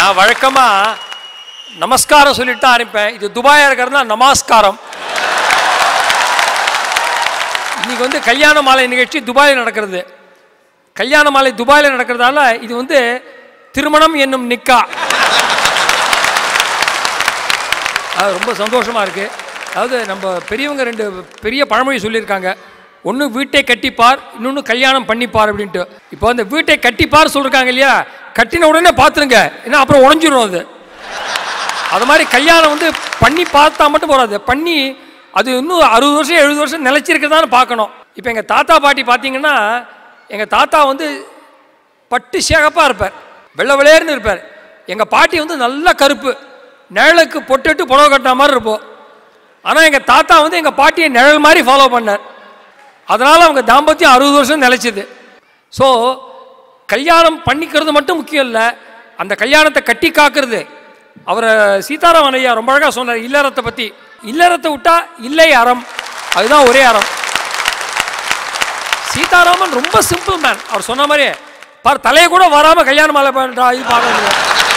நான் வழக்கமாக நமஸ்காரம் சொல்லிட்டு தான் ஆரம்பிப்பேன் இது துபாயாக இருக்கிறதுனா நமஸ்காரம் இன்னைக்கு வந்து கல்யாண மாலை நிகழ்ச்சி துபாயில் நடக்கிறது கல்யாண மாலை துபாயில் நடக்கிறதால இது வந்து திருமணம் என்னும் நிக்கா அது ரொம்ப சந்தோஷமாக இருக்குது அதாவது நம்ம பெரியவங்க ரெண்டு பெரிய பழமொழி சொல்லியிருக்காங்க ஒன்று வீட்டை கட்டிப்பார் இன்னொன்று கல்யாணம் பண்ணிப்பார் அப்படின்ட்டு இப்போ அந்த வீட்டை கட்டிப்பார் சொல்லியிருக்காங்க இல்லையா கட்டின உடனே பார்த்துருங்க ஏன்னா அப்புறம் உடஞ்சிரும் அது அது மாதிரி கல்யாணம் வந்து பண்ணி பார்த்தா மட்டும் போகாது பண்ணி அது இன்னும் அறுபது வருஷம் எழுபது வருஷம் நிலைச்சிருக்குதான்னு பார்க்கணும் இப்போ எங்கள் தாத்தா பாட்டி பார்த்தீங்கன்னா எங்கள் தாத்தா வந்து பட்டு சேகப்பாக இருப்பார் வெள்ளை வெளையர்னு இருப்பார் எங்கள் பாட்டி வந்து நல்ல கருப்பு நிழலுக்கு பொட்டுட்டு புடவை கட்டின மாதிரி இருப்போம் ஆனால் எங்கள் தாத்தா வந்து எங்கள் பாட்டியை நிழல் மாதிரி ஃபாலோ பண்ணார் அதனால் அவங்க தாம்பத்தியம் அறுபது வருஷம் நிலைச்சிது ஸோ கல்யாணம் பண்ணிக்கிறது மட்டும் முக்கியம் இல்லை அந்த கல்யாணத்தை கட்டி காக்கிறது அவரை சீதாராமன் ஐயா ரொம்ப அழகாக சொன்னார் இல்லறத்தை பற்றி இல்லறத்தை விட்டா இல்லை அறம் அதுதான் ஒரே அறம் சீதாராமன் ரொம்ப சிம்பிள் மேன் அவர் சொன்ன மாதிரியே பார் தலையை கூட வராமல் கல்யாண மாலை பண்ணுறா இது பார்க்க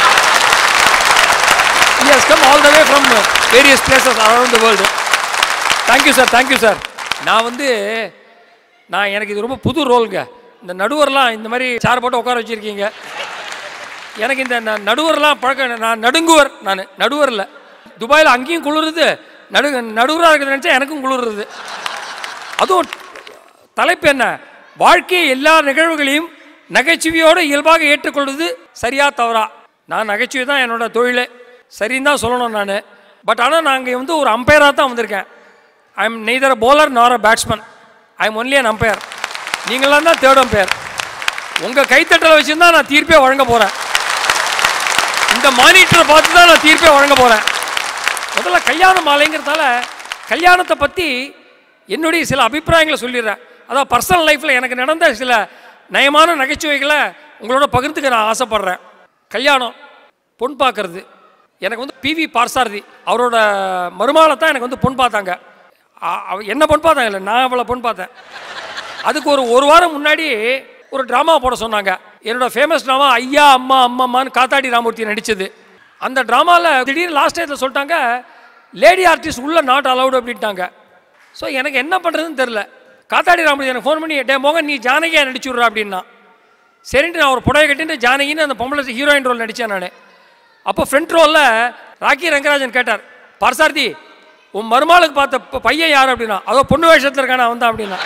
He has come all the way from uh, various places around the world. Thank you sir thank you sir நான் வந்து நான் எனக்கு இது ரொம்ப புது ரோலுங்க இந்த நடுவர்லாம் இந்த மாதிரி சேர் போட்டு உட்கார வச்சுருக்கீங்க எனக்கு இந்த ந- நடுவர்லாம் பழக்கம் நான் நடுங்குவர் நான் நடுவரில் துபாயில் அங்கேயும் குளிருது நடு நடுவராக இருக்கிறது நினச்சா எனக்கும் குளிருது அதுவும் தலைப்பு என்ன வாழ்க்கை எல்லா நிகழ்வுகளையும் நகைச்சுவையோடு இயல்பாக ஏற்றுக்கொள்வது சரியா தவறா நான் நகைச்சுவை தான் என்னோட தொழில் சரின்னு தான் சொல்லணும் நான் பட் ஆனால் நாங்கள் வந்து ஒரு அம்பையராக தான் வந்திருக்கேன் I am neither bowler nor a batsman I am only an umpire நீங்களாம் தான் தேர்ட் அம்பையர் உங்கள் கைத்தட்டலை வச்சுருந்தா நான் தீர்ப்பே வழங்க போகிறேன் இந்த மானிட்டரை பார்த்து தான் நான் தீர்ப்பே வழங்க போகிறேன் முதல்ல கல்யாண மாலைங்கிறதால கல்யாணத்தை பற்றி என்னுடைய சில அபிப்பிராயங்களை சொல்லிடுறேன் அதான் பர்சனல் லைஃப்பில் எனக்கு நடந்த சில நயமான நகைச்சுவைகளை உங்களோட பகிர்ந்துக்க நான் ஆசைப்பட்றேன் கல்யாணம் பொன் பார்க்கறது எனக்கு வந்து பிவி பார்சாரதி அவரோட மருமாலை தான் எனக்கு வந்து பொன் பார்த்தாங்க அ- அவ என்ன பொன் பார்த்தாங்க இல்லை நான் அவளை பொன் பார்த்தேன் அதுக்கு ஒரு ஒரு வாரம் முன்னாடி ஒரு ட்ராமா போட சொன்னாங்க என்னோட ஃபேமஸ் ட்ராமா ஐயா அம்மா அம்மான்னு காத்தாடி ராமூர்த்தி நடித்தது அந்த ட்ராமாவில் திடீர்னு லாஸ்ட் டயத்தில் சொல்லிட்டாங்க லேடி ஆர்டிஸ்ட் உள்ள நாட் அலவுடு அப்படின்ட்டாங்க ஸோ எனக்கு என்ன பண்ணுறதுன்னு தெரில காத்தாடி ராமூர்த்தி எனக்கு ஃபோன் பண்ணி டே மோகன் நீ ஜானகியா நடிச்சு விட்றா அப்படின்னா சரின்ட்டு நான் ஒரு புடவை கட்டிட்டு ஜானகின்னு அந்த பொம்பளை ஹீரோயின் ரோல் நடித்தேன் நான் அப்போ ஃப்ரண்ட் ரோலில் ராக்கி ரங்கராஜன் கேட்டார் பரசாரதி உன் மருமாளுக்கு பார்த்த ப- பையன் யார் அப்படின்னா அதோ பொண்ணு வேஷத்தில் இருக்கானா அவன் தான் அப்படின்னா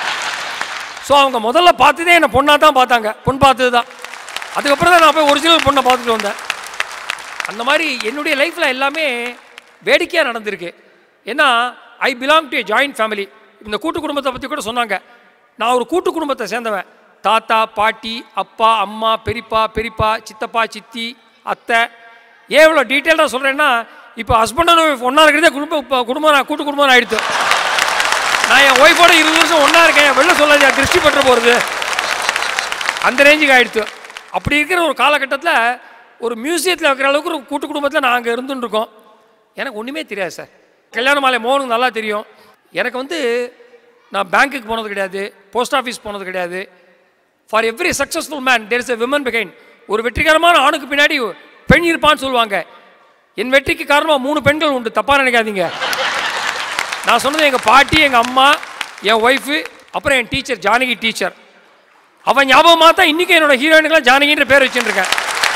ஸோ அவங்க முதல்ல பார்த்ததே என்னை பொண்ணாக தான் பார்த்தாங்க பொண்ணு பார்த்தது தான் அதுக்கப்புறம் தான் நான் போய் ஒரிஜினல் பொண்ணை பார்த்துட்டு வந்தேன் அந்த மாதிரி என்னுடைய லைஃப்பில் எல்லாமே வேடிக்கையாக நடந்திருக்கு ஏன்னா I belong to a joint family இந்த கூட்டு குடும்பத்தை பற்றி கூட சொன்னாங்க நான் ஒரு கூட்டு குடும்பத்தை சேர்ந்தவன் தாத்தா பாட்டி அப்பா அம்மா பெரியப்பா பெரியப்பா சித்தப்பா சித்தி அத்தை ஏன் இவ்வளோ டீட்டெயிலாக சொல்கிறேன்னா இப்போ ஹஸ்பண்ட் அண்ட் ஒய்ஃப் ஒன்றா இருக்கிறதே குடும்ப இப்போ குடும்பம் நான் கூட்டு குடும்பம் ஆகிடுது நான் என் ஒய்ஃபோட இருபது வருஷம் ஒன்றா இருக்கேன் வெளில சொல்லாது திருஷ்டி பற்ற போகிறது அந்த ரேஞ்சுக்கு ஆயிடுத்து அப்படி இருக்கிற ஒரு காலகட்டத்தில் ஒரு மியூசியத்தில் வைக்கிற அளவுக்கு ஒரு கூட்டு குடும்பத்தில் நாங்கள் இருந்துட்டு இருக்கோம் எனக்கு ஒன்றுமே தெரியாது சார் கல்யாண மாலை மோகனுக்கு நல்லா தெரியும் எனக்கு வந்து நான் பேங்க்குக்கு போனது கிடையாது போஸ்ட் ஆஃபீஸ் போனது கிடையாது for every successful man there is a women பிகைன் ஒரு வெற்றிகரமான ஆணுக்கு பின்னாடி பெண் இருப்பான்னு சொல்லுவாங்க என் வெற்றிக்கு காரணமாக மூணு பெண்கள் உண்டு தப்பாக நினைக்காதீங்க நான் சொன்னது எங்கள் பாட்டி எங்கள் அம்மா என் ஒய்ஃபு அப்புறம் என் டீச்சர் ஜானகி டீச்சர் அவன் ஞாபகமாக தான் இன்றைக்கி என்னோட ஹீரோயினுக்கெல்லாம் ஜானகின்ற பேர் வச்சுருக்கேன்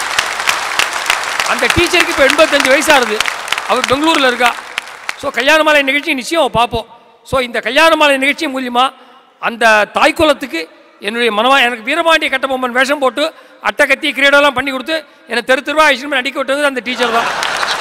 அந்த டீச்சருக்கு இப்போ எண்பத்தஞ்சு வயசாகுது அவர் பெங்களூரில் இருக்கா ஸோ கல்யாண மாலை நிகழ்ச்சி நிச்சயம் அவ பார்ப்போம் ஸோ இந்த கல்யாண மாலை நிகழ்ச்சி மூலியமா அந்த தாய்க்குலத்துக்கு என்னுடைய மனமா எனக்கு வீரபாண்டிய கட்டபொம்மன் வேஷம் போட்டு அட்டை கத்தி கிரீடெல்லாம் பண்ணி கொடுத்து என்னை தெரு தெருவா ஐஸ்வரமே நடிக்க விட்டது அந்த டீச்சர் தான்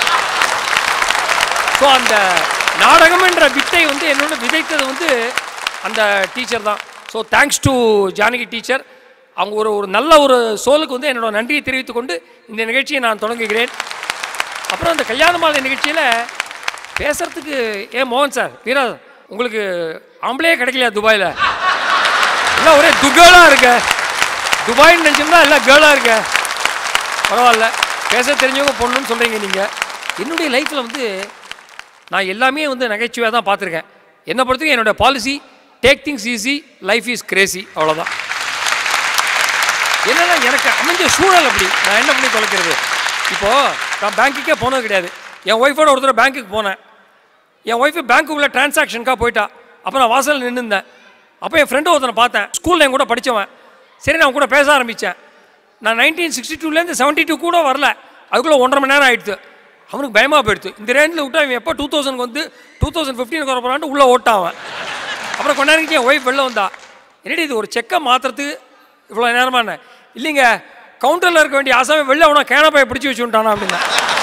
ஸோ அந்த நாடகம் என்ற வித்தை வந்து என்னோட விதைத்தது வந்து அந்த டீச்சர் தான் so thanks to Janaki teacher அவங்க ஒரு ஒரு நல்ல ஒரு சோலுக்கு வந்து என்னோட நன்றியை தெரிவித்துக் கொண்டு இந்த நிகழ்ச்சியை நான் தொடங்குகிறேன் அப்புறம் அந்த கல்யாண மாலை நிகழ்ச்சியில் பேசுறதுக்கு ஏன் மோகன் சார் வீரா உங்களுக்கு ஆம்பளையே கிடைக்கலையா துபாயில் எல்லாம் ஒரே துகேளாக இருக்க துபாய்னு நினச்சிருந்தா எல்லாம் கேர்ளாக இருக்க பரவாயில்ல பேச தெரிஞ்சவங்க பொண்ணுன்னு சொல்கிறீங்க நீங்கள் என்னுடைய லைஃப்பில் வந்து நான் எல்லாமே வந்து நகைச்சுவையாக தான் பார்த்துருக்கேன் என்னை பொறுத்தவரைக்கும் என்னோட policy take things easy life is crazy அவ்வளோதான் என்னன்னா எனக்கு அமைஞ்ச சூழல் அப்படி நான் என்ன பண்ணி தொலைக்கிறது இப்போது நான் பேங்க்குக்கே போனது கிடையாது என் ஒய்ஃபோட ஒருத்தர் பேங்க்குக்கு போனேன் என் ஒய்ஃபு பேங்க்குள்ளே டிரான்சாக்ஷனுக்காக போயிட்டா அப்போ நான் வாசலில் நின்றுந்தேன் அப்போ என் ஃப்ரெண்டு ஒருத்தனை பார்த்தேன் ஸ்கூலில் என் கூட படித்தவன் சரி நான் கூட பேச ஆரம்பித்தேன் நான் நைன்டீன் சிக்ஸ்டி டூலேருந்து செவன்ட்டி டூ கூட வரல அதுக்குள்ளே ஒன்றரை மணி நேரம் ஆயிடுச்சு அவனுக்கு பயமாக போயிடுச்சு இந்த ரேஞ்சில் விட்டா இவன் எப்போ டூ தௌசண்ட் வந்து டூ தௌசண்ட் ஃபிஃப்டீனுக்கு வர போகிறான்ட்டு உள்ளே ஓட்டான் அவன் அப்புறம் கொஞ்ச நேரம் கழிச்சு என் ஒய்ஃப் வெளில வந்தா என்னடி இது ஒரு செக்கை மாற்றுறதுக்கு இவ்வளோ நேரமான இல்லைங்க கவுண்டரில் இருக்க வேண்டிய ஆசாமி வெளில அவனை கேனப்பாயை பிடிச்சி வச்சு விட்டானா அப்படின்னா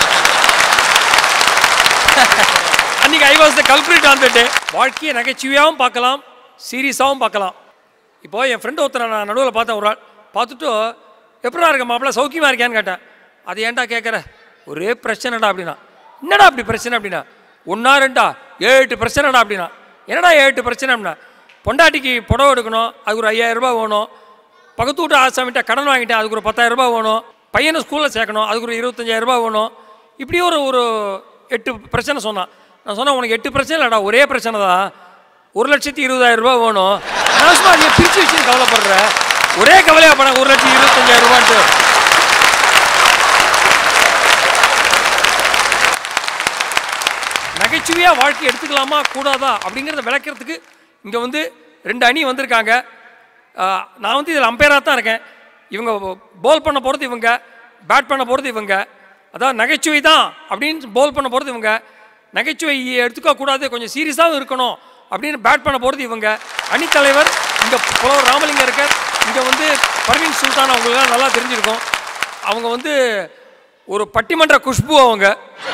அன்னைக்கு I was the culprit on the day வாழ்க்கையை நகைச்சுவையாகவும் பார்க்கலாம் சீரியஸாகவும் பார்க்கலாம் இப்போ என் ஃப்ரெண்டு ஒருத்தரை நான் நடுவில் பார்த்தேன் ஒரு ஆள் பார்த்துட்டு எப்படா இருக்க மாப்பிள்ள சௌக்கியமாக இருக்கியான்னு கேட்டேன் அது ஏன்டா கேட்குற ஒரே பிரச்சனைடா அப்படின்னா என்னடா அப்படி பிரச்சனை அப்படின்னா ஒன்றா ரெண்டா ஏழு எட்டு பிரச்சனைடா அப்படின்னா என்னடா ஏழு எட்டு பிரச்சனை அப்படின்னா பொண்டாட்டிக்கு புடவை எடுக்கணும் அதுக்கு ஒரு ஐயாயிரம் ரூபாய் வேணும் பக்கத்து வீட்டு ஆசாமிட்ட கடன் வாங்கிட்டேன் அதுக்கு ஒரு பத்தாயிரம் ரூபாய் வேணும் பையனை ஸ்கூலில் சேர்க்கணும் அதுக்கு ஒரு இருபத்தஞ்சாயிரம் ரூபாய் வேணும் இப்படி ஒரு ஒரு எட்டு பிரச்சனை சொன்னான் நான் சொன்னேன் உனக்கு எட்டு பிரச்சனை இல்லைடா ஒரே பிரச்சனை தான் ஒரு லட்சத்தி இருபதாயிரம் ரூபாய் வேணும் நான் சும்மா நீ பிரித்து வச்சு கவலைப்படுற ஒரே கவலையா பண்ண ஒரு லட்சத்தி இருபத்தஞ்சாயிரம் ரூபான்ட்டு நகைச்சுவையாக வாழ்க்கை எடுத்துக்கலாமா கூடாதா அப்படிங்கிறத விளக்கிறதுக்கு இங்கே வந்து ரெண்டு அணி வந்திருக்காங்க ஆஹ், நான் வந்து இதில் அம்பையராக தான் இருக்கேன் இவங்க போல் பண்ண போகிறது இவங்க பேட் பண்ண போகிறது இவங்க அதாவது நகைச்சுவை தான் அப்படின்னு போல் பண்ண போகிறது இவங்க நகைச்சுவை எடுத்துக்க கூடாது கொஞ்சம் சீரியஸாகவும் இருக்கணும் அப்படின்னு பேட் பண்ண போகிறது இவங்க அணித்தலைவர் இங்கே புலவர் ராமலிங்கம் இருக்கார் இங்கே வந்து பர்வீன் சுல்தான் அவங்களுக்குலாம் நல்லா தெரிஞ்சிருக்கும் அவங்க வந்து ஒரு பட்டிமன்ற குஷ்பு அவங்க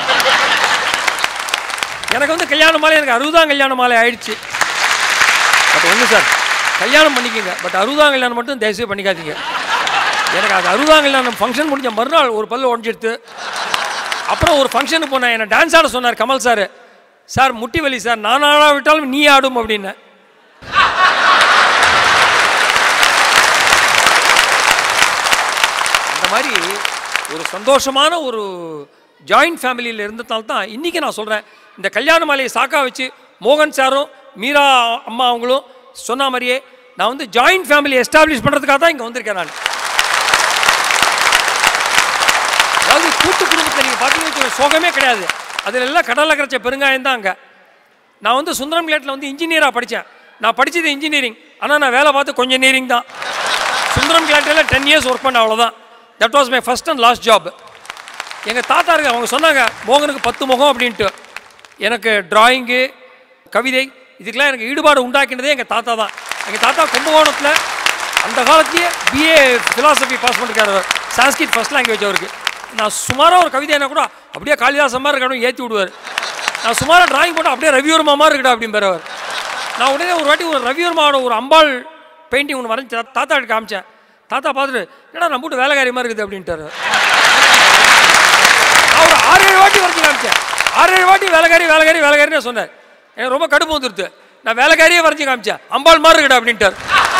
எனக்கு வந்து கல்யாண மாலை எனக்கு அறுபதாம் கல்யாண மாலை ஆயிடுச்சு பட் ஒன்று சார் கல்யாணம் பண்ணிக்கோங்க பட் அறுபதாம் கல்யாணம் மட்டும் தயவுசெய்து பண்ணிக்காதீங்க எனக்கு அது அறுபதாம் கல்யாணம் ஃபங்க்ஷன் முடிஞ்ச மறுநாள் ஒரு பல்லு உடஞ்சிடுத்து அப்புறம் ஒரு ஃபங்க்ஷனுக்கு போனேன் என்னை டான்ஸ் ஆட சொன்னார் கமல் சார் சார் முட்டி வலி சார் நான் ஆடா விட்டாலும் நீ ஆடும் அப்படின்னு அந்த மாதிரி ஒரு சந்தோஷமான ஒரு ஜாயிண்ட் ஃபேமிலியில் இருந்ததால தான் இன்றைக்கி நான் சொல்கிறேன் இந்த கல்யாண மாலையை சாக்கா வச்சு மோகன் சாரும் மீரா அம்மா அவங்களும் சொன்ன மாதிரியே நான் வந்து ஜாயிண்ட் ஃபேமிலி எஸ்டாப்ளிஷ் பண்ணுறதுக்காக தான் இங்கே வந்திருக்கேன் நான் அதாவது கூட்டு குடும்பத்தை நீங்கள் பார்த்தீங்கன்னு வச்சுக்கோங்க, சோகமே கிடையாது அதில் எல்லாம் கடலில் கிடச்ச பெருங்காயம் தான் அங்கே நான் வந்து சுந்தரம் கிளேட்டில் வந்து இன்ஜினியராக படித்தேன் நான் படித்தது இன்ஜினியரிங் ஆனால் நான் வேலை பார்த்து கொஞ்சம் நீரிங் தான் சுந்தரம் கிளேட்டில் டென் இயர்ஸ் ஒர்க் பண்ண அவ்வளோதான் that was my first and last job எங்கள் தாத்தா இருக்கு அவங்க சொன்னாங்க மோகனுக்கு பத்து முகம் அப்படின்ட்டு எனக்கு டிராயிங்கு கவிதை இதுக்கெல்லாம் எனக்கு ஈடுபாடு உண்டாக்கினதே எங்கள் தாத்தா தான் எங்கள் தாத்தா கும்பகோணத்தில் அந்த காலத்திலேயே பிஏ ஃபிலாசபி பாஸ் பண்ணிருக்காரு அவர் சான்ஸ்கிரிட் ஃபர்ஸ்ட் லாங்குவேஜ் அவருக்கு நான் சுமாராக ஒரு கவிதைனா கூட அப்படியே காளிதாசன் மாதிரி இருக்கணும் ஏற்றி விடுவார் நான் சுமாராக டிராயிங் போட்டு அப்படியே ரவிவர்மா மாதிரி இருக்கடா அப்படிம்பாரு அவர் நான் உடனே ஒரு வாட்டி ஒரு ரவிவர்மாவோட ஒரு அம்பாள் பெயிண்டிங் ஒன்று வரைஞ்சி தா- தாத்தாட்ட காமிச்சேன் தாத்தா பார்த்துட்டு என்னடா நம்ம வீட்டு வேலைக்காரி மாதிரி இருக்குது அப்படின்ட்டாரு நான் ஒரு ஆறு ஏழு வாட்டி வரைக்கும் காமிச்சேன் ஆறு ஏழு வாட்டி வேலைக்காரி வேலைக்காரி வேலைக்காரின்னு சொன்னார் எனக்கு ரொம்ப கடுப்பு வந்துருது நான் வேலைக்காரியே வரைஞ்சி காமிச்சேன் அம்பாள் மாதிரி இருக்கடா அப்படின்ட்டார்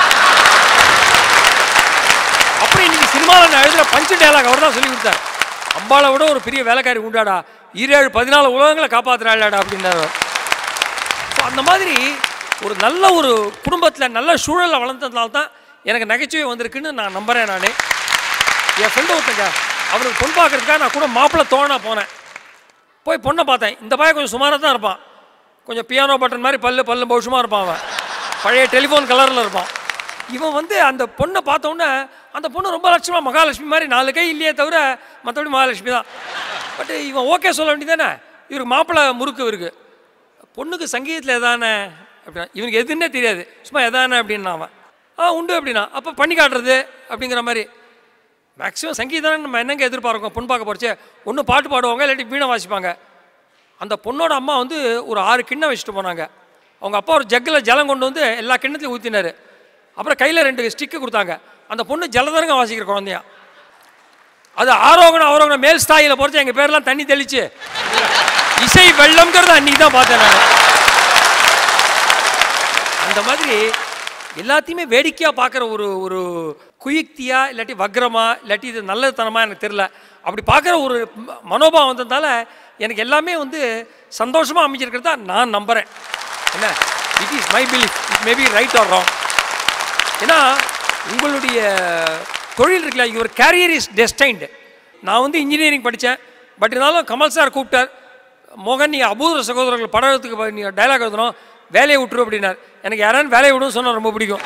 அப்புறம் இன்னைக்கு சினிமாவில் நான் எழுதுகிற பஞ்சு டயலாக் அவர் தான் சொல்லி கொடுத்தார் அம்பாளை விட ஒரு பெரிய வேலைக்காரி உண்டாடா ஈரேழு பதினாலு உலகங்களை காப்பாற்றுறாளாடா அப்படின்னாரு ஸோ அந்த மாதிரி ஒரு நல்ல ஒரு குடும்பத்தில் நல்ல சூழலில் வளர்ந்ததுனால தான் எனக்கு நகைச்சுவை வந்திருக்குன்னு நான் நம்புகிறேன் நான் என் ஃப்ரெண்டு ஒருத்தங்க அவனுக்கு பொண்ணு பார்க்கறதுக்காக நான் கூட மாப்பிள்ளை தோணா போனேன் போய் பொண்ணை பார்த்தேன் இந்த பையன் கொஞ்சம் சுமாராக தான் இருப்பான் கொஞ்சம் பியானோ பட்டன் மாதிரி பல்லு பல்லு பௌஷமாக இருப்பான் அவன் பழைய டெலிஃபோன் கலரில் இருப்பான் இவன் வந்து அந்த பொண்ணை பார்த்த உடனே அந்த பொண்ணு ரொம்ப லட்சமாக மகாலட்சுமி மாதிரி நாலு கை இல்லையே தவிர மற்றபடி மகாலட்சுமி தான் பட் இவன் ஓகே சொல்ல வேண்டியதானே இவருக்கு மாப்பிள்ளை முறுக்கு இருக்கு பொண்ணுக்கு சங்கீதத்தில் எதானே அப்படின்னா இவனுக்கு எதுன்னே தெரியாது சும்மா எதானே அப்படின்னா அவன் ஆ உண்டு அப்படின்னா அப்போ பண்ணி காட்டுறது அப்படிங்கிற மாதிரி மேக்ஸிமம் சங்கீதம் நம்ம என்னங்க எதிர்பார்க்கோம் பொண்ணு பார்க்க போறச்சே ஒன்று பாட்டு பாடுவாங்க இல்லாட்டி வீணை வாசிப்பாங்க அந்த பொண்ணோட அம்மா வந்து ஒரு ஆறு கிண்ணம் வச்சுட்டு போனாங்க அவங்க அப்பா ஒரு ஜக்கில் ஜலம் கொண்டு வந்து எல்லா கிண்ணத்துலையும் ஊற்றினாரு அப்புறம் கையில் ரெண்டு ஸ்டிக்கு கொடுத்தாங்க அந்த பொண்ணு ஜலதரங்க வாசிக்கிற குழந்தையா அது ஆரோகணம் அவரோகணம் மேல் ஸ்தாயில பொறுத்து எங்கள் பேர்லாம் தண்ணி தெளிச்சு இசை வெள்ளம்ங்கிறத அன்னைக்கு தான் பார்த்தேன் நான் அந்த மாதிரி எல்லாத்தையுமே வேடிக்கையாக பார்க்குற ஒரு ஒரு குயுக்தியா இல்லாட்டி வக்ரமா இல்லாட்டி இது நல்லதுத்தனமா எனக்கு தெரில அப்படி பார்க்குற ஒரு ம- மனோபாவம் வந்ததுனால எனக்கு எல்லாமே வந்து சந்தோஷமாக அமைஞ்சிருக்கிறதா நான் நம்புகிறேன் என்ன it is my belief it may be right or wrong ஏன்னா உங்களுடைய தொழில் இருக்குல்ல யுவர் கேரியர் இஸ் டெஸ்டைன்டு நான் வந்து இன்ஜினியரிங் படித்தேன் பட் இருந்தாலும் கமல் சார் கூப்பிட்டார் மோகன் நீ அபூர்வ சகோதரர்கள் படத்துக்கு நீ டைலாக் எழுதணும் வேலையை விட்டுரு அப்படின்னார் எனக்கு யாராவது வேலையை விடுன்னு சொன்னால் ரொம்ப பிடிக்கும்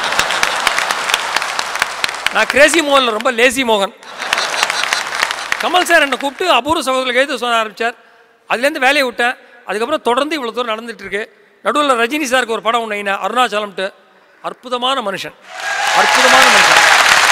நான் கிரேசி மோகனில் ரொம்ப லேசி மோகன் கமல் சார் என்னை கூப்பிட்டு அபூர்வ சகோதரர்கள் எழுத சொல்ல ஆரம்பித்தார் அதுலேருந்து வேலையை விட்டேன் அதுக்கப்புறம் தொடர்ந்து இவ்வளோ தூரம் நடந்துட்டு இருக்கு நடுவில் ரஜினி சாருக்கு ஒரு படம் ஒன்று அருணாச்சலம்ட்டு அற்புதமான மனுஷன் அற்புதமான மனுஷன்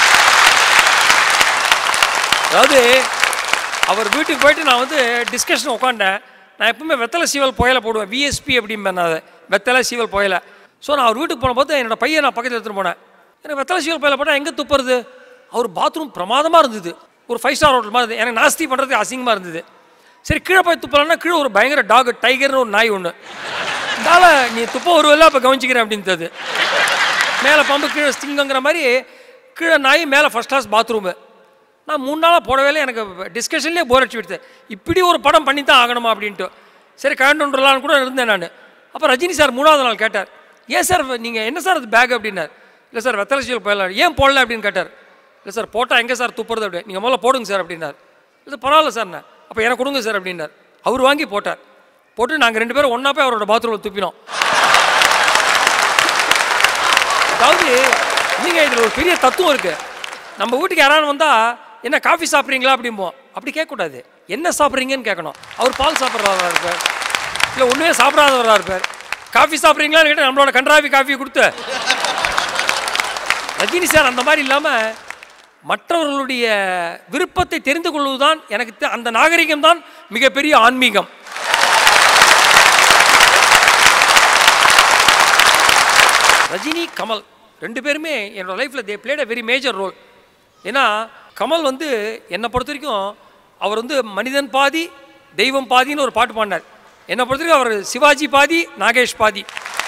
அதாவது அவர் வீட்டுக்கு போயிட்டு நான் வந்து டிஸ்கஷன் உட்காண்டேன் நான் எப்பவுமே வெத்தலை சீவல் புயலை போடுவேன் விஎஸ்பி அப்படிம்பேன் நான் அதை வெத்தலை சீவல் புயலை ஸோ நான் அவர் வீட்டுக்கு போன போது என்னோட பையன் நான் பக்கத்தில் எடுத்துகிட்டு போனேன் எனக்கு வெத்தலை சீவல் புயலை போட்டால் எங்கே துப்புறது அவர் பாத்ரூம் பிரமாதமாக இருந்தது ஒரு ஃபைவ் ஸ்டார் ஹோட்டல் மாதிரி இருந்தது. எனக்கு நாஸ்தி பண்ணுறதுக்கு அசிங்கமாக இருந்தது சரி கீழே போய் துப்பலாம்னா கீழே ஒரு பயங்கர டாக் டைகர்னு ஒரு நாய் ஒன்று இதால நீ துப்ப ஒரு வேலை அப்போ கவனிச்சிக்கிறேன் அப்படின்றது மேலே பம்பு கீழே ஸ்டிங்குங்கிற மாதிரி கீழே நாய் மேலே ஃபஸ்ட் கிளாஸ் பாத்ரூமு நான் மூணு நாளாக போடவே இல்லை எனக்கு டிஸ்கஷன்லேயே போர் அடிச்சு விடுது இப்படி ஒரு படம் பண்ணி தான் ஆகணுமா அப்படின்ட்டு சரி கண்டுலான்னு கூட இருந்தேன் நான் அப்போ ரஜினி சார் மூணாவது நாள் கேட்டார் ஏன் சார் நீங்கள் என்ன சார் அது பேக் அப்படின்னார் இல்லை சார் வெத்தலை சீல் போயிடலாம் ஏன் போடல அப்படின்னு கேட்டார் இல்லை சார் போட்டால் எங்கே சார் துப்புறது அப்படி நீங்கள் முதல்ல போடுங்க சார் அப்படின்னார் இது பரவாயில்ல சார் நான் அப்போ எனக்கு கொடுங்க சார் அப்படின்னார் அவர் வாங்கி போட்டார் போட்டு நாங்கள் ரெண்டு பேரும் ஒன்றா போய் அவரோட பாத்ரூமில் துப்பினோம் அதாவது நீங்கள் இதில் ஒரு பெரிய தத்துவம் இருக்கு நம்ம வீட்டுக்கு யாராவது வந்தால் என்ன காஃபி சாப்பிட்றீங்களா அப்படிம்போம் அப்படி கேட்கக்கூடாது என்ன சாப்பிட்றீங்கன்னு கேட்கணும் அவர் பால் சாப்பிட்றவராக இருப்பார் இல்லை ஒன்றுமே சாப்பிடாதவராக இருப்பார் காஃபி சாப்பிட்றீங்களான்னு கேட்டால் நம்மளோட கன்றாவி காஃபி கொடுத்து ரஜினி சார் அந்த மாதிரி இல்லாமல் மற்றவர்களுடைய விருப்பத்தை தெரிந்து கொள்வதுதான் எனக்கு தெ- அந்த நாகரிகம் தான் மிகப்பெரிய ஆன்மீகம் ரஜினி கமல் ரெண்டு பேருமே என்னோட லைஃப்பில் they played a very major role ஏன்னா கமல் வந்து என்னை பொறுத்த வரைக்கும் அவர் வந்து மனிதன் பாதி தெய்வம் பாதின்னு ஒரு பாட்டு பாடினார் என்னை பொறுத்த வரைக்கும் அவர் சிவாஜி பாதி நாகேஷ் பாதி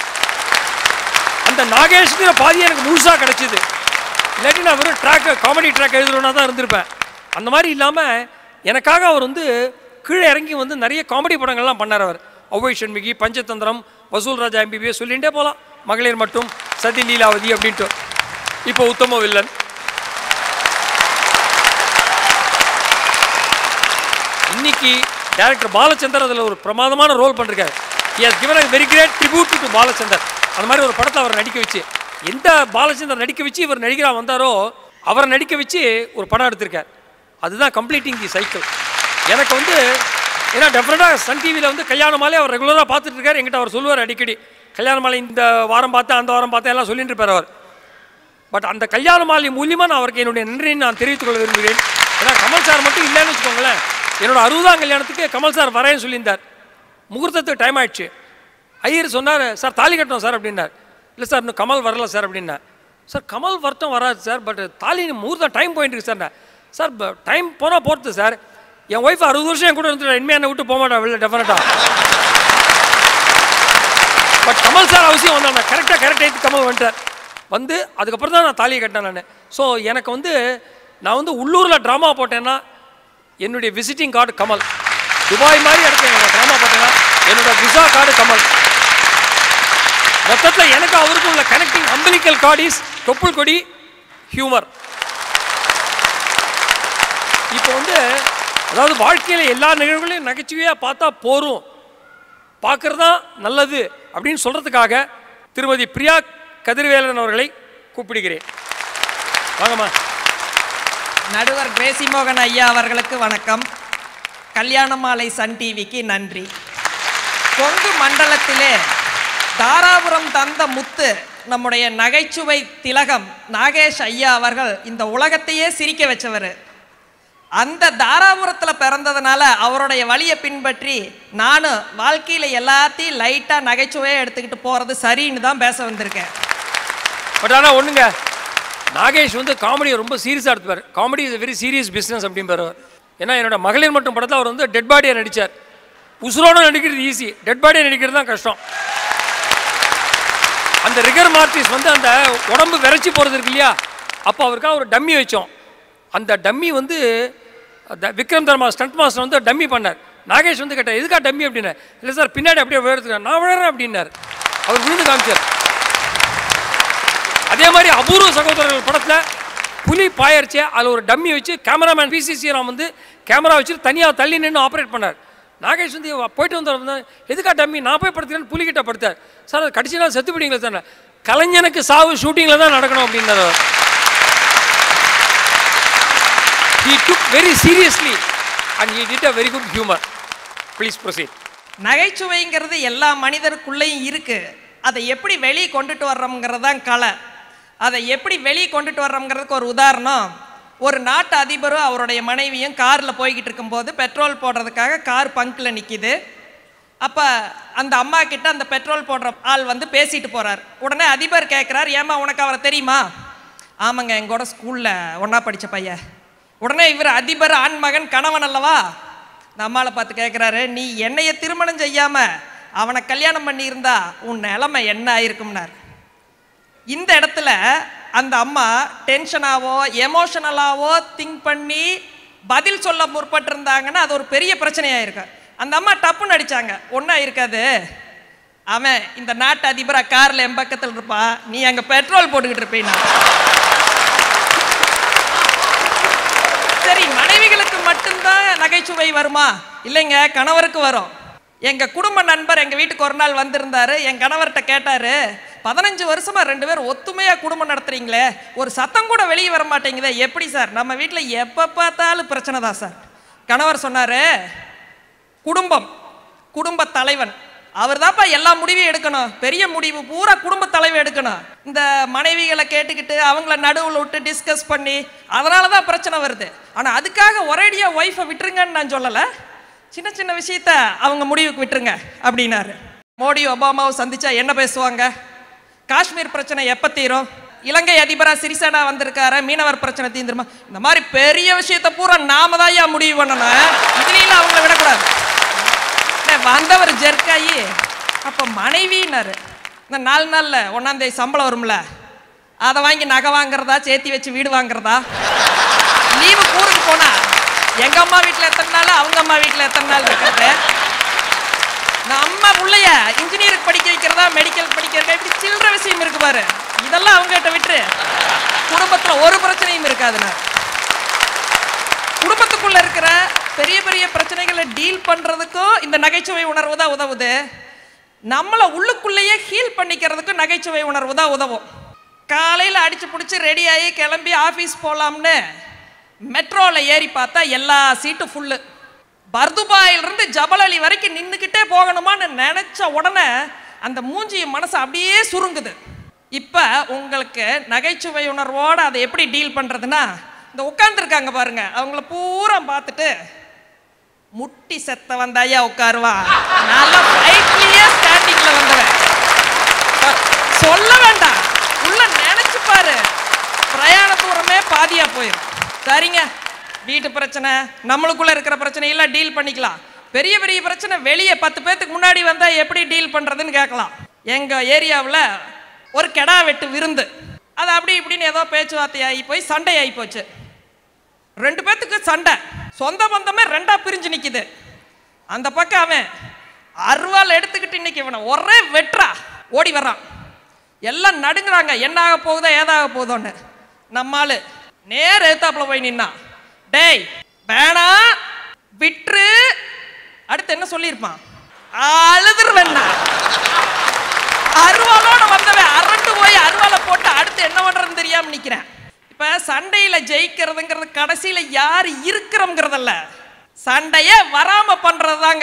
அந்த நாகேஷ்ங்கிற பாதி எனக்கு முழுசாக கிடச்சிது இல்லாட்டி நான் வெறும் ட்ராக் காமெடி ட்ராக் எழுதுறோன்னா தான் இருந்திருப்பேன் அந்த மாதிரி இல்லாமல் எனக்காக அவர் வந்து கீழே இறங்கி வந்து நிறைய காமெடி படங்கள்லாம் பண்ணார் அவர் ஒவ்வை சண்முகி பஞ்சதந்திரம் வசூல் ராஜா எம்பிபிஎஸ் சொல்லிகிட்டே போகலாம் மகளிர் மட்டும் சதி லீலாவதி அப்படின்ட்டு இப்போ உத்தம வில்லன் இன்னைக்கு டைரக்டர் பாலச்சந்தர் அதில் ஒரு பிரமாதமான ரோல் பண்ணிருக்காரு he has given a very great tribute to Balachander அந்த மாதிரி ஒரு படத்தை அவர் நடிக்க வச்சு எந்த பாலச்சந்தர் நடிக்க வச்சு இவர் நடிகரா வந்தாரோ அவரை நடிக்க வச்சு ஒரு படம் எடுத்திருக்கார் அதுதான் கம்ப்ளீட்டிங் தி சைக்கிள் எனக்கு வந்து ஏன்னா டெஃபினட்டாக சன் டிவியில் வந்து கல்யாண மாலை அவர் ரெகுலராக பார்த்துட்டு இருக்காரு என்கிட்ட அவர் சொல்லுவார் அடிக்கடி கல்யாண மாலை இந்த வாரம் பார்த்தேன் அந்த வாரம் பார்த்தேன் எல்லாம் சொல்லிட்டு இருப்பார் அவர் பட் அந்த கல்யாண மாலை மூலியமா நான் அவருக்கு என்னுடைய நன்றியை நான் தெரிவித்துக் கொள்ள விரும்புகிறேன் ஏன்னா கமல் சார் மட்டும் இல்லைன்னு வச்சுக்கோங்களேன் என்னோட அறுபதாம் கல்யாணத்துக்கு கமல் சார் வரேன்னு சொல்லியிருந்தார் முகூர்த்தத்துக்கு டைம் ஆயிடுச்சு ஐயர் சொன்னார் சார் தாலி கட்டணும் சார் அப்படின்னார் இல்லை சார் இன்னும் கமல் வரல சார் அப்படின்னா சார் கமல் வரட்டும் வராது சார் பட் தாலி முகூர்த்தம் டைம் போயிட்டு இருக்கு சார் சார் டைம் போனால் போகிறது சார் என் ஒய்ஃப் அறுபது வருஷம் என் கூட இருந்துட்டு இனிமேல் என்னை விட்டு போக மாட்டா வெளில டெஃபினட்டாக பட் கமல் சார் அவசியம் வந்தாங்க கரெக்டாக கரெக்ட் ஆகிட்டு கமல் வந்துட்டார் வந்து அதுக்கப்புறம் தான் நான் தாலியை கட்டினேன் நான் ஸோ எனக்கு வந்து நான் வந்து உள்ளூரில் ட்ராமா போட்டேன்னா என்னுடைய விசிட்டிங் கார்டு கமல் துபாய் மாதிரி இடத்துல நான் ட்ராமா போட்டேன்னா என்னோட விசா கார்டு கமல் மொத்தத்தில் எனக்கு அவருக்கும் உள்ள கனெக்டிங் அம்பலிக்கல் கார்டு இஸ் தொப்புள் கொடி ஹியூமர் இப்போ வந்து அதாவது வாழ்க்கையில் எல்லா நிகழ்வுகளையும் நகைச்சுவையாக பார்த்தா போரும் பார்க்கறது தான் நல்லது அப்படின்னு சொல்கிறதுக்காக திருமதி பிரியா கதிர்வேலன் அவர்களை கூப்பிடுகிறேன் வாங்கம்மா நடுவர் கிரேசி மோகன் ஐயா அவர்களுக்கு வணக்கம் கல்யாண மாலை சன் டிவிக்கு நன்றி கொங்கு மண்டலத்திலே தாராபுரம் தந்த முத்து நம்முடைய நகைச்சுவை திலகம் நாகேஷ் ஐயா அவர்கள் இந்த உலகத்தையே சிரிக்க வச்சவர் அந்த தாராபுரத்தில் பிறந்ததுனால அவருடைய வழியை பின்பற்றி நானும் வாழ்க்கையில் எல்லாத்தையும் லைட்டாக நகைச்சுவையாக எடுத்துக்கிட்டு போகிறது சரின்னு தான் பேச வந்திருக்கேன் பட் ஆனால் ஒன்றுங்க நாகேஷ் வந்து காமெடியை ரொம்ப சீரியஸாக எடுத்துப்பார் comedy is very serious business அப்படிம்பார் அவர் ஏன்னா என்னோட மகளிர் மட்டும் படத்தில் அவர் வந்து டெட் பாடியை நடித்தார் உசுரோட நடிக்கிறது ஈஸி டெட் பாடியை நடிக்கிறது தான் கஷ்டம் அந்த ரிகர் மார்டிஸ் வந்து அந்த உடம்பு விரைச்சி போகிறது இருக்கு இல்லையா அப்போ அவருக்காக ஒரு டம்மி வச்சோம் அந்த டம்மி வந்து அந்த விக்ரம் தர்மா ஸ்டண்ட் மாஸ்டர் வந்து டம்மி பண்ணார் நாகேஷ் வந்து கேட்டார் எதுக்கா டம்மி அப்படின்னார் இல்லை சார் பின்னாடி அப்படியே விழுறதுக்கு நான் விழுறேன் அப்படின்னார் அவர் விழுந்து காமிச்சார் அதே மாதிரி அபூர்வ சகோதரர்கள் படத்தில் புலி பாயரிச்சு அதில் ஒரு டம்மி வச்சு கேமராமேன் பிசிசி ராம் வந்து கேமரா வச்சு தனியாக தள்ளி நின்று ஆப்ரேட் பண்ணார் நாகேஷ் வந்து போயிட்டு வந்தார் எதுக்கா டம்மி நான் போய் படுத்துக்கிறேன்னு புலிகிட்ட படுத்தார் சார் அது கடைசி நாள் செத்து போயிட்டீங்களா சார் கலைஞனுக்கு சாவு ஷூட்டிங்கில் தான் நடக்கணும் அப்படின்னாரு அவர். he took very seriously and he did a very good humor. Please proceed. நகைச்சுவைங்கிறது எல்லா மனிதருக்குள்ளேயும் இருக்கு அதை எப்படி வெளியே கொண்டுட்டு வர்றோம்ங்கிறது தான் கலை அதை எப்படி வெளியே கொண்டுட்டு வர்றோம்ங்கிறதுக்கு ஒரு உதாரணம் ஒரு நாட்டு அதிபரும் அவருடைய மனைவியும் காரில் போய்கிட்டு இருக்கும்போது பெட்ரோல் போடுறதுக்காக கார் பங்கில் நிற்கிது அப்போ அந்த அம்மா கிட்ட அந்த பெட்ரோல் போடுற ஆள் வந்து பேசிட்டு போறார் உடனே அதிபர் கேட்குறார் ஏம்மா உனக்கு அவரை தெரியுமா ஆமாங்க எங்கூட ஸ்கூலில் ஒன்றா படித்த பையன் உடனே இவர் அதிபர் ஆண்மகன் கணவன் அல்லவா இந்த அம்மாவை பார்த்து கேட்குறாரு நீ என்னைய திருமணம் செய்யாம அவனை கல்யாணம் பண்ணியிருந்தா உன் நிலைமை என்ன ஆயிருக்கும்னார் இந்த இடத்துல அந்த அம்மா டென்ஷனாவோ எமோஷனலாவோ திங்க் பண்ணி பதில் சொல்ல முற்பட்டிருந்தாங்கன்னா அது ஒரு பெரிய பிரச்சனையாக இருக்கு அந்த அம்மா டப்புன்னு அடிச்சாங்க ஒன்றும் இருக்காது அவன் இந்த நாட்டு அதிபரா காரில் என் பக்கத்தில் இருப்பான் நீ அங்கே பெட்ரோல் போட்டுக்கிட்டு இருப்பீனா சரி மனைவிகளுக்கு மட்டும்தான் நகைச்சுவை வருமா இல்லைங்க கணவருக்கு வரும் எங்க குடும்ப நண்பர் எங்க வீட்டுக்கு ஒரு நாள் வந்திருந்தாரு என் கணவர்கிட்ட கேட்டாரு பதினஞ்சு வருஷமா ரெண்டு பேரும் ஒத்துமையா குடும்பம் நடத்துறீங்களே ஒரு சத்தம் கூட வெளியே வர மாட்டேங்குதே எப்படி சார் நம்ம வீட்டில் எப்போ பார்த்தாலும் பிரச்சனை தான் சார் கணவர் சொன்னாரு குடும்பம் குடும்ப தலைவன் அவர் தான்ப்பா எல்லா முடிவையும் எடுக்கணும் பெரிய முடிவு பூரா குடும்ப தலைவன் எடுக்கணும் இந்த மனைவிகளை கேட்டுக்கிட்டு அவங்கள நடுவில் விட்டு டிஸ்கஸ் பண்ணி அதனால தான் பிரச்சனை வருது ஆனால் அதுக்காக ஒரேடியாக ஒய்ஃபை விட்டுருங்கன்னு நான் சொல்லலை சின்ன சின்ன விஷயத்த அவங்க முடிவுக்கு விட்டுருங்க அப்படின்னாரு மோடி ஒபாமாவை சந்திச்சா என்ன பேசுவாங்க காஷ்மீர் பிரச்சனை எப்போ தீரும் இலங்கை அதிபரா சிறிசேனா வந்திருக்காரு மீனவர் பிரச்சனை தீந்துருமா இந்த மாதிரி பெரிய விஷயத்த பூரா நாம தான் ஏன் முடிவு பண்ணணும் இதுலையும் அவங்கள விடக்கூடாது இல்ல, வந்தவர் ஜெர்க்காயி அப்போ மனைவின்னாரு இந்த நாலு நாளில் ஒன்றாந்தேதி சம்பளம் வரும்ல அதை வாங்கி நகை வாங்குறதா சேர்த்தி வச்சு வீடு வாங்குறதா லீவு ஊருக்கு போனா எங்க அம்மா வீட்டில் எத்தனை நாள் அவங்க அம்மா வீட்டில் எத்தனை நாள் இருக்கிறது நம்ம பிள்ளைய இன்ஜினியருக்கு படிக்க வைக்கிறதா மெடிக்கல் படிக்க வைக்கிறதா இப்படி சில்லற விஷயம் இருக்கு பாரு இதெல்லாம் அவங்ககிட்ட விட்டுரு குடும்பத்துல ஒரு பிரச்சனையும் இருக்காதுண்ணா குடும்பத்துக்குள்ள இருக்கிற பெரிய பெரிய பிரச்சனைகளை டீல் பண்றதுக்கும் இந்த நகைச்சுவை உணர்வு தான் உதவுது நம்மளை உள்ளுக்குள்ளேயே ஹீல் பண்ணிக்கிறதுக்கும் நகைச்சுவை உணர்வு தான் உதவும் காலையில் அடிச்சு பிடிச்சி ரெடி ஆகி கிளம்பி ஆஃபீஸ் போகலாம்னு மெட்ரோவில் ஏறி பார்த்தா எல்லா சீட்டும் ஃபுல்லு பர்துபாயிலிருந்து ஜபல் அலி வரைக்கும் நின்றுக்கிட்டே போகணுமான்னு நினச்ச உடனே அந்த மூஞ்சி மனசு அப்படியே சுருங்குது இப்போ உங்களுக்கு நகைச்சுவை உணர்வோடு அதை எப்படி டீல் பண்ணுறதுன்னா இந்த உட்காந்துருக்காங்க பாருங்க அவங்கள பூரா பார்த்துட்டு முட்டி செத்த வந்தாயா உட்காருவா நல்லா ஃப்ளைட்லயே ஸ்டாண்டிங்ல வந்தவன் சொல்ல வேண்டாம் உள்ள நினைச்சு பாரு பிரயாண தூரமே பாதியா போயிடும் சரிங்க வீட்டு பிரச்சனை நம்மளுக்குள்ள இருக்கிற பிரச்சனையெல்லாம் டீல் பண்ணிக்கலாம் பெரிய பெரிய பிரச்சனை வெளியே பத்து பேத்துக்கு முன்னாடி வந்தா எப்படி டீல் பண்றதுன்னு கேட்கலாம் எங்க ஏரியாவில் ஒரு கெடா வெட்டு விருந்து அது அப்படி இப்படின்னு ஏதோ பேச்சுவார்த்தை ஆகி போய் சண்டை ஆகி போச்சு ரெண்டு பேத்துக்கு சண்டை சொந்த பந்தமே ரெண்டா பிரிஞ்சு நிக்குது அந்த பக்கம் அவன் அருவாள் எடுத்துக்கிட்டு இன்னைக்கு இவனை ஒரே வெட்டுறா ஓடி வர்றான் எல்லாம் நடுங்குறாங்க என்ன ஆக போகுதோ ஏதாக போகுதோன்னு நம்ம ஆளு நேர் எழுத்தாப்புல போய் நின்னான் டேய் வேணாம் விட்டுரு அடுத்து என்ன சொல்லியிருப்பான் அழுதுருவேண்ணா அருவாளோட வந்தவன் அரண்டு போய் அருவாளை போட்டு அடுத்து என்ன பண்றதுன்னு தெரியாம நிக்கிறேன் இப்ப சண்டையில ஜெயிக்கிறதுங்கிறது கடைசியில யார் இருக்கிறோங்கிறதல்ல சண்டையே வராம பண்றதுதாங்க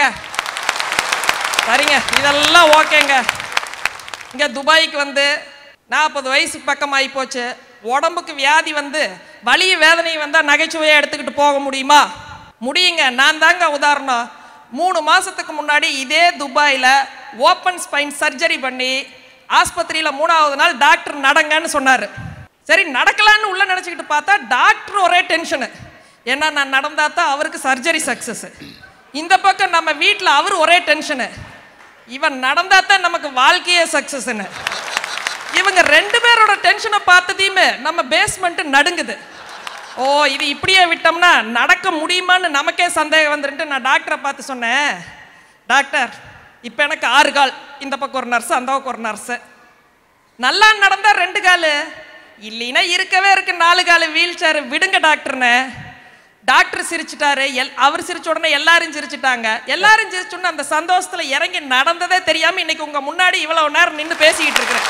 சரிங்க இதெல்லாம் ஓகேங்க இங்க துபாய்க்கு வந்து நாற்பது வயசு பக்கம் ஆகி போச்சு உடம்புக்கு வியாதி வந்து வலி வேதனை வந்தால் நகைச்சுவையை எடுத்துக்கிட்டு போக முடியுமா முடியுங்க நான் தாங்க உதாரணம் மூணு மாசத்துக்கு முன்னாடி இதே துபாயில் ஓப்பன் ஸ்பைன் சர்ஜரி பண்ணி ஆஸ்பத்திரியில் மூணாவது நாள் டாக்டர் நடங்கன்னு சொன்னார் சரி நடக்கலான்னு உள்ள நினச்சிக்கிட்டு பார்த்தா டாக்டர் ஒரே டென்ஷனு ஏன்னா நான் நடந்தா தான் அவருக்கு சர்ஜரி சக்ஸஸ் இந்த பக்கம் நம்ம வீட்டில் அவர் ஒரே டென்ஷனு இவன் நடந்தா தான் நமக்கு வாழ்க்கையே சக்ஸஸ்ன்னு இவங்க ரெண்டு பேரோட டென்ஷனை பார்த்ததையுமே நம்ம பேஸ்மெண்ட் நடுங்குது ஓ இது இப்படியே விட்டோம்னா நடக்க முடியுமான்னு நமக்கே சந்தேகம் வந்துருன்ட்டு நான் டாக்டரை பார்த்து சொன்னேன் டாக்டர் இப்போ எனக்கு ஆறு கால் இந்த பக்கம் ஒரு நர்ஸு அந்த பக்கம் ஒரு நர்ஸு நல்லா நடந்தா ரெண்டு கால் இல்லைன்னா இருக்கவே இருக்கு நாலு கால வீல் சேர் விடுங்க டாக்டர்னு டாக்டர் சிரிச்சிட்டாரு எல் அவர் சிரிச்ச உடனே எல்லாரும் சிரிச்சிட்டாங்க எல்லாரும் சிரிச்சுன்னு அந்த சந்தோஷத்துல இறங்கி நடந்ததே தெரியாம இன்னைக்கு உங்க முன்னாடி இவ்வளவு நேரம் நின்று பேசிக்கிட்டு இருக்கிறேன்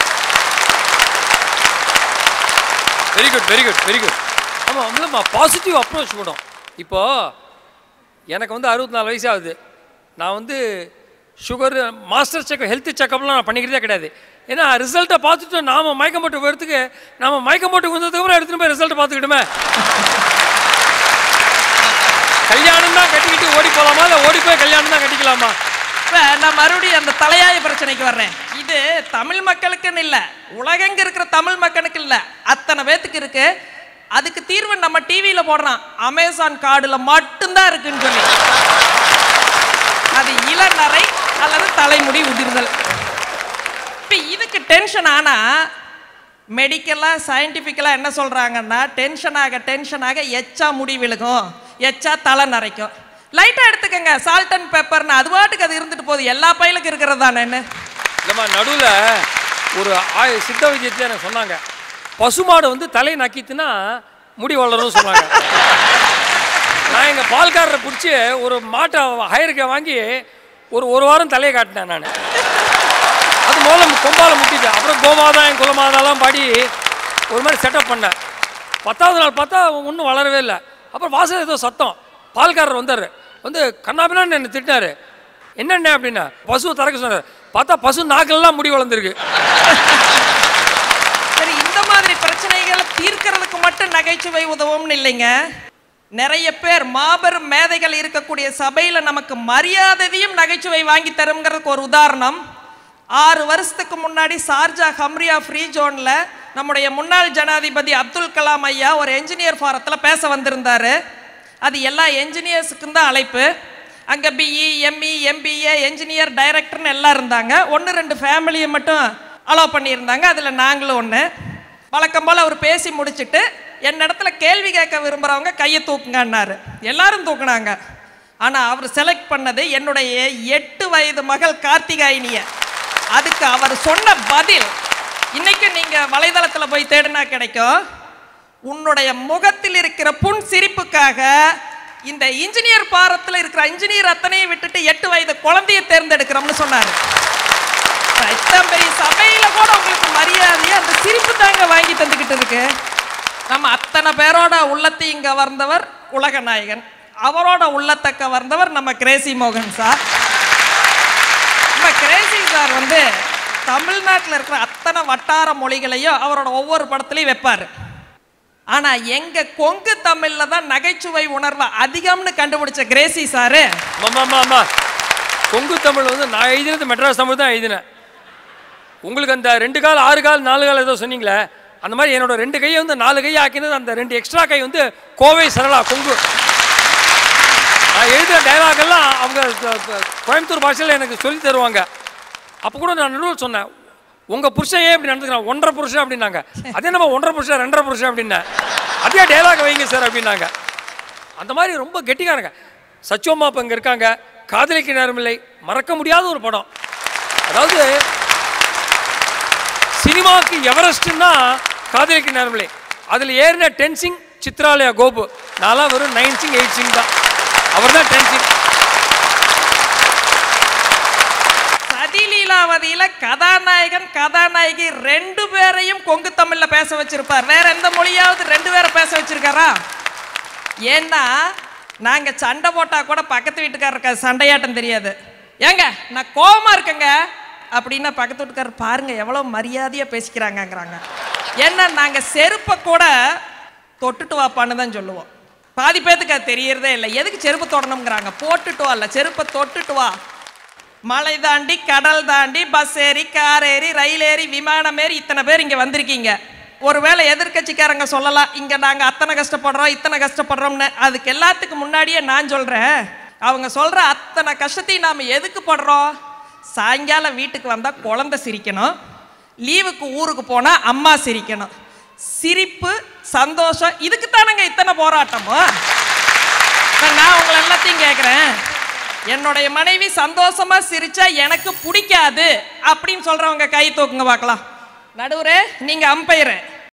very good very good very good ஆமாம் இல்லைம்மா பாசிட்டிவ் அப்ரோச் கூடும் இப்போ எனக்கு வந்து அறுபத்தி நாலு வயசு ஆகுது நான் வந்து சுகர் மாஸ்டர் செக் ஹெல்த் செக்கப்லாம் நான் பண்ணிக்கிறதே கிடையாது ஏன்னா ரிசல்ட்டை பார்த்துட்டு நாம மயக்கம் போட்டு வரதுக்கு நாம மயக்கம் போட்டு வந்ததுக்கு அப்புறம் எடுத்துட்டு போய் ரிசல்ட்டை பார்த்துக்கிட்டுமே கல்யாணம் தான் கட்டிக்கிட்டு ஓடி போகலாமா இல்லை ஓடி போய் கல்யாணம் தான் கட்டிக்கலாமா இப்ப நான் மறுபடியும் அந்த தலையாய பிரச்சனைக்கு வர்றேன் இது தமிழ் மக்களுக்குன்னு இல்ல உலகெங்க இருக்கிற தமிழ் மக்களுக்கு இல்ல அத்தனை பேத்துக்கு இருக்கு அதுக்கு தீர்வு நம்ம டிவியில போடுறான் அமேசான் கார்டுல மட்டும்தான் இருக்குன்னு சொல்லி அது இளநரை அல்லது தலைமுடி உதிர்தல் இப்ப இதுக்கு டென்ஷன் ஆனா மெடிக்கலா சயின்டிஃபிக்கலா என்ன சொல்றாங்கன்னா டென்ஷன் ஆக டென்ஷன் ஆக எச்சா முடி விழுகும் எச்சா தலை நரைக்கும் லைட்டா எடுத்துக்கங்க சால்ட் அண்ட் பெப்பர்னு அது பாட்டுக்கு அது இருந்துட்டு போகுது எல்லா பயிலுக்கும் இருக்கிறது தானே இல்லைம்மா நடுவில் ஒரு ஆய சித்த வைத்தியத்தில் எனக்கு சொன்னாங்க பசுமாடு வந்து தலை நக்கித்துனா முடி வளரும்னு சொன்னாங்க நான் எங்கள் பால்காரரை பிடிச்சி ஒரு மாட்டை ஹயருக்கு வாங்கி ஒரு ஒரு வாரம் தலையை காட்டினேன் நான் அது முதல்ல கொம்பால முட்டிட்டேன் அப்புறம் கோமாதான் குலமாதாலாம் பாடி ஒரு மாதிரி செட்டப் பண்ணேன் பத்தாவது நாள் பார்த்தா ஒன்றும் வளரவே இல்லை அப்புறம் வாசல் ஏதோ சத்தம் பால்காரர் வந்தார் வந்து கண்ணாபின்னு என்னை திட்டினாரு என்னென்ன அப்படின்னா பசுவை திறக்க சொன்னார் பார்த்தா பசு நாக்கெல்லாம் முடி வளர்ந்துருக்கு சரி இந்த மாதிரி பிரச்சனைகளை தீர்க்கறதுக்கு மட்டும் நகைச்சுவை உதவும்னு இல்லைங்க நிறைய பேர் மாபெரும் மேதைகள் இருக்கக்கூடிய சபையில நமக்கு மரியாதையும் நகைச்சுவை வாங்கி தருங்கிறதுக்கு ஒரு உதாரணம் ஆறு வருஷத்துக்கு முன்னாடி சார்ஜா ஹம்ரியா ஃப்ரீ ஜோன்ல நம்முடைய முன்னாள் ஜனாதிபதி அப்துல் கலாம் ஐயா ஒரு என்ஜினியர் ஃபாரத்தில் பேச வந்திருந்தாரு அது எல்லா என்ஜினியர்ஸுக்கும் தான் அழைப்பு அங்கே பிஇ எம்இ எம்பிஏ என்ஜினியர் டைரக்டர்னு எல்லாம் இருந்தாங்க ஒன்று ரெண்டு ஃபேமிலியை மட்டும் அலோவ் பண்ணியிருந்தாங்க அதில் நாங்களும் ஒன்று வழக்கம் போல் அவர் பேசி முடிச்சிட்டு என் இடத்துல கேள்வி கேட்க விரும்புகிறவங்க கையை தூக்குங்கன்னாரு எல்லாரும் தூக்குனாங்க ஆனால் அவர் செலக்ட் பண்ணது என்னுடைய எட்டு வயது மகள் கார்த்திகாயினிய அதுக்கு அவர் சொன்ன பதில் இன்னைக்கு நீங்கள் வலைதளத்தில் போய் தேடினா கிடைக்கும் உன்னுடைய முகத்தில் இருக்கிற புன் சிரிப்புக்காக இந்த இன்ஜினியர் பாரத்தில் இருக்கிற இன்ஜினியர் அத்தனையும் விட்டுட்டு எட்டு வயது குழந்தையை தேர்ந்தெடுக்கிறோம்னு சொன்னாரு இத்தனை பெரிய சபையில கூட உங்களுக்கு மரியாதையை அந்த சிரிப்பு தாங்க வாங்கி தந்துக்கிட்டு இருக்கு நம்ம அத்தனை பேரோட உள்ளத்தை இங்க வந்தவர் உலக நாயகன் அவரோட உள்ளத்தை கவர்ந்தவர் நம்ம கிரேசி மோகன் சார் நம்ம கிரேசி சார் வந்து தமிழ்நாட்டில் இருக்கிற அத்தனை வட்டார மொழிகளையும் அவரோட ஒவ்வொரு படத்துலையும் வைப்பார் ஆனா எங்க கொங்கு தமிழ்ல தான் நகைச்சுவை உணர்வு அதிகம்னு கண்டுபிடிச்ச கிரேசி சாரு ஆமா ஆமா ஆமா கொங்கு தமிழ் வந்து நான் எழுதினது மெட்ராஸ் தமிழ் தான் எழுதினேன் உங்களுக்கு அந்த ரெண்டு கால் ஆறு கால் நாலு கால் ஏதோ சொன்னீங்களே அந்த மாதிரி என்னோட ரெண்டு கையை வந்து நாலு கையை ஆக்கினது அந்த ரெண்டு எக்ஸ்ட்ரா கை வந்து கோவை சரளா கொங்கு நான் எழுதுகிற டைலாக் எல்லாம் அவங்க க- க- கோயம்புத்தூர் பாஷையில் எனக்கு சொல்லி தருவாங்க அப்போ கூட நான் நடுவில் சொன்னேன் உங்கள் புருஷன் ஏன் இப்படி நடந்துக்கிறான் ஒன்றரை புருஷன் அப்படின்னாங்க அதே நம்ம ஒன்றரை புருஷன் ரெண்டரை புருஷன் அப்படின்னேன் அதே டைலாக் வைங்க சார் அப்படின்னாங்க அந்த மாதிரி ரொம்ப கெட்டிக்காரங்க சச்சோமா இப்போ இங்கே இருக்காங்க காதலிக்க நேரமில்லை மறக்க முடியாத ஒரு படம் அதாவது சினிமாவுக்கு எவரெஸ்ட்னா காதலிக்க நேரமில்லை அதில் ஏறின டென்சிங் சித்ராலயா கோபு நான்லாம் வெறும் நைன் சிங் எயிட் சிங் தான் அவர் தான் டென்சிங் சதிலீலாவதியில கதாநாயகன் கதாநாயகி ரெண்டு பேரையும் கொங்கு தமிழ்ல பேச வச்சிருப்பார் வேற எந்த மொழியாவது ரெண்டு பேரை பேச வச்சிருக்காரா ஏன்னா நாங்க சண்டை போட்டா கூட பக்கத்து வீட்டுக்காரருக்கு சண்டையாட்டம் தெரியாது ஏங்க நான் கோவமா இருக்கேங்க அப்படின்னா பக்கத்து வீட்டுக்காரர் பாருங்க எவ்வளவு மரியாதையா பேசிக்கிறாங்கங்கிறாங்க ஏன்னா நாங்க செருப்பை கூட தொட்டுட்டு வாப்பான்னு தான் சொல்லுவோம் பாதி பேத்துக்கு அது தெரியறதே இல்லை எதுக்கு செருப்பு தொடணுங்கிறாங்க போட்டுட்டு வா இல்லை செருப்பை தொட்டுட்டு வா மலை தாண்டி கடல் தாண்டி பஸ் ஏறி கார் ஏறி ரயில் ஏறி விமானம் ஏறி இத்தனை பேர் இங்கே வந்திருக்கீங்க ஒருவேளை எதிர்க்கட்சிக்காரங்க சொல்லலாம் இங்கே நாங்கள் அத்தனை கஷ்டப்படுறோம் இத்தனை கஷ்டப்படுறோம்னு அதுக்கு எல்லாத்துக்கும் முன்னாடியே நான் சொல்கிறேன் அவங்க சொல்கிற அத்தனை கஷ்டத்தையும் நாம் எதுக்கு படுறோம் சாயங்காலம் வீட்டுக்கு வந்தால் குழந்தை சிரிக்கணும் லீவுக்கு ஊருக்கு போனால் அம்மா சிரிக்கணும் சிரிப்பு சந்தோஷம் இதுக்கு தானங்க இத்தனை போராட்டமும் இப்ப நான் உங்களை எல்லாத்தையும் கேட்குறேன் என்னுடைய மனைவி சந்தோஷமா சிரிச்சா எனக்கு பிடிக்காது அப்படின்னு சொல்றவங்க கை தூக்குங்க பார்க்கலாம் நடுவுரே நீங்க அம்பையரு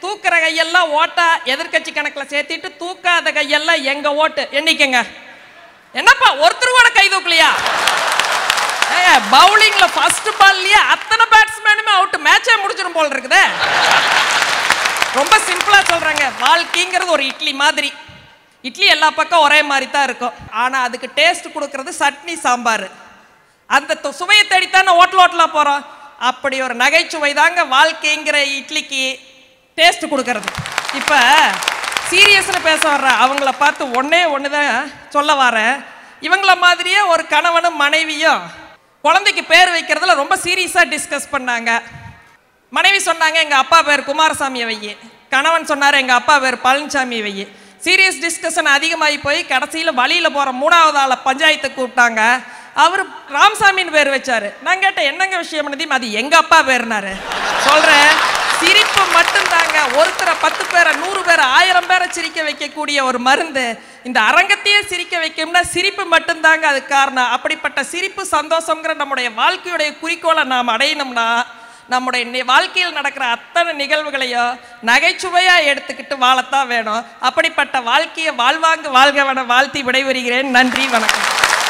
தூக்குற கையெல்லாம் ஓட்டா எதிர்க்கட்சி கணக்குல சேர்த்திட்டு தூக்காத கையெல்லாம் எங்க ஓட்டு எண்ணிக்கங்க என்னப்பா ஒருத்தர் கூட கை தூக்கலையா பவுலிங்ல ஃபர்ஸ்ட் பால்லயே அத்தனை பேட்ஸ்மேனுமே அவுட் மேட்சே முடிச்சிடும் போல் இருக்குதே ரொம்ப சிம்பிளா சொல்றாங்க வாழ்க்கைங்கிறது ஒரு இட்லி மாதிரி இட்லி எல்லா பக்கம் ஒரே மாதிரி தான் இருக்கும் ஆனா அதுக்கு டேஸ்ட் கொடுக்கறது சட்னி சாம்பார் அந்த து- சுவையை தேடித்தானே ஹோட்டல் ஹோட்டலா போறோம் அப்படி ஒரு நகைச்சுவை தாங்க வாழ்க்கைங்கிற இட்லிக்கு டேஸ்ட் கொடுக்கறது இப்ப சீரியஸ்னு பேச வர்ற அவங்கள பார்த்து ஒண்ணே ஒன்று தான் சொல்ல வரேன் இவங்கள மாதிரியே ஒரு கணவனும் மனைவியும் குழந்தைக்கு பேர் வைக்கிறதுல ரொம்ப சீரியஸாக டிஸ்கஸ் பண்ணாங்க மனைவி சொன்னாங்க எங்க அப்பா பேர் குமாரசாமி வையி கணவன் சொன்னாரு எங்க அப்பா பேர் பழனிசாமி வையி சீரியஸ் டிஸ்கஷன் அதிகமாகி போய் கடைசியில வழியில போற மூணாவது ஆளை பஞ்சாயத்துக்கு கூப்பிட்டாங்க அவர் ராமசாமின்னு பேர் வச்சாரு நான் கேட்டேன் என்னங்க விஷயம் பண்ணதையும் அது எங்க அப்பா பேர்னாரு சொல்றேன் சிரிப்பு மட்டும்தாங்க ஒருத்தரை பத்து பேரை நூறு பேரை ஆயிரம் பேரை சிரிக்க வைக்கக்கூடிய ஒரு மருந்து இந்த அரங்கத்தையே சிரிக்க வைக்கும்னா சிரிப்பு மட்டும்தாங்க அதுக்கு காரணம் அப்படிப்பட்ட சிரிப்பு சந்தோஷங்கிற நம்முடைய வாழ்க்கையுடைய குறிக்கோளை நாம் அடையணும்னா நம்முடைய நி- வாழ்க்கையில் நடக்கிற அத்தனை நிகழ்வுகளையும் நகைச்சுவையா எடுத்துக்கிட்டு வாழத்தான் வேணும் அப்படிப்பட்ட வாழ்க்கையை வாழ்வாங்கு வாழ்கவன வாழ்த்தி விடைபெறுகிறேன் நன்றி வணக்கம்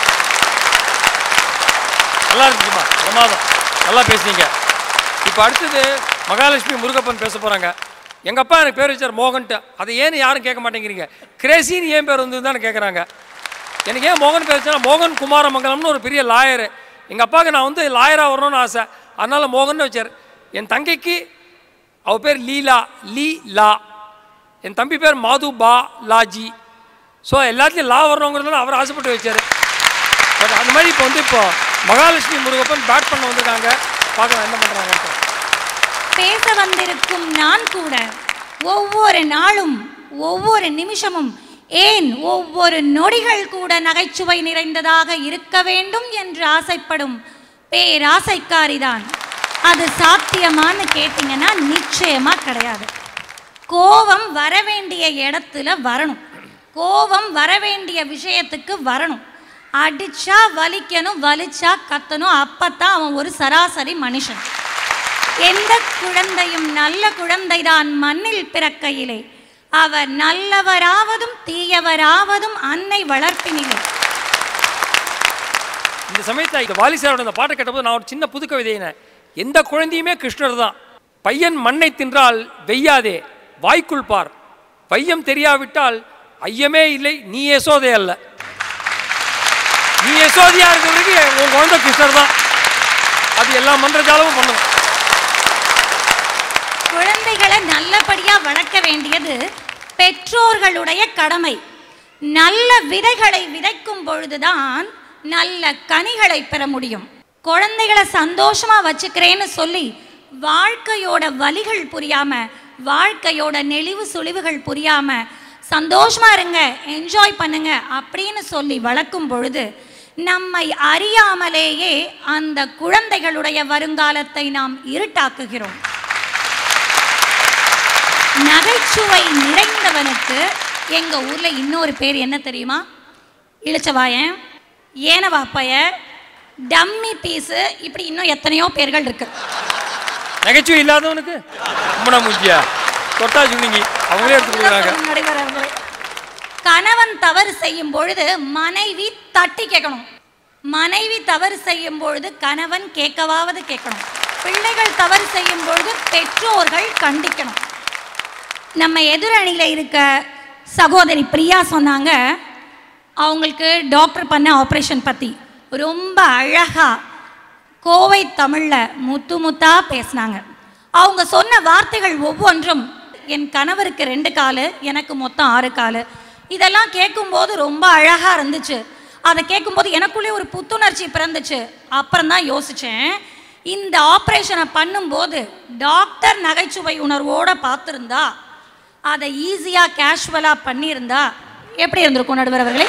நல்லா இருக்குமா பிரமாதம் நல்லா பேசுனீங்க இப்போ அடுத்தது மகாலட்சுமி முருகப்பன் பேச போகிறாங்க எங்கள் அப்பா எனக்கு பேர் வச்சார் மோகன்ட்டு அதை ஏன்னு யாரும் கேட்க மாட்டேங்கிறீங்க கிரேசின்னு ஏன் பேர் வந்து தானே கேட்குறாங்க எனக்கு ஏன் மோகன் பேர் வச்சா மோகன் குமாரமங்கலம்னு ஒரு பெரிய லாயரு எங்கள் அப்பாவுக்கு நான் வந்து லாயராக வரணும்னு ஆசை அதனால் மோகன் வச்சார் என் தங்கைக்கு அவ பேர் லீலா லீ லா என் தம்பி பேர் மாது பா லாஜி ஸோ எல்லாத்துலேயும் லா வரணுங்கிறதுனால அவர் ஆசைப்பட்டு வச்சார் பட் அந்த மாதிரி இப்போ வந்து இப்போ மகாலட்சுமி முருகப்பன் பேட் பண்ண வந்திருக்காங்க பார்க்கலாம் என்ன பண்ணுறாங்க பேச வந்திருக்கும் நான் கூட ஒவ்வொரு நாளும் ஒவ்வொரு நிமிஷமும் ஏன் ஒவ்வொரு நொடிகள் கூட நகைச்சுவை நிறைந்ததாக இருக்க வேண்டும் என்று ஆசைப்படும் பேராசைக்காரிதான் அது சாத்தியமான்னு கேட்டிங்கன்னா நிச்சயமா கிடையாது கோபம் வர வேண்டிய இடத்துல வரணும் கோபம் வர வேண்டிய விஷயத்துக்கு வரணும் அடிச்சா வலிக்கணும் வலிச்சா கத்தணும் அப்பத்தான் அவன் ஒரு சராசரி மனுஷன் எந்த குழந்தையும் நல்ல குழந்தைதான் மண்ணில் பிறக்கையிலே அவர் நல்லவராவதும் தீயவராவதும் அன்னை வளர்ப்பினிலே இந்த சமயத்தில் இந்த வாலி சாரோட இந்த பாட்டை கேட்டபோது நான் ஒரு சின்ன புது கவிதையினேன் எந்த குழந்தையுமே கிருஷ்ணர் தான் பையன் மண்ணை தின்றால் வெய்யாதே வாய்க்குள் பார் பையம் தெரியாவிட்டால் ஐயமே இல்லை நீ யசோதை அல்ல நீ யசோதையா இருக்கிறதுக்கு உன் குழந்தை கிருஷ்ணர் தான் அது எல்லா மன்றஜாலமும் பண்ணும் குழந்தைகளை நல்லபடியா வளர்க்க வேண்டியது பெற்றோர்களுடைய கடமை நல்ல விதைகளை விதைக்கும் பொழுதுதான் நல்ல கனிகளை பெற முடியும் குழந்தைகளை சந்தோஷமா வச்சுக்கிறேன்னு சொல்லி வாழ்க்கையோட வலிகள் புரியாம வாழ்க்கையோட நெளிவு சுழிவுகள் புரியாம சந்தோஷமா இருங்க என்ஜாய் பண்ணுங்க அப்படின்னு சொல்லி வளர்க்கும் பொழுது நம்மை அறியாமலேயே அந்த குழந்தைகளுடைய வருங்காலத்தை நாம் இருட்டாக்குகிறோம் நகைச்சுவை நிறைந்தவனுக்கு எங்க ஊர்ல இன்னொரு பேர் என்ன தெரியுமா இளிச்சவாயன் ஏனவாப்பைய டம்மி பீஸு இப்படி இன்னும் எத்தனையோ பேர்கள் இருக்கு நகைச்சுவை இல்லாதவனுக்கு கும்பனா மூஞ்சியா தொட்டா சுங்கிங்கி அவங்களே எடுத்து கொடுக்குறாங்க நடுவர் அவர்களே. கணவன் தவறு செய்யும் பொழுது மனைவி தட்டி கேட்கணும் மனைவி தவறு செய்யும் பொழுது கணவன் கேட்கவாவது கேட்கணும் பிள்ளைகள் தவறு செய்யும் பொழுது பெற்றோர்கள் கண்டிக்கணும் நம்ம எதிரணியில் இருக்க சகோதரி பிரியா சொன்னாங்க அவங்களுக்கு டாக்டர் பண்ண ஆப்ரேஷன் பற்றி ரொம்ப அழகாக கோவை தமிழில் முத்து முத்தா பேசினாங்க அவங்க சொன்ன வார்த்தைகள் ஒவ்வொன்றும் என் கணவருக்கு ரெண்டு காலு எனக்கு மொத்தம் ஆறு காலு இதெல்லாம் கேட்கும்போது ரொம்ப அழகாக இருந்துச்சு அதை கேட்கும்போது எனக்குள்ளே ஒரு புத்துணர்ச்சி பிறந்துச்சு அப்புறம் தான் யோசித்தேன் இந்த ஆப்ரேஷனை பண்ணும்போது டாக்டர் நகைச்சுவை உணர்வோடு பார்த்துருந்தா அதை ஈஸியாக கேஷுவலாக பண்ணியிருந்தா எப்படி இருந்திருக்கும் நடுவர் அவர்களே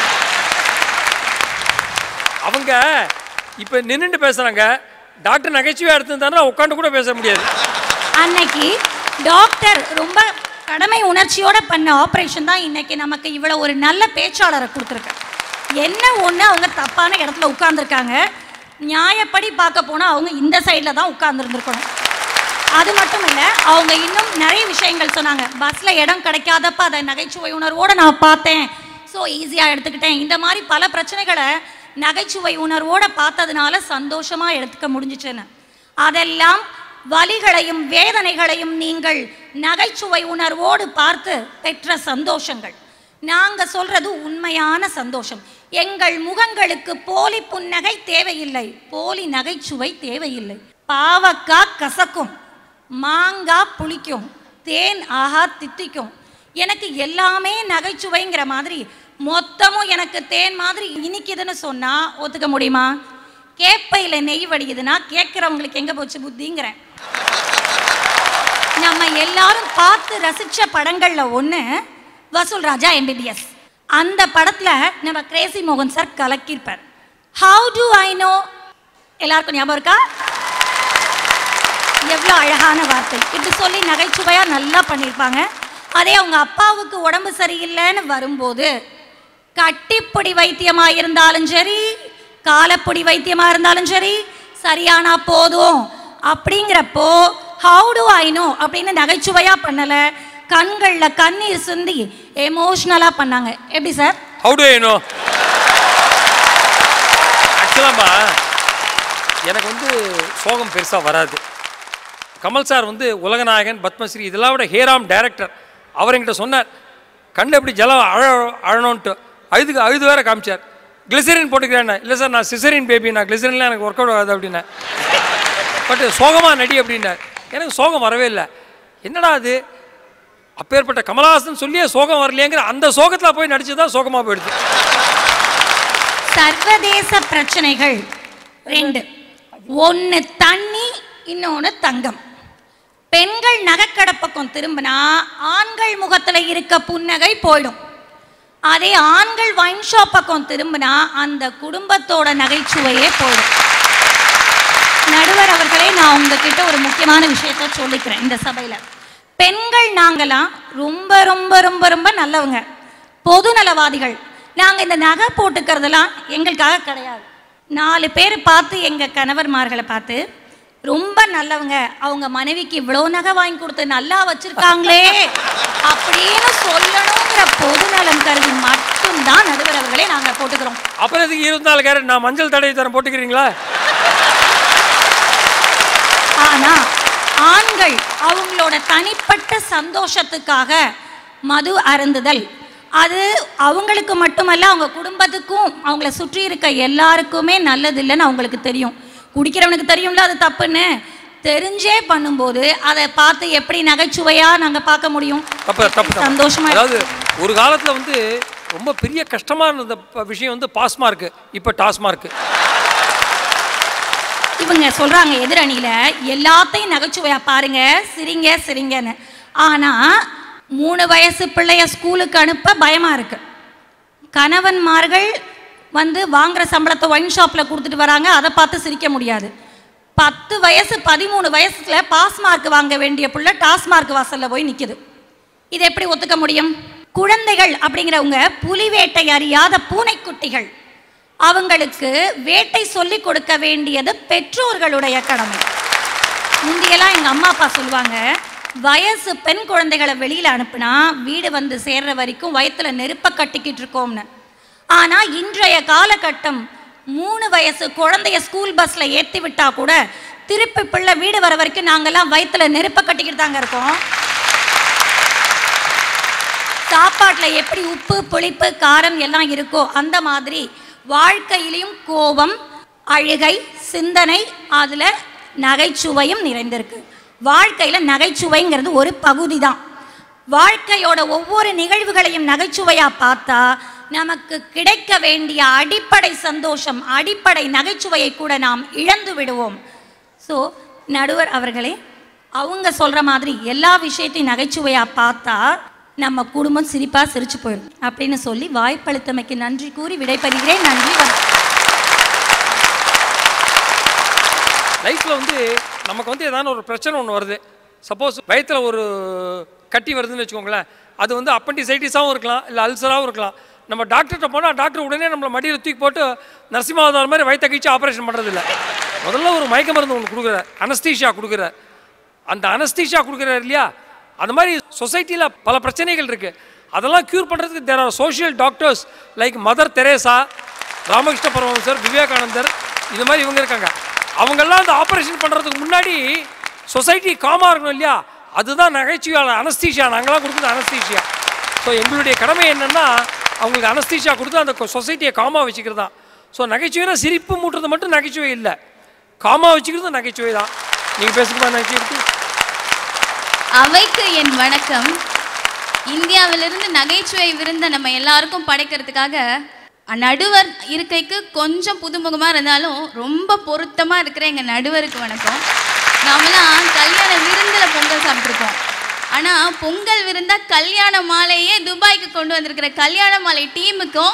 அவங்க இப்போ நின்றுட்டு பேசுகிறாங்க டாக்டர் நகைச்சுவையாக எடுத்திருந்தாருன்னா உட்காந்து கூட பேச முடியாது அன்னைக்கு டாக்டர் ரொம்ப கடமை உணர்ச்சியோட பண்ண ஆப்ரேஷன் தான் இன்னைக்கு நமக்கு இவ்வளோ ஒரு நல்ல பேச்சாளரை கொடுத்துருக்கு என்ன ஒன்று அவங்க தப்பான இடத்துல உட்கார்ந்துருக்காங்க நியாயப்படி பார்க்க போனால் அவங்க இந்த சைடில் தான் உட்கார்ந்துருந்துருக்கணும் அது மட்டும் இல்ல அவங்க இன்னும் நிறைய விஷயங்கள் சொன்னாங்க பஸ்ல இடம் கிடைக்காதப்ப அதை நகைச்சுவை உணர்வோட நான் பார்த்தேன் ஸோ ஈஸியா எடுத்துக்கிட்டேன் இந்த மாதிரி பல பிரச்சனைகளை நகைச்சுவை உணர்வோட பார்த்ததுனால சந்தோஷமா எடுத்துக்க முடிஞ்சிச்சுன்னு அதெல்லாம் வலிகளையும் வேதனைகளையும் நீங்கள் நகைச்சுவை உணர்வோடு பார்த்து பெற்ற சந்தோஷங்கள் நாங்க சொல்றது உண்மையான சந்தோஷம் எங்கள் முகங்களுக்கு போலி புன்னகை தேவையில்லை போலி நகைச்சுவை தேவையில்லை பாவக்காய் கசக்கும் மாங்காய் புளிக்கும் தேன் ஆஹா தித்திக்கும் எனக்கு எல்லாமே நகைச்சுவைங்கிற மாதிரி மொத்தமும் எனக்கு தேன் மாதிரி இனிக்குதுன்னு சொன்னா ஒத்துக்க முடியுமா கேப்பையில நெய் வடியுதுன்னா கேட்குறவங்களுக்கு எங்க போச்சு புத்திங்கிறேன் நம்ம எல்லாரும் பார்த்து ரசிச்ச படங்கள்ல ஒண்ணு வசூல் ராஜா எம்பிபிஎஸ் அந்த படத்துல நம்ம கிரேசி மோகன் சார் கலக்கியிருப்பார் ஹவு டு ஐ நோ எல்லாருக்கும் ஞாபகம் இருக்கா எவ்வளோ அழகான வார்த்தை இப்படி சொல்லி நகைச்சுவையா நல்லா பண்ணியிருப்பாங்க அதே அவங்க அப்பாவுக்கு உடம்பு சரியில்லைன்னு வரும்போது கட்டிப்பொடி வைத்தியமா இருந்தாலும் சரி காலப்பொடி வைத்தியமா இருந்தாலும் சரி சரியானா போதும் அப்படிங்கிறப்போ ஹவு டு ஐ நோ அப்படின்னு நகைச்சுவையா பண்ணல கண்கள்ல கண்ணீர் சிந்தி எமோஷ்னலா பண்ணாங்க எப்படி சார் ஹவு டு நோ ஆக்சுவலாம்பா எனக்கு வந்து சோகம் பெருசாக வராது கமல் சார் வந்து உலகநாயகன் பத்மஸ்ரீ இதெல்லாம் விட ஹேராம் டைரக்டர் அவர் என்கிட்ட சொன்னார் கண்ணு எப்படி ஜலம் அழ அழணுன்ட்டு அழுதுக்கு அழுது வேற காமிச்சார் கிளிசரின் போட்டுக்கிறேன் இல்லை சார் நான் சிசரின் பேபி நான் கிளிசரின்லாம் எனக்கு ஒர்க் அவுட் ஆகாது அப்படின்னேன் பட் சோகமாக நடி அப்படின்னார் எனக்கு சோகம் வரவே இல்லை என்னடா அது அப்பேற்பட்ட கமலஹாசன் சொல்லியே சோகம் வரலையேங்கிற அந்த சோகத்தில் போய் நடிச்சு தான் சோகமாக போயிடுது சர்வதேச பிரச்சனைகள் ரெண்டு ஒன்று தண்ணி இன்னொன்று தங்கம் பெண்கள் நகைக்கடை பக்கம் திரும்பினா ஆண்கள் முகத்துல இருக்க புன்னகை போயிடும் அதே ஆண்கள் வைன் ஷாப் பக்கம் திரும்பினா அந்த குடும்பத்தோட நகைச்சுவையே போயிடும் நடுவர் அவர்களே நான் உங்ககிட்ட ஒரு முக்கியமான விஷயத்த சொல்லிக்கிறேன் இந்த சபையில பெண்கள் நாங்களாம் ரொம்ப ரொம்ப ரொம்ப ரொம்ப நல்லவங்க பொதுநலவாதிகள் நாங்க இந்த நகை போட்டுக்கிறதெல்லாம் எங்களுக்காக கிடையாது நாலு பேர் பார்த்து எங்க கணவர்மார்களை பார்த்து ரொம்ப நல்லவங்க அவங்க மனைவிக்கு இவ்வளோ நகை வாங்கி கொடுத்து நல்லா வச்சிருக்காங்களே அப்படின்னு சொல்லணுங்கிற பொதுநலம் கருதி மட்டும்தான் நடுவர் அவர்களே நாங்க போட்டுக்கிறோம் அப்புறம் இதுக்கு இருபத்தி நாலு கேரட் நான் மஞ்சள் தடவை தரம் போட்டுக்கிறீங்களா ஆனா ஆண்கள் அவங்களோட தனிப்பட்ட சந்தோஷத்துக்காக மது அருந்துதல் அது அவங்களுக்கு மட்டுமல்ல அவங்க குடும்பத்துக்கும் அவங்கள சுற்றி இருக்க எல்லாருக்குமே நல்லது இல்லைன்னு அவங்களுக்கு தெரியும் குடிக்கிறவனுக்கு தெரியும்ல அது தப்புன்னு தெரிஞ்சே பண்ணும்போது அதை பார்த்து எப்படி நகைச்சுவையா நாங்க பார்க்க முடியும் தப்பு தப்பு தப்பு. சந்தோஷமா அதாவது ஒரு காலத்தில் வந்து ரொம்ப பெரிய கஷ்டமாக இருந்த ப- விஷயம் வந்து பாஸ் மார்க்கு இப்போ டாஸ் மார்க்கு இவங்க சொல்றாங்க எதிரணியில எல்லாத்தையும் நகைச்சுவையா பாருங்க சிரிங்க சிரிங்கன்னு ஆனா மூணு வயசு பிள்ளைய ஸ்கூலுக்கு அனுப்ப பயமா இருக்கு கணவன்மார்கள் வந்து வாங்குற சம்பளத்தை ஒயின் ஷாப்ல கொடுத்துட்டு வராங்க அதை பார்த்து சிரிக்க முடியாது பத்து வயசு பதிமூணு வயசுல பாஸ் மார்க் வாங்க வேண்டிய புள்ள டாஸ்மார்க் வாசல்ல போய் நிக்குது இது எப்படி ஒத்துக்க முடியும் குழந்தைகள் அப்படிங்கிறவங்க புலி வேட்டை அறியாத பூனைக்குட்டிகள் அவங்களுக்கு வேட்டை சொல்லி கொடுக்க வேண்டியது பெற்றோர்களுடைய கடமை முந்தியெல்லாம் எங்க அம்மா அப்பா சொல்லுவாங்க வயசு பெண் குழந்தைகளை வெளியில அனுப்புனா வீடு வந்து சேர்ற வரைக்கும் வயத்துல நெருப்ப கட்டிக்கிட்டு இருக்கோம்னு ஆனா இன்றைய காலகட்டம் மூணு வயசு குழந்தைய ஸ்கூல் பஸ்ல ஏத்தி விட்டா கூட திருப்பி பிள்ளை வீடு வர வரைக்கும் நாங்கெல்லாம் வயித்துல நெருப்ப கட்டிக்கிட்டு தாங்க இருக்கோம் சாப்பாட்டில் எப்படி உப்பு புளிப்பு காரம் எல்லாம் இருக்கோ அந்த மாதிரி வாழ்க்கையிலையும் கோபம் அழுகை சிந்தனை அதில் நகைச்சுவையும் நிறைந்திருக்கு வாழ்க்கையில் நகைச்சுவைங்கிறது ஒரு பகுதி தான் வாழ்க்கையோட ஒவ்வொரு நிகழ்வுகளையும் நகைச்சுவையாக பார்த்தா நமக்கு கிடைக்க வேண்டிய அடிப்படை சந்தோஷம் அடிப்படை நகைச்சுவையை கூட நாம் இழந்து விடுவோம் ஸோ நடுவர் அவர்களே அவங்க சொல்ற மாதிரி எல்லா விஷயத்தையும் நகைச்சுவையா பார்த்தா நம்ம குடும்பம் சிரிப்பா சிரிச்சு போயிடும் அப்படின்னு சொல்லி வாய்ப்பளித்தமைக்கு நன்றி கூறி விடைபெறுகிறேன் நன்றி வணக்கம். லைஃப்பில் வந்து நமக்கு வந்து ஏதாவது ஒரு பிரச்சனை ஒன்று வருது சப்போஸ் வயித்துல ஒரு கட்டி வருதுன்னு வச்சுக்கோங்களேன் அது வந்து அப்பண்டிசைட்டிஸாகவும் இருக்கலாம் இல்லை அல்சராகவும் இருக்கலாம் நம்ம டாக்டர்கிட்ட போனால் டாக்டர் உடனே நம்மளை மடியில் தூக்கி போட்டு நரசிம்மாவதார் மாதிரி வயிற்ற கழிச்சு ஆப்ரேஷன் பண்ணுறதில்ல முதல்ல ஒரு மயக்க மருந்து ஒன்று கொடுக்குறார் அனஸ்தீஷியா கொடுக்குறார் அந்த அனஸ்தீஷா கொடுக்குறாரு இல்லையா அந்த மாதிரி சொசைட்டியில் பல பிரச்சனைகள் இருக்குது அதெல்லாம் க்யூர் பண்ணுறதுக்கு there are social doctors like Mother Teresa Ramakrishna பரமஹம்சர் விவேகானந்தர் இது மாதிரி இவங்க இருக்காங்க அவங்கெல்லாம் அந்த ஆப்ரேஷன் பண்ணுறதுக்கு முன்னாடி சொசைட்டி காமாக இருக்கணும் இல்லையா அதுதான் நகைச்சுவையாளர் அனஸ்தீஷியா நாங்களாம் கொடுக்குறது அனஸ்தீஷியா ஸோ எங்களுடைய கடமை என்னென்னா அவங்களுக்கு அனஸ்தீஷியா கொடுத்து அந்த சொசைட்டியை காமாக வச்சுக்கிறது தான் ஸோ நகைச்சுவைனா சிரிப்பு மூட்டுறது மட்டும் நகைச்சுவை இல்லை காமாக வச்சுக்கிறது நகைச்சுவை தான் நீங்கள் பேசுகிறதா நகைச்சுவை இருக்கு அவைக்கு என் வணக்கம் இந்தியாவிலிருந்து நகைச்சுவை விருந்த நம்ம எல்லாருக்கும் படைக்கிறதுக்காக நடுவர் இருக்கைக்கு கொஞ்சம் புதுமுகமாக இருந்தாலும் ரொம்ப பொருத்தமாக இருக்கிற எங்கள் நடுவருக்கு வணக்கம் நாமெல்லாம் கல்யாண விருந்தில் பொங்கல் சாப்பிட்ருப்போம் ஆனால் பொங்கல் விருந்தா கல்யாண மாலையே துபாய்க்கு கொண்டு வந்திருக்கிற கல்யாண மாலை டீமுக்கும்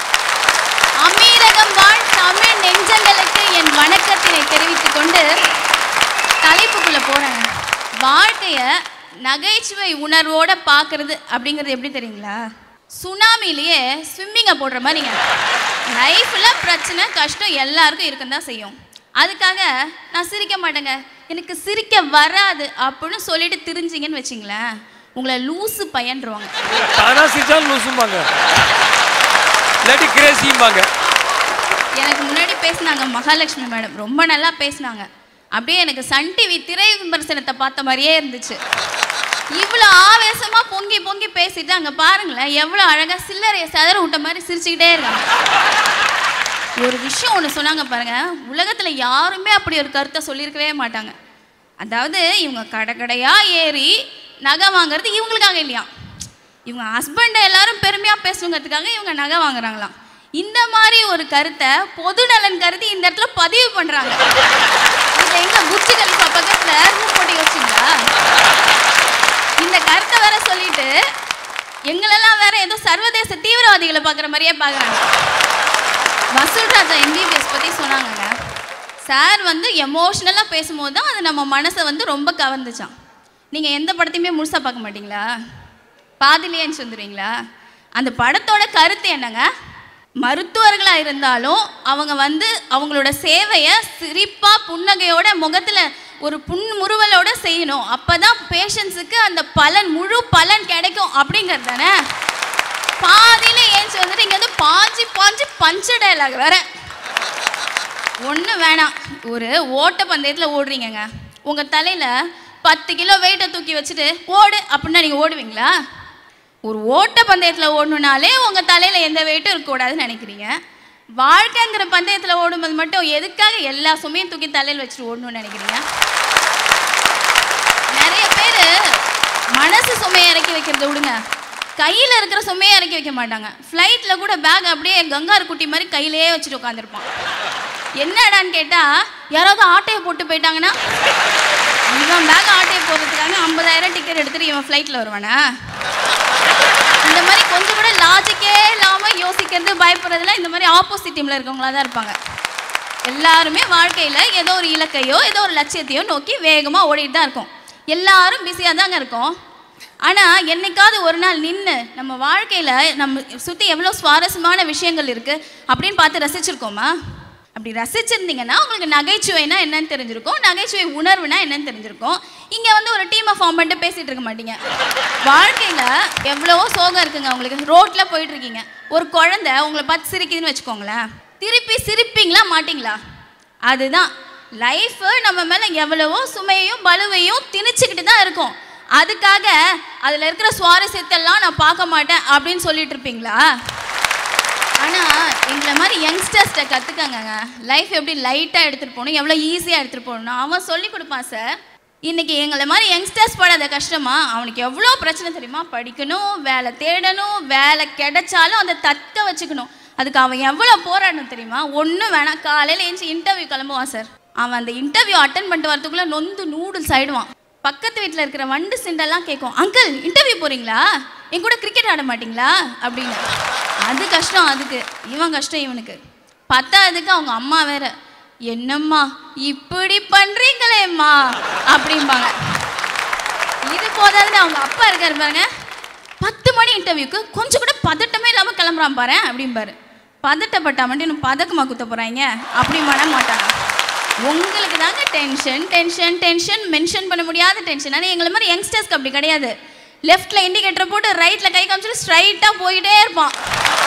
அமீரகம் வாழ் தமிழ் நெஞ்சங்களுக்கு என் வணக்கத்தினை தெரிவித்துக் கொண்டு தலைப்புக்குள்ள போறேன் வாழ்க்கைய நகைச்சுவை உணர்வோட பார்க்கிறது அப்படிங்கிறது எப்படி தெரியுங்களா சுனாமிலேயே ஸ்விம்மிங்கை போடுற மாதிரிங்க லைஃப்ல பிரச்சனை கஷ்டம் எல்லாருக்கும் இருக்கும் தான் செய்யும் அதுக்காக நான் சிரிக்க மாட்டேங்க எனக்கு சிரிக்க வராது அப்படின்னு சொல்லிட்டு திரிஞ்சிங்கன்னு வச்சிங்களேன் உங்களை லூசு பையன்றுவாங்க தானா சிரிச்சாலும் லூசும்பாங்க இல்லாட்டி கிரேசிம்பாங்க எனக்கு முன்னாடி பேசினாங்க மகாலட்சுமி மேடம் ரொம்ப நல்லா பேசினாங்க அப்படியே எனக்கு சன் டிவி திரை விமர்சனத்தை பார்த்த மாதிரியே இருந்துச்சு இவ்வளோ ஆவேசமா பொங்கி பொங்கி பேசிட்டு அங்க பாருங்களேன் எவ்வளோ அழகா சில்லறையை சதற விட்ட மாதிரி சிரிச்சுக்கிட்டே இருக்காங்க ஒரு விஷயம் ஒன்று சொன்னாங்க பாருங்க உலகத்துல யாருமே அப்படி ஒரு கருத்தை சொல்லியிருக்கவே மாட்டாங்க அதாவது இவங்க கடை கடையா ஏறி நகை வாங்குறது இவங்களுக்காக இல்லையா இவங்க ஹஸ்பண்டை எல்லாரும் பெருமையா பேசுங்கிறதுக்காக இவங்க நகை வாங்குறாங்களாம் இந்த மாதிரி ஒரு கருத்தை பொது நலன் கருதி இந்த இடத்துல பதிவு பண்றாங்க இது எங்க புச்சு கலிஃபா பக்கத்துல ரூம் போட்டு யோசிச்சிங்களா இந்த கருத்தை வேற சொல்லிட்டு எங்களெல்லாம் வேற ஏதோ சர்வதேச தீவிரவாதிகளை பார்க்குற மாதிரியே பார்க்குறாங்க வசூல் ராஜா எம்பிபிஎஸ் பற்றி சொன்னாங்கங்க சார் வந்து எமோஷ்னலாக பேசும்போது தான் அது நம்ம மனசை வந்து ரொம்ப கவர்ந்துச்சான் நீங்கள் எந்த படத்தையுமே முழுசாக பார்க்க மாட்டீங்களா பாதிலேயே சொல்லுவீங்களா அந்த படத்தோட கருத்து என்னங்க மருத்துவர்களாக இருந்தாலும் அவங்க வந்து அவங்களோட சேவையை சிரிப்பாக புன்னகையோட முகத்தில் ஒரு புன்முறுவலோட செய்யணும் அப்போ தான் பேஷண்ட்ஸுக்கு அந்த பலன் முழு பலன் கிடைக்கும் அப்படிங்கிறது தானே பாதியில ஏஞ்சி வந்துட்டு இங்க வந்து பாஞ்சு பாஞ்சு பஞ்ச டயலாக் வேற ஒண்ணு வேணாம் ஒரு ஓட்ட பந்தயத்துல ஓடுறீங்கங்க உங்க தலையில பத்து கிலோ வெயிட்டை தூக்கி வச்சுட்டு ஓடு அப்படின்னா நீங்க ஓடுவீங்களா ஒரு ஓட்ட பந்தயத்துல ஓடணுனாலே உங்க தலையில எந்த வெயிட்டும் இருக்கக்கூடாதுன்னு நினைக்கிறீங்க வாழ்க்கைங்கிற பந்தயத்துல ஓடும்போது மட்டும் எதுக்காக எல்லா சுமையும் தூக்கி தலையில வச்சுட்டு ஓடணும்னு நினைக்கிறீங்க நிறைய பேர் மனசு சுமையை இறக்கி வைக்கிறத விடுங்க கையில் இருக்கிற சுமையை இறக்கி வைக்க மாட்டாங்க ஃப்ளைட்டில் கூட பேக் அப்படியே கங்காரு குட்டி மாதிரி கையிலேயே வச்சுட்டு உட்காந்துருப்பான் என்னடான்னு கேட்டால் யாராவது ஆட்டையை போட்டு போயிட்டாங்கன்னா இவன் பேக் ஆட்டையை போடுறதுக்காக ஐம்பதாயிரம் டிக்கெட் எடுத்துட்டு இவன் ஃப்ளைட்டில் வருவானா இந்த மாதிரி கொஞ்சம் கூட லாஜிக்கே இல்லாமல் யோசிக்கிறது பயப்படுறதுல இந்த மாதிரி ஆப்போசிட் டீமில் இருக்கவங்களா தான் இருப்பாங்க எல்லாருமே வாழ்க்கையில் ஏதோ ஒரு இலக்கையோ ஏதோ ஒரு லட்சியத்தையோ நோக்கி வேகமாக ஓடிட்டு தான் இருக்கோம் எல்லாரும் பிஸியாக தாங்க இருக்கோம் ஆனால் என்னைக்காவது ஒரு நாள் நின்று நம்ம வாழ்க்கையில் நம்ம சுற்றி எவ்வளோ சுவாரஸ்யமான விஷயங்கள் இருக்குது அப்படின்னு பார்த்து ரசிச்சிருக்கோமா அப்படி ரசிச்சிருந்தீங்கன்னா உங்களுக்கு நகைச்சுவைனா என்னன்னு தெரிஞ்சிருக்கும் நகைச்சுவை உணர்வுனா என்னன்னு தெரிஞ்சிருக்கும் இங்கே வந்து ஒரு டீமை ஃபார்ம் பண்ணிட்டு பேசிகிட்டு இருக்க மாட்டீங்க வாழ்க்கையில் எவ்வளவோ சோகம் இருக்குங்க உங்களுக்கு ரோட்டில் போயிட்டு இருக்கீங்க ஒரு குழந்தை உங்களை பார்த்து சிரிக்குதுன்னு வச்சுக்கோங்களேன் திருப்பி சிரிப்பீங்களா மாட்டீங்களா அதுதான் லைஃப் நம்ம மேலே எவ்வளவோ சுமையையும் பலுவையும் திணிச்சுக்கிட்டு தான் இருக்கும் அதுக்காக அதில் இருக்கிற சுவாரஸ்யத்தெல்லாம் நான் பார்க்க மாட்டேன் அப்படின்னு சொல்லிட்டு இருப்பீங்களா ஆனால் எங்களை மாதிரி யங்ஸ்டர்ஸ்கிட்ட கற்றுக்கங்க லைஃப் எப்படி லைட்டாக எடுத்துகிட்டு போகணும் எவ்வளோ ஈஸியாக எடுத்துகிட்டு போகணும் அவன் சொல்லி கொடுப்பான் சார் இன்னைக்கு எங்களை மாதிரி யங்ஸ்டர்ஸ் படாத கஷ்டமா அவனுக்கு எவ்வளோ பிரச்சனை தெரியுமா படிக்கணும் வேலை தேடணும் வேலை கிடைச்சாலும் அதை தக்க வச்சுக்கணும் அதுக்கு அவன் எவ்வளோ போராடணும் தெரியுமா ஒன்றும் வேணாம் காலையில் ஏஞ்சி இன்டர்வியூ கிளம்புவான் சார் அவன் அந்த இன்டர்வியூ அட்டன் பண்ணிட்டு வரதுக்குள்ளே நொந்து நூடுல்ஸ் ஆயிடுவான் பக்கத்து வீட்டில் இருக்கிற வண்டு சிண்டெல்லாம் கேட்கும் அங்கிள் இன்டர்வியூ போகிறீங்களா என் கூட கிரிக்கெட் ஆட மாட்டீங்களா அப்படின்னு அது கஷ்டம் அதுக்கு இவன் கஷ்டம் இவனுக்கு பத்தாததுக்கு அவங்க அம்மா வேற என்னம்மா இப்படி பண்றீங்களேம்மா அப்படிம்பாங்க இது போதாதுன்னு அவங்க அப்பா இருக்காரு பாருங்க பத்து மணி இன்டர்வியூக்கு கொஞ்சம் கூட பதட்டமே இல்லாமல் கிளம்புறான் பாரு அப்படிம்பாரு பதட்டப்பட்டா மட்டும் இன்னும் பதக்கமா குத்த போறாங்க அப்படி பண்ண மாட்டாங்க உங்களுக்கு தாங்க டென்ஷன் டென்ஷன் டென்ஷன் மென்ஷன் பண்ண முடியாத டென்ஷன் ஆனால் எங்களை மாதிரி யங்ஸ்டர்ஸ்க்கு அப்படி கிடையாது லெஃப்ட்ல இண்டிகேட்டர் போட்டு ரைட்ல கை காமிச்சிட்டு ஸ்ட்ரைட்டா போயிட்டே இருப்பான்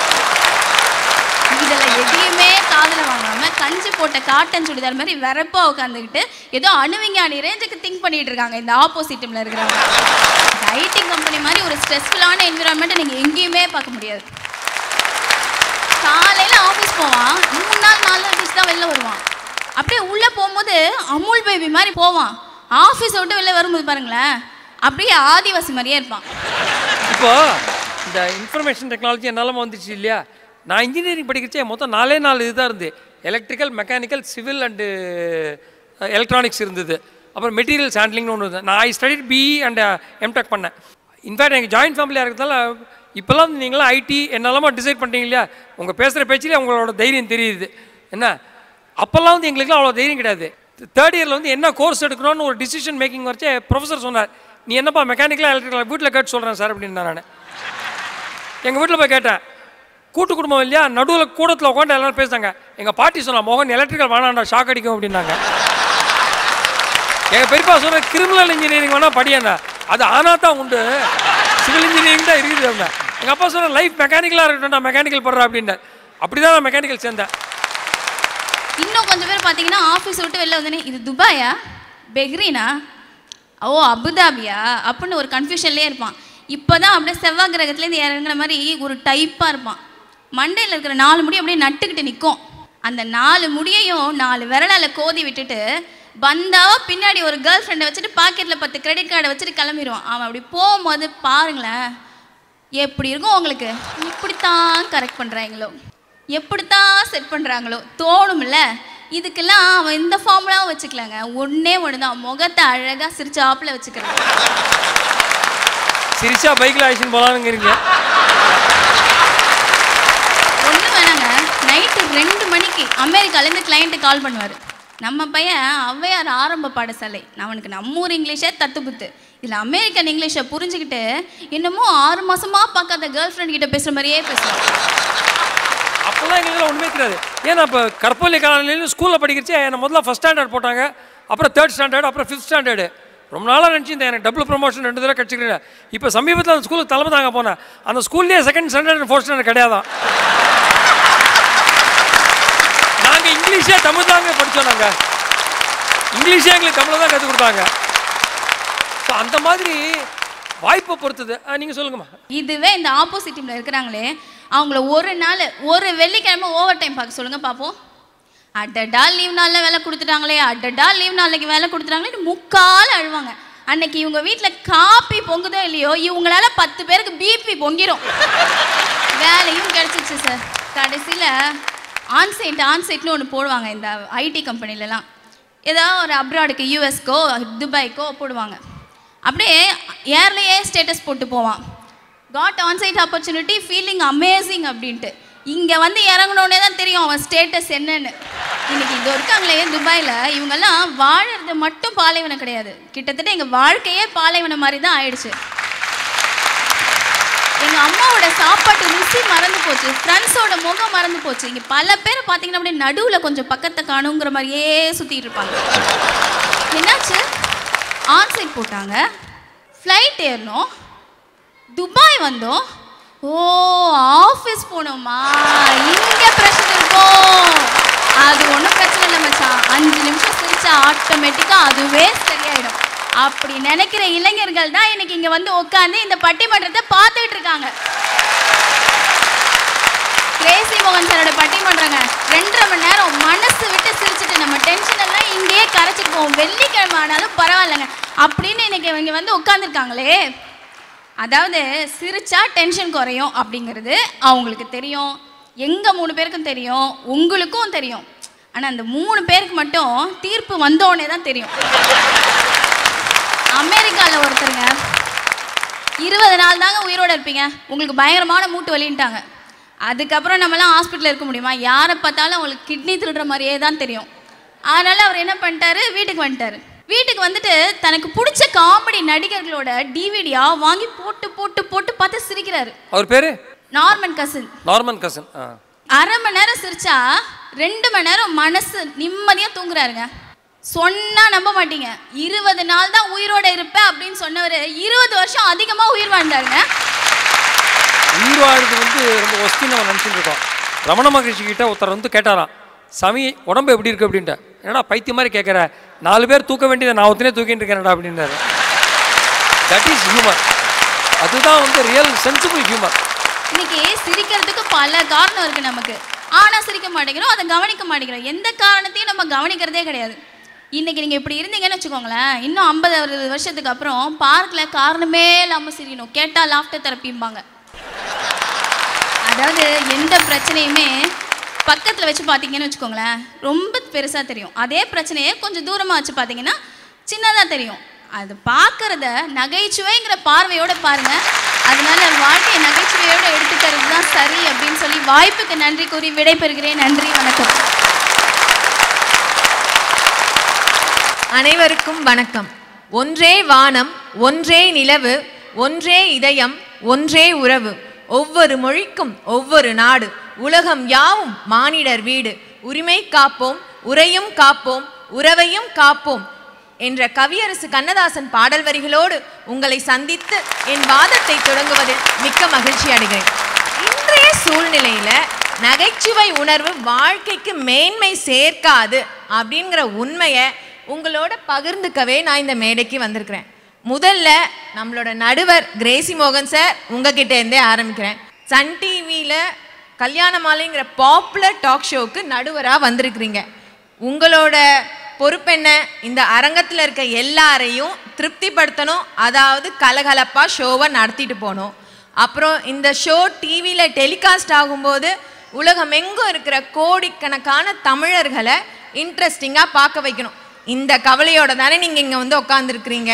இதில் எதையுமே காதுல வாங்காம கஞ்சி போட்ட காட்டன் சுடிதார் மாதிரி வெறப்பா உட்காந்துக்கிட்டு ஏதோ அணுவிஞ்ஞானி ரேஞ்சுக்கு திங்க் பண்ணிட்டு இருக்காங்க இந்த ஆப்போசிட் டீம்ல இருக்கிறவங்க ஐடி கம்பெனி மாதிரி ஒரு ஸ்ட்ரெஸ்ஃபுல்லான என்விரான்மெண்ட்டை நீங்க எங்கேயுமே பார்க்க முடியாது காலையில ஆஃபீஸ் போவான் மூணு நாள் நாலு நாள் கழிச்சு தான் வெளில வருவான் அப்படியே உள்ள போகும்போது அமுல் பேபி மாதிரி போவான் ஆஃபீஸை விட்டு வெளில வரும்போது பாருங்களேன் அப்படியே ஆதிவாசி மாதிரியே இருப்பான் இப்போ இந்த இன்ஃபர்மேஷன் டெக்னாலஜி என்னாலும் வந்துச்சு இல்லையா நான் இன்ஜினியரிங் படிக்கிறச்சே மொத்தம் நாலே நாலு இதுதான் இருந்து electrical mechanical civil and electronics இருந்தது அப்புறம் மெட்டீரியல்ஸ் ஹேண்ட்லிங்னு ஒன்று இருந்தது நான் I study BE and MTech பண்ணேன் இன்ஃபேக்ட் எங்கள் ஜாயின்ட் ஃபேமிலியாக இருக்கிறதால இப்போல்லாம் நீங்களாம் ஐடி என்னெல்லாமோ டிசைட் பண்ணிட்டீங்க இல்லையா உங்கள் பேசுகிற பேச்சிலே உங்களோட தைரியம் தெரியுது என்ன அப்போல்லாம் வந்து எங்களுக்குலாம் அவ்வளோ தைரியம் கிடையாது தேர்ட் இயரில் வந்து என்ன கோர்ஸ் எடுக்கணும்னு ஒரு டிசிஷன் மேக்கிங் வச்சே ப்ரொஃபஸர் சொன்னார் நீ என்னப்பா மெக்கானிக்கலாக எலக்ட்ரிக்கல் வீட்டில் கேட்டு சொல்கிறேன் சார் அப்படின்னு நான் எங்கள் வீட்டில் போய் கேட்டேன் கூட்டு குடும்பம் இல்லையா நடுவில் கூடத்தில் உட்காந்து எல்லாரும் பேசுனாங்க எங்கள் பாட்டி சொன்னா மோகன் எலக்ட்ரிக்கல் வேணாண்டா ஷாக் அடிக்கும் அப்படின்னாங்க எங்கள் பெரியப்பா சொன்ன கிரிமினல் இன்ஜினியரிங் வேணா படியண்ணா அது ஆனா தான் உண்டு சிவில் இன்ஜினியரிங் தான் இருக்குது அவங்க எங்கள் அப்பா சொன்ன லைஃப் மெக்கானிக்கலாக இருக்கட்டும்டா மெக்கானிக்கல் படுறா அப்படின்னு அப்படி தான் நான் மெக்கானிக்கல் சேர்ந்தேன் இன்னும் கொஞ்சம் பேர் பார்த்தீங்கன்னா ஆஃபீஸ் விட்டு வெளில வந்தோடனே இது துபாயா பெஹ்ரீனா ஓ அபுதாபியா அப்படின்னு ஒரு கன்ஃபியூஷன்லேயே இருப்பான் இப்போ தான் அப்படியே செவ்வாய் கிரகத்துலேருந்து இறங்குற மாதிரி ஒரு டைப்பாக இருப்பான் மண்டையில் இருக்கிற நாலு முடி அப்படியே நட்டுக்கிட்டு நிற்கும் அந்த நாலு முடியையும் நாலு விரலால் கோதி விட்டுட்டு பந்தாவா பின்னாடி ஒரு கேர்ள் ஃப்ரெண்டை வச்சுட்டு பாக்கெட்டில் பத்து கிரெடிட் கார்டை வச்சுட்டு கிளம்பிடுவான் அவன் அப்படி போகும்போது பாருங்களேன் எப்படி இருக்கும் உங்களுக்கு இப்படித்தான் கரெக்ட் பண்ணுறாங்களோ எப்படித்தான் செட் பண்ணுறாங்களோ தோணும்ல இதுக்கெல்லாம் அவன் இந்த ஃபார்முலாவும் வச்சுக்கலாங்க ஒன்றே ஒன்று தான் முகத்தை அழகாக சிரிச்சாப்புல வச்சுக்கிறான் சிரிச்சா பைக்கில் ஆக்ஷன் போகலானுங்கிறீங்க ஒன்றும் வேணாங்க நைட்டு ரெண்டு மணிக்கு அமெரிக்காலேருந்து கிளைண்ட்டு கால் பண்ணுவார் நம்ம பையன் ஔவையார் ஆரம்ப பாடசாலை அவனுக்கு நம்ம ஊர் இங்கிலீஷே தத்துப்புத்து இதில் அமெரிக்கன் இங்கிலீஷை புரிஞ்சுக்கிட்டு என்னமோ ஆறு மாசமா பார்க்காத கேர்ள் ஃப்ரெண்ட் கிட்ட பேசுகிற மாதிரியே பேசுவான் அப்போல்லாம் எங்களுக்கு ஒன்றுமே தெரியாது ஏன்னா இப்போ கற்பள்ளி காலையிலேருந்து ஸ்கூலில் படிக்கிறச்சே என்னை முதல்ல ஃபஸ்ட் ஸ்டாண்டர்ட் போட்டாங்க அப்புறம் தேர்ட் ஸ்டாண்டர்ட் அப்புறம் ஃபிஃப்த் ஸ்டாண்டர்டு ரொம்ப நாளாக நினச்சிருந்தேன் எனக்கு டபுள் ப்ரொமோஷன் ரெண்டு தடவை கிடச்சிக்கிறேன் இப்போ சமீபத்தில் அந்த ஸ்கூலுக்கு தலைமை தாங்க போனேன் அந்த ஸ்கூல்லேயே செகண்ட் ஸ்டாண்டர்ட் ஃபோர்த் ஸ்டாண்டர்ட் கிடையாதான் நாங்கள் இங்கிலீஷே தமிழ் தாங்க படித்தோம் நாங்கள் இங்கிலீஷே எங்களுக்கு தமிழ் தான் கற்றுக் கொடுத்தாங்க ஸோ அந்த மாதிரி வாய்ப்பை பொறுத்தது நீங்கள் சொல்லுங்கம்மா இதுவே இந்த ஆப்போசிட் டீம்ல இருக்கிறாங்களே அவங்கள ஒரு நாள் ஒரு வெள்ளிக்கிழமை ஓவர் டைம் பார்க்க சொல்லுங்க பார்ப்போம் அடடா லீவ் நாளில் வேலை கொடுத்துட்டாங்களே அடடா லீவ் நாளைக்கு வேலை கொடுத்துட்டாங்களே முக்கால் அழுவாங்க அன்னைக்கு இவங்க வீட்டில் காப்பி பொங்குதோ இல்லையோ இவங்களால பத்து பேருக்கு பிபி பொங்கிரும் வேலையும் கிடைச்சிச்சு சார் கடைசியில் ஆன்சைட் ஆன்சைட்னு ஒன்று போடுவாங்க இந்த ஐடி கம்பெனிலலாம் ஏதாவது ஒரு அப்ராடுக்கு யூஎஸ்க்கோ துபாய்க்கோ போடுவாங்க அப்படியே ஏர்லேயே ஸ்டேட்டஸ் போட்டு போவான் got onsite opportunity feeling amazing அப்படின்ட்டு இங்கே வந்து இறங்கினோடனே தான் தெரியும் அவன் ஸ்டேட்டஸ் என்னன்னு இன்னைக்கு இது இருக்காங்களே துபாயில் இவங்கெல்லாம் வாழறது மட்டும் பாலைவனம் கிடையாது கிட்டத்தட்ட எங்கள் வாழ்க்கையே பாலைவனம் மாதிரி தான் ஆயிடுச்சு எங்க அம்மாவோட சாப்பாட்டு ருசி மறந்து போச்சு ஃப்ரெண்ட்ஸோட முகம் மறந்து போச்சு இங்க பல பேர் பார்த்தீங்கன்னா அப்படியே நடுவுல கொஞ்சம் பக்கத்தை காணுங்கிற மாதிரியே சுத்திட்டு இருப்பாங்க என்னாச்சு ஆன்சைட் போட்டாங்க ஃப்ளைட் ஏறணும் துபாய் வந்தோம் ஓ ஆஃபீஸ் போனோமா இங்க பிரச்சனை இருக்கும் அது ஒன்றும் பிரச்சனை இல்லை மச்சான் அஞ்சு நிமிஷம் சிரிச்சா ஆட்டோமேட்டிக்காக அதுவே சரியாயிடும் அப்படி நினைக்கிற இளைஞர்கள் தான் இன்னைக்கு இங்க வந்து உட்காந்து இந்த பட்டிமன்றத்தை பார்த்துட்டு இருக்காங்க கிரேசி மோகன் சாரோட பட்டிமன்றங்க ரெண்டரை மணி நேரம் மனசு விட்டு சிரிச்சுட்டு நம்ம டென்ஷன் எல்லாம் இங்கேயே கரைச்சிட்டு போவோம் வெள்ளிக்கிழமை ஆனாலும் பரவாயில்லைங்க அப்படின்னு இன்னைக்கு இவங்க வந்து உட்காந்துருக்காங்களே அதாவது சிரிச்சா டென்ஷன் குறையும் அப்படிங்கிறது அவங்களுக்கு தெரியும் எங்க மூணு பேருக்கும் தெரியும் உங்களுக்கும் தெரியும் ஆனா அந்த மூணு பேருக்கு மட்டும் தீர்ப்பு வந்தோடனே தான் தெரியும் அமெரிக்கால ஒருத்தருங்க இருபது நாள் தாங்க உயிரோட இருப்பீங்க உங்களுக்கு பயங்கரமான மூட்டு வலின்ட்டாங்க அதுக்கப்புறம் நம்மலாம் ஹாஸ்பிட்டலில் இருக்க முடியுமா யாரை பார்த்தாலும் அவங்களுக்கு கிட்னி திருடுற மாதிரியே தான் தெரியும் அதனால அவர் என்ன பண்ணிட்டாரு வீட்டுக்கு வந்துட்டாரு வீட்டுக்கு வந்துட்டு தனக்கு பிடிச்ச காமெடி நடிகர்களோட டிவிடியா வாங்கி போட்டு போட்டு போட்டு பார்த்து சிரிக்கிறாரு அவர் பேர் நார்மன் கசின் நார்மன் கசன் ஆ அரை மணி நேரம் சிரிச்சா ரெண்டு மணி நேரம் மனசு நிம்மதியாக தூங்குறாருங்க சொன்னா நம்ப மாட்டீங்க இருபது நாள் தான் உயிரோட இருப்பேன் அப்படின்னு சொன்னவர் இருபது வருஷம் அதிகமாக உயிர் வாழ்ந்தாருங்க உயிர் வாழ்றது வந்து ரொம்ப ஒஸ்தின்னு நம்ம நினச்சிட்டு இருக்கோம் ரமண மகரிஷி கிட்ட ஒருத்தர் வந்து கேட்டாராம் சாமி உடம்பு எப்படி இருக்கு அப்படின்ட்டு என்னடா பைத்தியம் மாதிரி கேட்குற நாலு பேர் தூக்க வேண்டியதை நான் ஒத்தனே தூக்கிட்டு இருக்கேன்டா அப்படின்னாரு தட் இஸ் ஹியூமர் அதுதான் வந்து ரியல் சென்சிபிள் ஹியூமர் இன்னைக்கு சிரிக்கிறதுக்கு பல காரணம் இருக்கு நமக்கு ஆனா சிரிக்க மாட்டேங்கிறோம் அதை கவனிக்க மாட்டேங்கிறோம் எந்த காரணத்தையும் நம்ம கவனிக்கிறதே கிடையாது இன்னைக்கு நீங்க இப்படி இருந்தீங்கன்னு வச்சுக்கோங்களேன் இன்னும் ஐம்பது அறுபது வருஷத்துக்கு அப்புறம் பார்க்ல காரணமே இல்லாம சிரியணும் கேட்டா லாஃப்டர் தெரப்பிம்பாங்க அதாவது எந்த பிரச்சனையுமே பக்கத்தில் வச்சு பார்த்தீங்கன்னு வச்சுக்கோங்களேன் ரொம்ப பெருசாக தெரியும் அதே பிரச்சனையை கொஞ்சம் தூரமாக வச்சு பார்த்தீங்கன்னா சின்னதாக தெரியும் அது பார்க்கறத நகைச்சுவைங்கிற பார்வையோட பாருங்க அதனால வாழ்க்கையை நகைச்சுவையோட எடுத்துக்கிறது தான் சரி அப்படின்னு சொல்லி வாய்ப்புக்கு நன்றி கூறி விடைபெறுகிறேன் நன்றி வணக்கம் அனைவருக்கும் வணக்கம் ஒன்றே வானம் ஒன்றே நிலவு ஒன்றே இதயம் ஒன்றே உறவு ஒவ்வொரு மொழிக்கும் ஒவ்வொரு நாடு உலகம் யாவும் மானிடர் வீடு உரிமை காப்போம் உரையும் காப்போம் உறவையும் காப்போம் என்ற கவியரசு கண்ணதாசன் பாடல் வரிகளோடு உங்களை சந்தித்து என் வாதத்தை தொடங்குவதில் மிக்க மகிழ்ச்சி அடைகிறேன் இன்றைய சூழ்நிலையில நகைச்சுவை உணர்வு வாழ்க்கைக்கு மேன்மை சேர்க்காது அப்படிங்கிற உண்மையை உங்களோட பகிர்ந்துக்கவே நான் இந்த மேடைக்கு வந்திருக்கிறேன் முதல்ல நம்மளோட நடுவர் கிரேசி மோகன் சார் உங்ககிட்ட இருந்தே ஆரம்பிக்கிறேன் சன் டிவியில் கல்யாண மாலைங்கிற பாப்புலர் டாக் ஷோவுக்கு நடுவராக வந்திருக்கிறீங்க உங்களோட பொறுப்பென்ன இந்த அரங்கத்தில் இருக்க எல்லாரையும் திருப்திப்படுத்தணும் அதாவது கலகலப்பாக ஷோவை நடத்திட்டு போகணும் அப்புறம் இந்த ஷோ டிவியில் டெலிகாஸ்ட் ஆகும்போது உலகம் எங்கும் இருக்கிற கோடிக்கணக்கான தமிழர்களை இன்ட்ரெஸ்டிங்காக பார்க்க வைக்கணும் இந்த கவலையோட தானே நீங்கள் இங்கே வந்து உட்காந்துருக்குறீங்க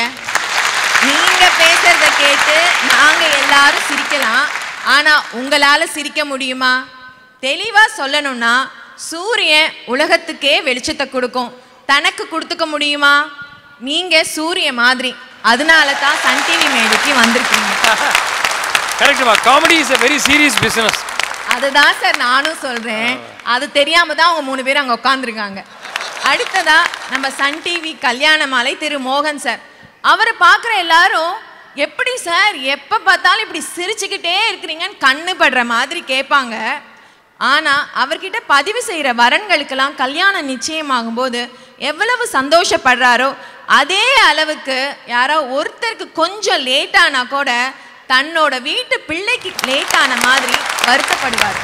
நீங்கள் பேசுறத கேட்டு நாங்கள் எல்லாரும் சிரிக்கலாம் ஆனால் உங்களால் சிரிக்க முடியுமா தெளிவாக சொல்லணும்னா சூரியன் உலகத்துக்கே வெளிச்சத்தை கொடுக்கும் தனக்கு கொடுத்துக்க முடியுமா நீங்கள் சூரிய மாதிரி அதனால தான் சன் டிவி மேடைக்கு வந்திருக்கீங்க கரெக்டுமா comedy is a very serious business அதுதான் சார் நானும் சொல்றேன் அது தெரியாம தான் அவங்க மூணு பேர் அங்க உட்காந்துருக்காங்க அடுத்ததா நம்ம சன் டிவி கல்யாண மாலை திரு மோகன் சார் அவரை பார்க்குற எல்லாரும் எப்படி சார் எப்போ பார்த்தாலும் இப்படி சிரிச்சுக்கிட்டே இருக்கிறீங்கன்னு கண்ணு படுற மாதிரி கேட்பாங்க ஆனால் அவர்கிட்ட பதிவு செய்கிற வரன்களுக்கெல்லாம் கல்யாணம் நிச்சயமாகும் போது எவ்வளவு சந்தோஷப்படுறாரோ அதே அளவுக்கு யாரோ ஒருத்தருக்கு கொஞ்சம் லேட் ஆனா கூட தன்னோட வீட்டு பிள்ளைக்கு லேட் ஆன மாதிரி வருத்தப்படுவார்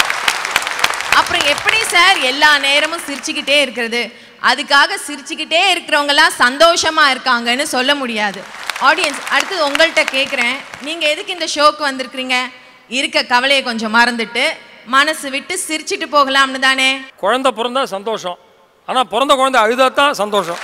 அப்புறம் எப்படி சார் எல்லா நேரமும் சிரிச்சுக்கிட்டே இருக்கிறது அதுக்காக சிரிச்சுக்கிட்டே இருக்கிறவங்கலாம் சந்தோஷமா இருக்காங்கன்னு சொல்ல முடியாது ஆடியன்ஸ் அடுத்து உங்கள்கிட்ட கேட்குறேன் நீங்கள் எதுக்கு இந்த ஷோக்கு வந்திருக்கிறீங்க இருக்க கவலையை கொஞ்சம் மறந்துட்டு மனசு விட்டு சிரிச்சிட்டு போகலாம்னு தானே குழந்தை பிறந்தா சந்தோஷம் ஆனால் பிறந்த குழந்தை அழுதா தான் சந்தோஷம்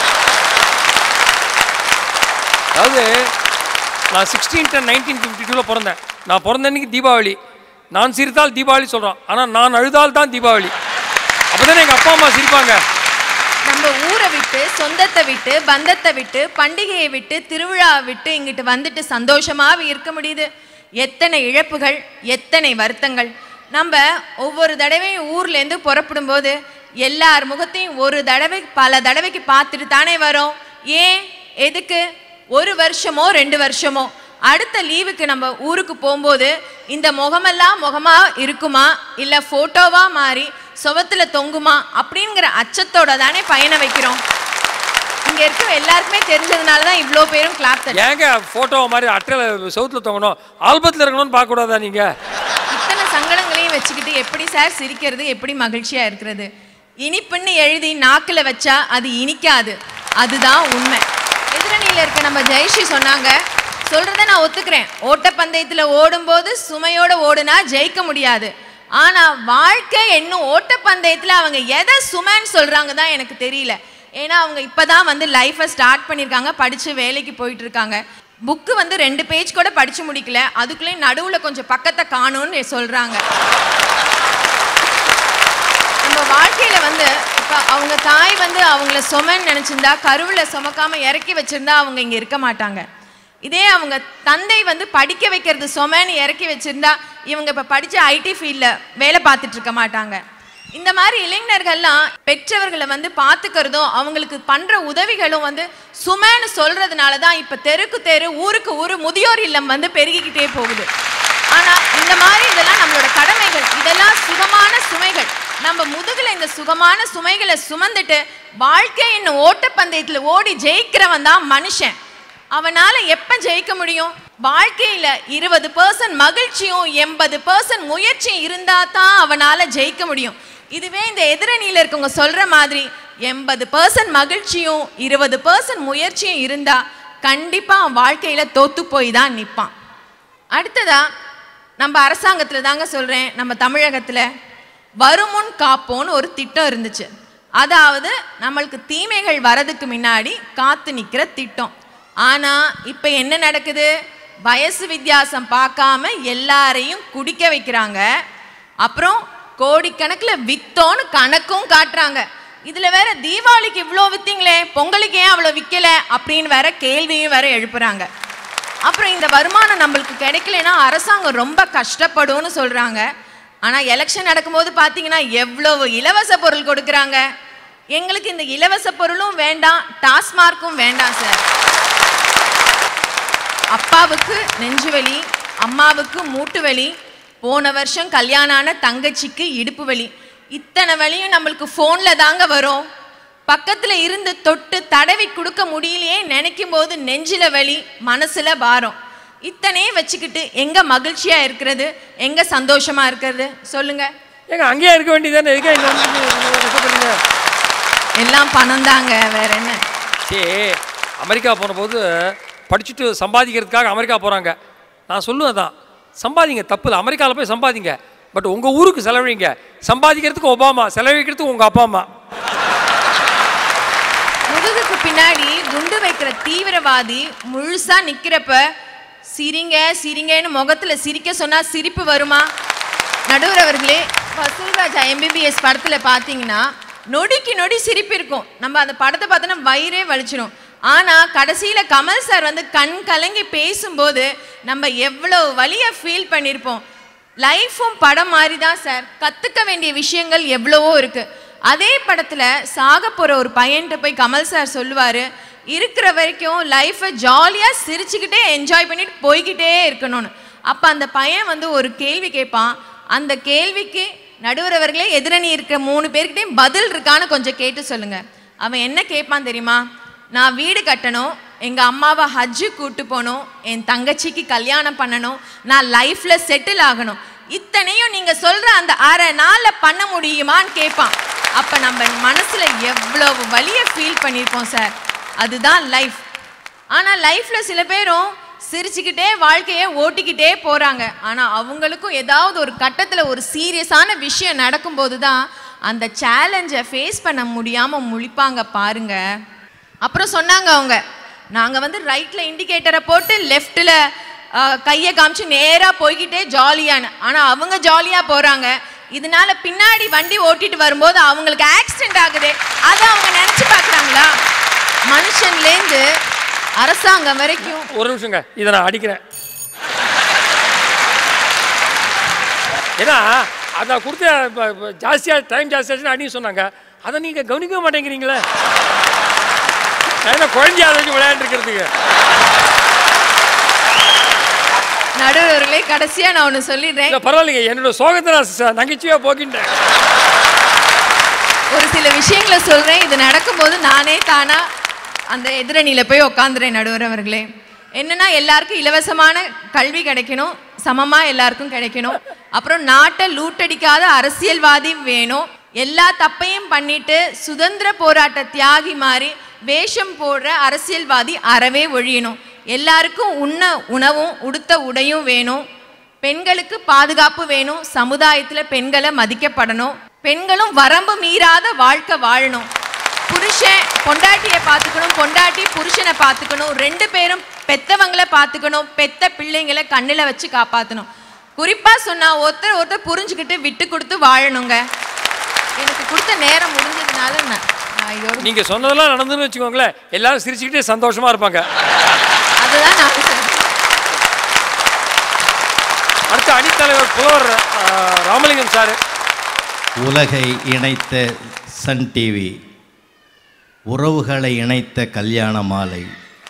அதாவது நான் சிக்ஸ்டீன் டென் நைன்டீன் ஃபிஃப்டி டூவில் பிறந்தேன் நான் பிறந்த அன்னைக்கு தீபாவளி நான் சிரித்தால் தீபாவளி சொல்கிறோம் ஆனால் நான் அழுதால் தான் தீபாவளி அப்போ தானே எங்கள் அப்பா அம்மா சிரிப்பாங்க நம்ம ஊரை விட்டு சொந்தத்தை விட்டு பந்தத்தை விட்டு பண்டிகையை விட்டு திருவிழாவை விட்டு இங்கிட்டு வந்துட்டு சந்தோஷமாக இருக்க முடியுது எத்தனை இழப்புகள் எத்தனை வருத்தங்கள் நம்ம ஒவ்வொரு தடவையும் ஊர்லேருந்து புறப்படும் போது எல்லார் முகத்தையும் ஒரு தடவை பல தடவைக்கு பார்த்துட்டு தானே வரோம் ஏன் எதுக்கு ஒரு வருஷமோ ரெண்டு வருஷமோ அடுத்த லீவுக்கு நம்ம ஊருக்கு போகும்போது இந்த முகமெல்லாம் முகமா இருக்குமா இல்ல போட்டோவா மாறி சுவத்துல தொங்குமா அப்படிங்கிற அச்சத்தோட தானே பயணம் வைக்கிறோம் இங்க இருக்க எல்லாருக்குமே தெரிஞ்சதுனால தான் இவ்வளோ பேரும் கிளாப் தட்டு ஏங்க ஃபோட்டோ மாதிரி அட்டையில் செவுத்துல தொங்கணும் ஆல்பத்தில் இருக்கணும்னு பார்க்கக்கூடாதா நீங்கள் இத்தனை சங்கடங்களையும் வச்சுக்கிட்டு எப்படி சார் சிரிக்கிறது எப்படி மகிழ்ச்சியா இருக்கிறது இனிப்புன்னு எழுதி நாக்குல வச்சா அது இனிக்காது அதுதான் உண்மை எதிரணியில இருக்க நம்ம ஜெயஸ்ரீ சொன்னாங்க சொல்றத நான் ஒத்துக்கிறேன் ஓட்டப்பந்தயத்துல ஓடும்போது சுமையோட ஓடுனா ஜெயிக்க முடியாது ஆனா வாழ்க்கை என்னும் ஓட்டப்பந்தயத்துல அவங்க எதை சுமைன்னு சொல்றாங்க தான் எனக்கு தெரியல ஏன்னா அவங்க இப்பதான் வந்து லைஃப்பை ஸ்டார்ட் பண்ணியிருக்காங்க படிச்சு வேலைக்கு போயிட்டு இருக்காங்க புக்கு வந்து ரெண்டு பேஜ் கூட படிச்சு முடிக்கல அதுக்குள்ளேயும் நடுவுல கொஞ்சம் பக்கத்தை காணும்னு சொல்றாங்க நம்ம வாழ்க்கையில வந்து இப்போ அவங்க தாய் வந்து அவங்கள சுமன்னு நினைச்சிருந்தா கருவுல சுமக்காம இறக்கி வச்சிருந்தா அவங்க இங்க இருக்க மாட்டாங்க இதே அவங்க தந்தை வந்து படிக்க வைக்கிறது சொமேன்னு இறக்கி வச்சிருந்தா இவங்க இப்போ படிச்ச ஐடி ஃபீல்டில் வேலை பார்த்துட்டு இருக்க மாட்டாங்க இந்த மாதிரி இளைஞர்கள்லாம் பெற்றவர்களை வந்து பார்த்துக்கிறதும் அவங்களுக்கு பண்ற உதவிகளும் வந்து சுமேன்னு சொல்றதுனால தான் இப்போ தெருக்கு தெரு ஊருக்கு ஊரு முதியோர் இல்லம் வந்து பெருகிக்கிட்டே போகுது ஆனா இந்த மாதிரி இதெல்லாம் நம்மளோட கடமைகள் இதெல்லாம் சுகமான சுமைகள் நம்ம முதுகுல இந்த சுகமான சுமைகளை சுமந்துட்டு வாழ்க்கை என்னும் ஓட்டப்பந்தயத்துல ஓடி ஜெயிக்கிறவன் தான் மனுஷன் அவனால எப்ப ஜெயிக்க முடியும் வாழ்க்கையில இருபது பர்சன்ட் மகிழ்ச்சியும் எண்பது பர்சன்ட் முயற்சியும் இருந்தா தான் அவனால ஜெயிக்க முடியும் இதுவே இந்த எதிரணியில இருக்கவங்க சொல்ற மாதிரி எண்பது பர்சன்ட் மகிழ்ச்சியும் இருபது பர்சன்ட் முயற்சியும் இருந்தா கண்டிப்பா அவன் வாழ்க்கையில தோத்து போய் தான் நிற்பான் அடுத்ததா நம்ம அரசாங்கத்தில் தாங்க சொல்கிறேன் நம்ம தமிழகத்தில் வருமுன் காப்போன்னு ஒரு திட்டம் இருந்துச்சு அதாவது நம்மளுக்கு தீமைகள் வரதுக்கு முன்னாடி காத்து நிற்கிற திட்டம் ஆனால் இப்போ என்ன நடக்குது வயசு வித்தியாசம் பார்க்காம எல்லாரையும் குடிக்க வைக்கிறாங்க அப்புறம் கோடிக்கணக்கில் வித்தோன்னு கணக்கும் காட்டுறாங்க இதில் வேற தீபாவளிக்கு இவ்வளோ வித்தீங்களே பொங்கலுக்கு ஏன் அவ்வளோ விற்கல அப்படின்னு வேற கேள்வியும் வேற எழுப்புறாங்க அப்புறம் இந்த வருமானம் நம்மளுக்கு கிடைக்கலனா அரசாங்கம் ரொம்ப கஷ்டப்படும்னு சொல்றாங்க ஆனா எலெக்ஷன் நடக்கும்போது பாத்தீங்கன்னா எவ்வளவு இலவச பொருள் கொடுக்கறாங்க எங்களுக்கு இந்த இலவச பொருளும் வேண்டாம் டாஸ்மார்க்கும் வேண்டாம் சார் அப்பாவுக்கு நெஞ்சு வலி அம்மாவுக்கு மூட்டு வலி போன வருஷம் கல்யாணம் ஆன தங்கச்சிக்கு இடுப்பு வலி இத்தனை வலியும் நம்மளுக்கு ஃபோன்ல தாங்க வரும் பக்கத்துல இருந்து தொட்டு தடவி கொடுக்க முடியலையே நினைக்கும் போது நெஞ்சில வலி மனசுல பாரம் இத்தனையும் வச்சுக்கிட்டு எங்க மகிழ்ச்சியா இருக்கிறது எங்க சந்தோஷமா இருக்கிறது சொல்லுங்க ஏங்க அங்கேயே இருக்க வேண்டியதானே எதுக்கே இங்க வந்து நீங்க கஷ்டப்படுறீங்க எல்லாம் பணம் தாங்க வேற என்ன சரி அமெரிக்கா போன போது படிச்சுட்டு சம்பாதிக்கிறதுக்காக அமெரிக்கா போகிறாங்க நான் சொல்லுவேன் தான் சம்பாதிங்க தப்பு இல்லை அமெரிக்காவில் போய் சம்பாதிங்க பட் உங்கள் ஊருக்கு செலவழிங்க சம்பாதிக்கிறதுக்கு ஒபாமா செலவழிக்கிறதுக்கு உங்கள் அப்பா அம்மா முதுகுக்கு பின்னாடி குண்டு வைக்கிற தீவிரவாதி முழுசா நிக்கிறப்ப சிரிங்க சிரிங்கன்னு முகத்துல சிரிக்க சொன்னா சிரிப்பு வருமா நடுவர் அவர்களே வசூல்ராஜா எம்பிபிஎஸ் படத்துல பாத்தீங்கன்னா நொடிக்கு நொடி சிரிப்பு இருக்கும் நம்ம அந்த படத்தை பார்த்தோன்னா வயிறே வலிச்சிடும் ஆனா கடைசியில கமல் சார் வந்து கண் கலங்கி பேசும்போது நம்ம எவ்வளவு வலிய ஃபீல் பண்ணியிருப்போம் லைஃப்பும் படம் மாதிரி தான் சார் கத்துக்க வேண்டிய விஷயங்கள் எவ்வளவோ இருக்கு அதே படத்துல சாக போற ஒரு பையன்கிட்ட போய் கமல் சார் சொல்லுவாரு இருக்கிற வரைக்கும் லைஃப்பை ஜாலியா சிரிச்சுக்கிட்டே என்ஜாய் பண்ணிட்டு போய்கிட்டே இருக்கணும்னு அப்ப அந்த பையன் வந்து ஒரு கேள்வி கேட்பான் அந்த கேள்விக்கு நடுவர் அவர்களே எதிரணி இருக்கிற மூணு பேர்கிட்டயும் பதில் இருக்கான்னு கொஞ்சம் கேட்டு சொல்லுங்க அவன் என்ன கேட்பான் தெரியுமா நான் வீடு கட்டணும் எங்க அம்மாவை ஹஜ்ஜு கூட்டு போகணும் என் தங்கச்சிக்கு கல்யாணம் பண்ணணும் நான் லைஃப்ல செட்டில் ஆகணும் இத்தனையும் நீங்க சொல்ற அந்த அரை நாள்ல பண்ண முடியுமான்னு கேட்பான் அப்ப நம்ம மனசுல எவ்வளவு வலிய ஃபீல் பண்ணியிருப்போம் சார் அதுதான் லைஃப் ஆனா லைஃப்ல சில பேரும் சிரிச்சுக்கிட்டே வாழ்க்கையை ஓட்டிக்கிட்டே போறாங்க ஆனா அவங்களுக்கும் ஏதாவது ஒரு கட்டத்துல ஒரு சீரியஸான விஷயம் நடக்கும்போது தான் அந்த சேலஞ்சை ஃபேஸ் பண்ண முடியாம முழிப்பாங்க பாருங்க அப்புறம் சொன்னாங்க அவங்க நாங்க வந்து ரைட்ல இண்டிகேட்டரை போட்டு லெஃப்ட்ல கையை காமிச்சு நேரா போய்கிட்டே ஜாலியான்னு ஆனா அவங்க ஜாலியா போறாங்க இதனால பின்னாடி வண்டி ஓட்டிட்டு வரும்போது அவங்களுக்கு ஆக்சிடென்ட் ஆகுது அதை அவங்க நினைச்சு பார்க்கறாங்களா மனுஷன்லேருந்து அரசாங்கம் வரைக்கும் ஒரு நிமிஷங்க இதை நான் அடிக்கிறேன் ஏன்னா அதை கொடுத்த ஜாஸ்தியாக டைம் ஜாஸ்தியாச்சுன்னு அடின்னு சொன்னாங்க அதை நீங்கள் கவனிக்கவே மாட்டேங்கிறீங்களே நான் என்ன குழந்தைய அதை வச்சு விளையாண்டுருக்கிறதுக்கு நடுவர்களே கடைசியா நான் ஒன்று சொல்லிடுறேன் இல்லை பரவாயில்லைங்க என்னோட சோகத்தை நான் ச- நகைச்சுவையாக போக்கின்றேன் ஒரு சில விஷயங்களை சொல்றேன் இது நடக்கும்போது நானே தானா அந்த எதிரணியில போய் உக்காந்துறேன் நடுவர் அவர்களே என்னன்னா எல்லாருக்கும் இலவசமான கல்வி கிடைக்கணும் சமமா எல்லாருக்கும் கிடைக்கணும் அப்புறம் நாட்டை லூட்டடிக்காத அரசியல்வாதி வேணும் எல்லா தப்பையும் பண்ணிட்டு சுதந்திர போராட்ட தியாகி மாதிரி வேஷம் போடுற அரசியல்வாதி அறவே ஒழியணும் எல்லாருக்கும் உண்ண உணவும் உடுத்த உடையும் வேணும் பெண்களுக்கு பாதுகாப்பு வேணும் சமுதாயத்துல பெண்களை மதிக்கப்படணும் பெண்களும் வரம்பு மீறாத வாழ்க்கை வாழணும் புருஷன் பொண்டாட்டியை பார்த்துக்கணும் பொண்டாட்டி புருஷனை பார்த்துக்கணும் ரெண்டு பேரும் பெத்தவங்களை பார்த்துக்கணும் பெத்த பிள்ளைங்களை கண்ணில் வச்சு காப்பாற்றணும் குறிப்பா சொன்னா ஒருத்தர் ஒருத்தர் புரிஞ்சுக்கிட்டு விட்டு கொடுத்து வாழணுங்க எனக்கு கொடுத்த நேரம் முடிஞ்சதுனால நான் நான் இதோட நீங்கள் சொன்னதெல்லாம் நடந்துன்னு வச்சுக்கோங்களேன் எல்லாரும் சிரிச்சுக்கிட்டே சந்தோஷமாக இருப்பாங்க அதுதான் நான் அடுத்த அணித்தலைவர் புலவர் அஹ், ராமலிங்கம் சார் உலகை இணைத்த சன் டிவி உறவுகளை இணைத்த கல்யாண மாலை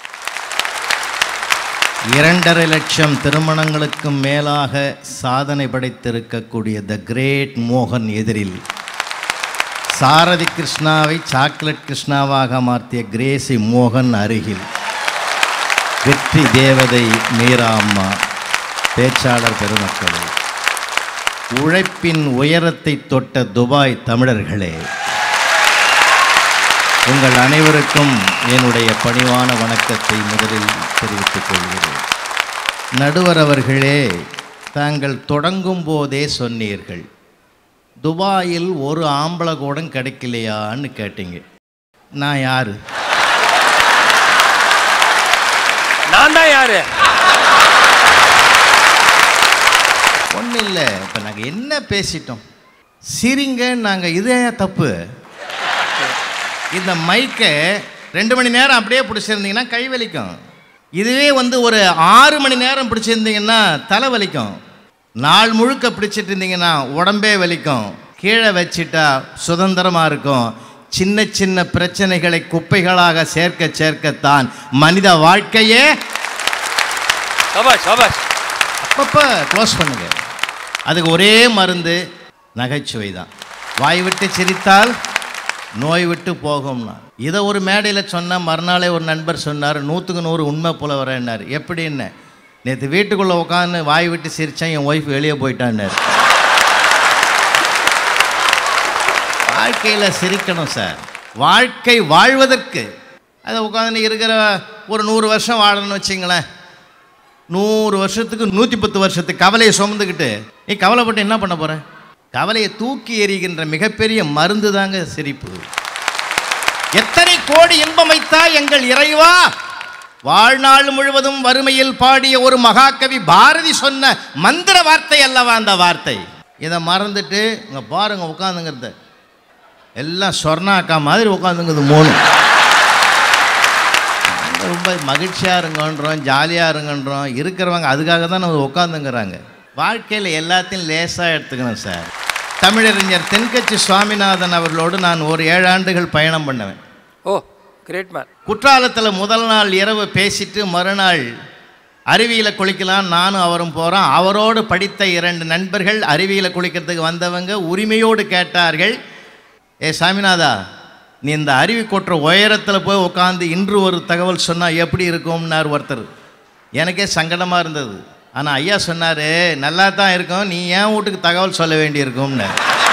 இரண்டரை லட்சம் திருமணங்களுக்கும் மேலாக சாதனை படைத்திருக்கக்கூடிய த கிரேட் மோகன் எதிரில் சாரதி கிருஷ்ணாவை சாக்லேட் கிருஷ்ணாவாக மாற்றிய கிரேசி மோகன் அருகில் வெற்றி தேவதை மீரா அம்மா பேச்சாளர் பெருமக்களே உழைப்பின் உயரத்தை தொட்ட துபாய் தமிழர்களே உங்கள் அனைவருக்கும் என்னுடைய பணிவான வணக்கத்தை முதலில் தெரிவித்துக் கொள்கிறேன் நடுவர் அவர்களே தாங்கள் தொடங்கும் போதே சொன்னீர்கள் துபாயில் ஒரு ஆம்பளை கூட கிடைக்கலையான்னு கேட்டீங்க நான் யாரு நான் தான் யாரு ஒன்றும் இல்லை இப்போ நாங்கள் என்ன பேசிட்டோம் சிரிங்க நாங்கள் இதே தப்பு இந்த மைக்கை ரெண்டு மணி நேரம் அப்படியே பிடிச்சிருந்தீங்கன்னா கை வலிக்கும் இதுவே வந்து ஒரு ஆறு மணி நேரம் பிடிச்சிருந்தீங்கன்னா தலை வலிக்கும் நாள் முழுக்க பிடிச்சிட்டு இருந்தீங்கன்னா உடம்பே வலிக்கும் கீழே வச்சிட்டா சுதந்திரமாக இருக்கும் சின்ன சின்ன பிரச்சனைகளை குப்பைகளாக சேர்க்க சேர்க்கத்தான் மனித வாழ்க்கையே சபாஷ் சபாஷ் அப்பப்போ க்ளோஸ் பண்ணுங்க அதுக்கு ஒரே மருந்து நகைச்சுவை தான் வாய் விட்டு சிரித்தால் நோய் விட்டு போகும்னா இதை ஒரு மேடையில் சொன்னால் மறுநாளே ஒரு நண்பர் சொன்னார் நூற்றுக்கு நூறு உண்மை போல வரேன்னார் எப்படின்னு நேற்று வீட்டுக்குள்ளே உட்காந்து வாய் விட்டு சிரித்தேன் என் ஒய்ஃப் வெளியே போயிட்டான்னார் வாழ்க்கையில் சிரிக்கணும் சார் வாழ்க்கை வாழ்வதற்கு அதை உட்காந்து இருக்கிற ஒரு நூறு வருஷம் வாழணும்னு வச்சிங்களேன் நூறு வருஷத்துக்கு நூற்றி பத்து வருஷத்துக்கு கவலையை சுமந்துக்கிட்டு நீ கவலைப்பட்டு என்ன பண்ண போற கவலையை தூக்கி எறிகின்ற மிகப்பெரிய மருந்து தாங்க சிரிப்பு எத்தனை கோடி இன்பம் வைத்தா எங்கள் இறைவா வாழ்நாள் முழுவதும் வறுமையில் பாடிய ஒரு மகாகவி பாரதி சொன்ன மந்திர வார்த்தை அல்லவா அந்த வார்த்தை இதை மறந்துட்டு இங்க பாருங்க உட்காந்துங்கிறத எல்லாம் சொர்ணாக்கா மாதிரி உட்காந்துங்குது மூணு நாங்க ரொம்ப மகிழ்ச்சியாக இருங்கன்றோம் ஜாலியாக இருங்கன்றோம் இருக்கிறவங்க அதுக்காக தான் நம்ம உட்காந்துங்கிறாங்க வாழ்க்கையில் எல்லாத்தையும் லேசாக எடுத்துக்கணும் சார் தமிழறிஞர் தென்கட்சி சுவாமிநாதன் அவர்களோடு நான் ஒரு ஏழு ஆண்டுகள் பயணம் பண்ணுவேன் ஓ கிரேட் மேன் குற்றாலத்தில் முதல் நாள் இரவு பேசிட்டு மறுநாள் அருவியில் குளிக்கலாம் நானும் அவரும் போகிறோம் அவரோடு படித்த இரண்டு நண்பர்கள் அருவியில் குளிக்கிறதுக்கு வந்தவங்க உரிமையோடு கேட்டார்கள் ஏ சாமிநாதா நீ இந்த அருவி கொட்டுற உயரத்தில் போய் உட்காந்து இன்று ஒரு தகவல் சொன்னால் எப்படி இருக்கும்னார் ஒருத்தர் எனக்கே சங்கடமாக இருந்தது ஆனால் ஐயா சொன்னார் நல்லா தான் இருக்கும் நீ ஏன் வீட்டுக்கு தகவல் சொல்ல வேண்டியிருக்கும்னு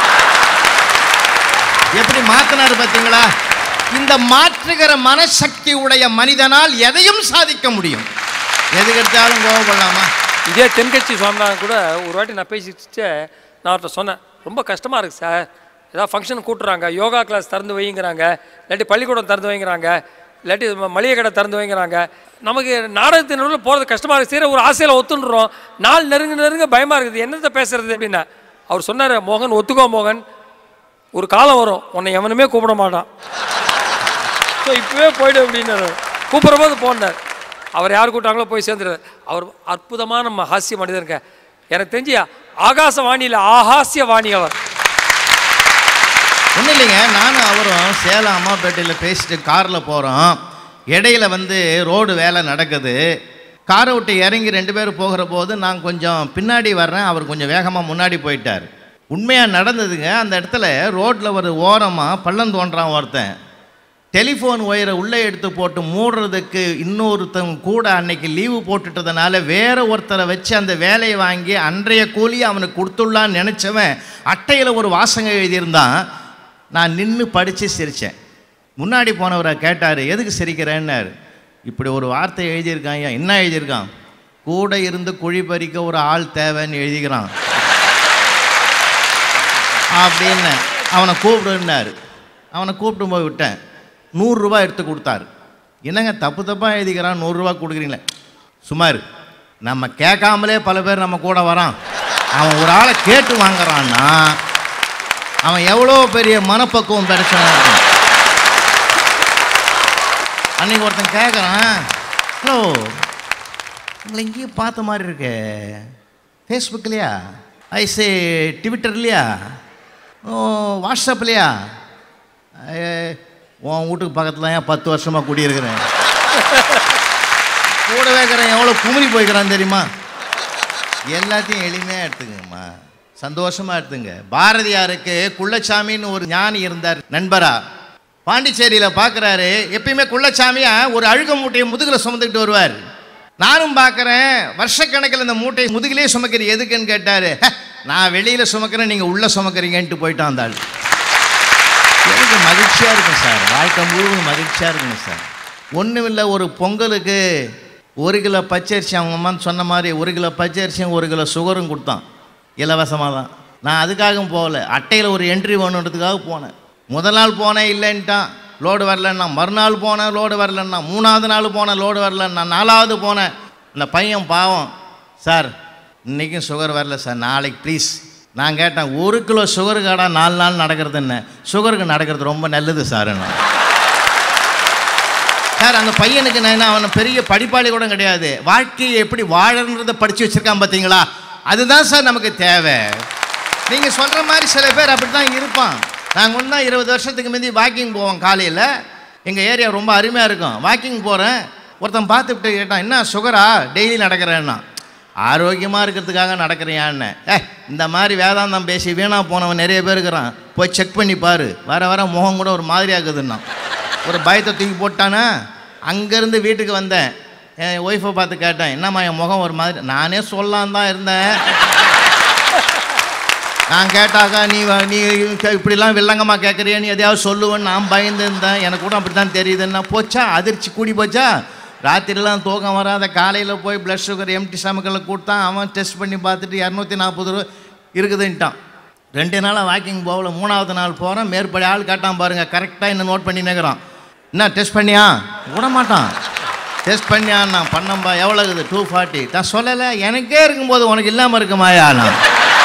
எப்படி மாத்தினாரு பார்த்தீங்களா இந்த மாற்றுகிற மனசக்தி உடைய மனிதனால் எதையும் சாதிக்க முடியும் எதுக்கு எடுத்தாலும் கோவப்படலாமா இதே தென்கட்சி சுவாமிநாதன் கூட ஒரு வாட்டி நான் பேசிட்டு நான் அவர்கிட்ட சொன்னேன் ரொம்ப கஷ்டமாக இருக்குது சார் ஏதாவது ஃபங்க்ஷன் கூட்டுறாங்க யோகா கிளாஸ் திறந்து வைங்கிறாங்க இல்லாட்டி பள்ளிக்கூடம் திறந்து வைங்கிறாங்க இல்லாட்டி ம- மளிகை கடை திறந்து வைங்கிறாங்க நமக்கு நாடகத்தின் நடுவில் போகிறது கஷ்டமாக இருக்குது சரி ஒரு ஆசையில் ஒத்துன்றோம் நாள் நெருங்க நெருங்க பயமாக இருக்குது என்னத்தை பேசுறது அப்படின்னா அவர் சொன்னார் மோகன் ஒத்துக்கோ மோகன் ஒரு காலம் வரும் உன்னை எவனுமே கூப்பிட மாட்டான் ஸோ இப்போவே போய்டு அப்படின்னாரு கூப்பிட்ற போது போனார் அவர் யார் கூட்டாங்களோ போய் சேர்ந்துறாரு அவர் அற்புதமான நம்ம ஹாஸ்ய மனிதருங்க எனக்கு தெரிஞ்சு ஆகாசவாணியில் ஆகாசிய வாணி அவர் ஒன்றும் இல்லைங்க நானும் அவரும் சேலம் அம்மாப்பேட்டையில் பேசிட்டு காரில் போகிறோம் இடையில வந்து ரோடு வேலை நடக்குது காரை விட்டு இறங்கி ரெண்டு பேரும் போகிற போது நான் கொஞ்சம் பின்னாடி வர்றேன் அவர் கொஞ்சம் வேகமாக முன்னாடி போயிட்டார் உண்மையாக நடந்ததுங்க அந்த இடத்துல ரோட்டில் ஒரு ஓரமாக பள்ளம் தோன்றான் ஒருத்தன் டெலிஃபோன் ஒயரை உள்ளே எடுத்து போட்டு மூடுறதுக்கு இன்னொருத்தவங்க கூட அன்னைக்கு லீவு போட்டுட்டதுனால வேற ஒருத்தரை வச்சு அந்த வேலையை வாங்கி அன்றைய கூலி அவனுக்கு கொடுத்துடலான்னு நினச்சவன் அட்டையில் ஒரு வாசகம் எழுதியிருந்தான் நான் நின்று படித்து சிரித்தேன் முன்னாடி போனவரை கேட்டார் எதுக்கு சிரிக்கிறேன்னாரு இப்படி ஒரு வார்த்தை எழுதியிருக்கான் ஐயா என்ன எழுதியிருக்கான் கூட இருந்து குழி பறிக்க ஒரு ஆள் தேவைன்னு எழுதிக்கிறான் அப்படின்னு அவனை கூப்பிடுன்னாரு அவனை கூப்பிட்டு போய் விட்டேன் நூறுரூவா எடுத்து கொடுத்தாரு என்னங்க தப்பு தப்பாக எழுதிக்கிறான் நூறுரூவா கொடுக்குறீங்களே சுமார் நம்ம கேட்காமலே பல பேர் நம்ம கூட வரான் அவன் ஒரு ஆளை கேட்டு வாங்குறான்னா அவன் எவ்வளோ பெரிய மனப்பக்குவம் பிரச்சனை இருக்கும் அன்னைக்கு ஒருத்தன் கேட்குறான் ஹலோ உங்களை இங்கேயும் பார்த்த மாதிரி இருக்கே ஃபேஸ்புக்லையா ஐசே ட்விட்டர்லையா ஓ வாட்ஸ்அப்லையா ஏ, உன் வீட்டுக்கு பக்கத்தில் ஏன் பத்து வருஷமாக குடியிருக்கிறேன் கூடவே இருக்கிறேன் எவ்வளோ குமுறி போய்க்கிறான் தெரியுமா எல்லாத்தையும் எளிமையாக எடுத்துங்கம்மா சந்தோஷமாக எடுத்துங்க பாரதியாருக்கு குள்ளச்சாமின்னு ஒரு ஞானி இருந்தார் நண்பரா பாண்டிச்சேரியில் பார்க்குறாரு எப்பயுமே குள்ளச்சாமியா ஒரு அழுக மூட்டையை முதுகில் சுமந்துக்கிட்டு வருவார் நானும் பார்க்குறேன் வருஷக்கணக்கில் இந்த மூட்டையை முதுகிலே சுமக்கிற எதுக்குன்னு கேட்டார் நான் வெளியில் சுமக்கிறேன் நீங்கள் உள்ளே சுமக்கிறீங்கன்ட்டு போயிட்டான் அந்த ஆள் எனக்கு மகிழ்ச்சியாக இருக்கும் சார் வாழ்க்கை முழுவதும் மகிழ்ச்சியாக இருக்குங்க சார் ஒன்றும் இல்லை ஒரு பொங்கலுக்கு ஒரு கிலோ பச்சரிசி அவங்க அம்மா சொன்ன மாதிரி ஒரு கிலோ பச்சரிசியும் ஒரு கிலோ சுகரும் கொடுத்தான் இலவசமாக தான் நான் அதுக்காகவும் போகல அட்டையில் ஒரு என்ட்ரி வேணுன்றதுக்காக போனேன் முதல் நாள் போனேன் இல்லைன்ட்டான் லோடு வரலன்னா மறுநாள் போனேன் லோடு வரலன்னா மூணாவது நாள் போனேன் லோடு வரலன்னா நாலாவது போனேன் இந்த பையன் பாவம் சார் இன்றைக்கும் சுகர் வரல சார் நாளைக்கு ப்ளீஸ் நான் கேட்டேன் ஒரு கிலோ சுகரு காடா நாலு நாள் நடக்கிறது என்ன சுகருக்கு நடக்கிறது ரொம்ப நல்லது சார் நான் சார் அந்த பையனுக்கு நான் என்ன அவனை பெரிய படிப்பாளி கூட கிடையாது வாழ்க்கையை எப்படி வாழறன்றதை படித்து வச்சிருக்கான் பார்த்தீங்களா அதுதான் சார் நமக்கு தேவை நீங்கள் சொல்கிற மாதிரி சில பேர் அப்படி தான் இருப்பான் நாங்கள் ஒன்றா இருபது வருஷத்துக்கு முந்தி வாக்கிங் போவோம் காலையில் எங்கள் ஏரியா ரொம்ப அருமையாக இருக்கும் வாக்கிங் போகிறேன் ஒருத்தன் பார்த்துட்டு கேட்டான் என்ன சுகரா டெய்லி நடக்கிறேன்னா ஆரோக்கியமாக இருக்கிறதுக்காக நடக்கிறியான்னு ஏ இந்த மாதிரி வேதாந்தம் பேசி வீணாக போனவன் நிறைய பேர் இருக்கிறான் போய் செக் பண்ணி பாரு வர வர முகம் கூட ஒரு மாதிரி ஆகுதுன்னா ஒரு பயத்தை தூக்கி போட்டானா அங்கேருந்து வீட்டுக்கு வந்தேன் என் ஒய்ஃபை பார்த்து கேட்டேன் என்னம்மா என் முகம் ஒரு மாதிரி நானே சொல்லலாம் தான் இருந்தேன் நான் கேட்டாக்கா நீ வ- நீ கே- இப்படிலாம் வில்லங்கமாக கேட்குறியா நீ எதையாவது சொல்லுவேன்னு நான் பயந்து இருந்தேன் எனக்கு கூட அப்படி தான் தெரியுதுன்னா போச்சா அதிர்ச்சி கூடி போச்சா ராத்திரிலாம் தூக்கம் வராத காலையில் போய் பிளட் சுகர் எம்டி ஸ்டமக்கில் கொடுத்தான் அவன் டெஸ்ட் பண்ணி பார்த்துட்டு இரநூத்தி நாற்பது ரூபா இருக்குதுன்ட்டான் ரெண்டு நாளாக வாக்கிங் போகல மூணாவது நாள் போகிறேன் மேற்படி ஆள் கேட்டான் பாருங்கள் கரெக்டாக என்ன நோட் பண்ணி நிற்கிறான் என்ன டெஸ்ட் பண்ணியா விட மாட்டான் டெஸ்ட் பண்ணியா நான் பண்ணம்பா எவ்வளோ இருக்குது டூ ஃபார்ட்டி நான் சொல்லலை எனக்கே இருக்கும்போது உனக்கு இல்லாமல் இருக்குமாயா நான்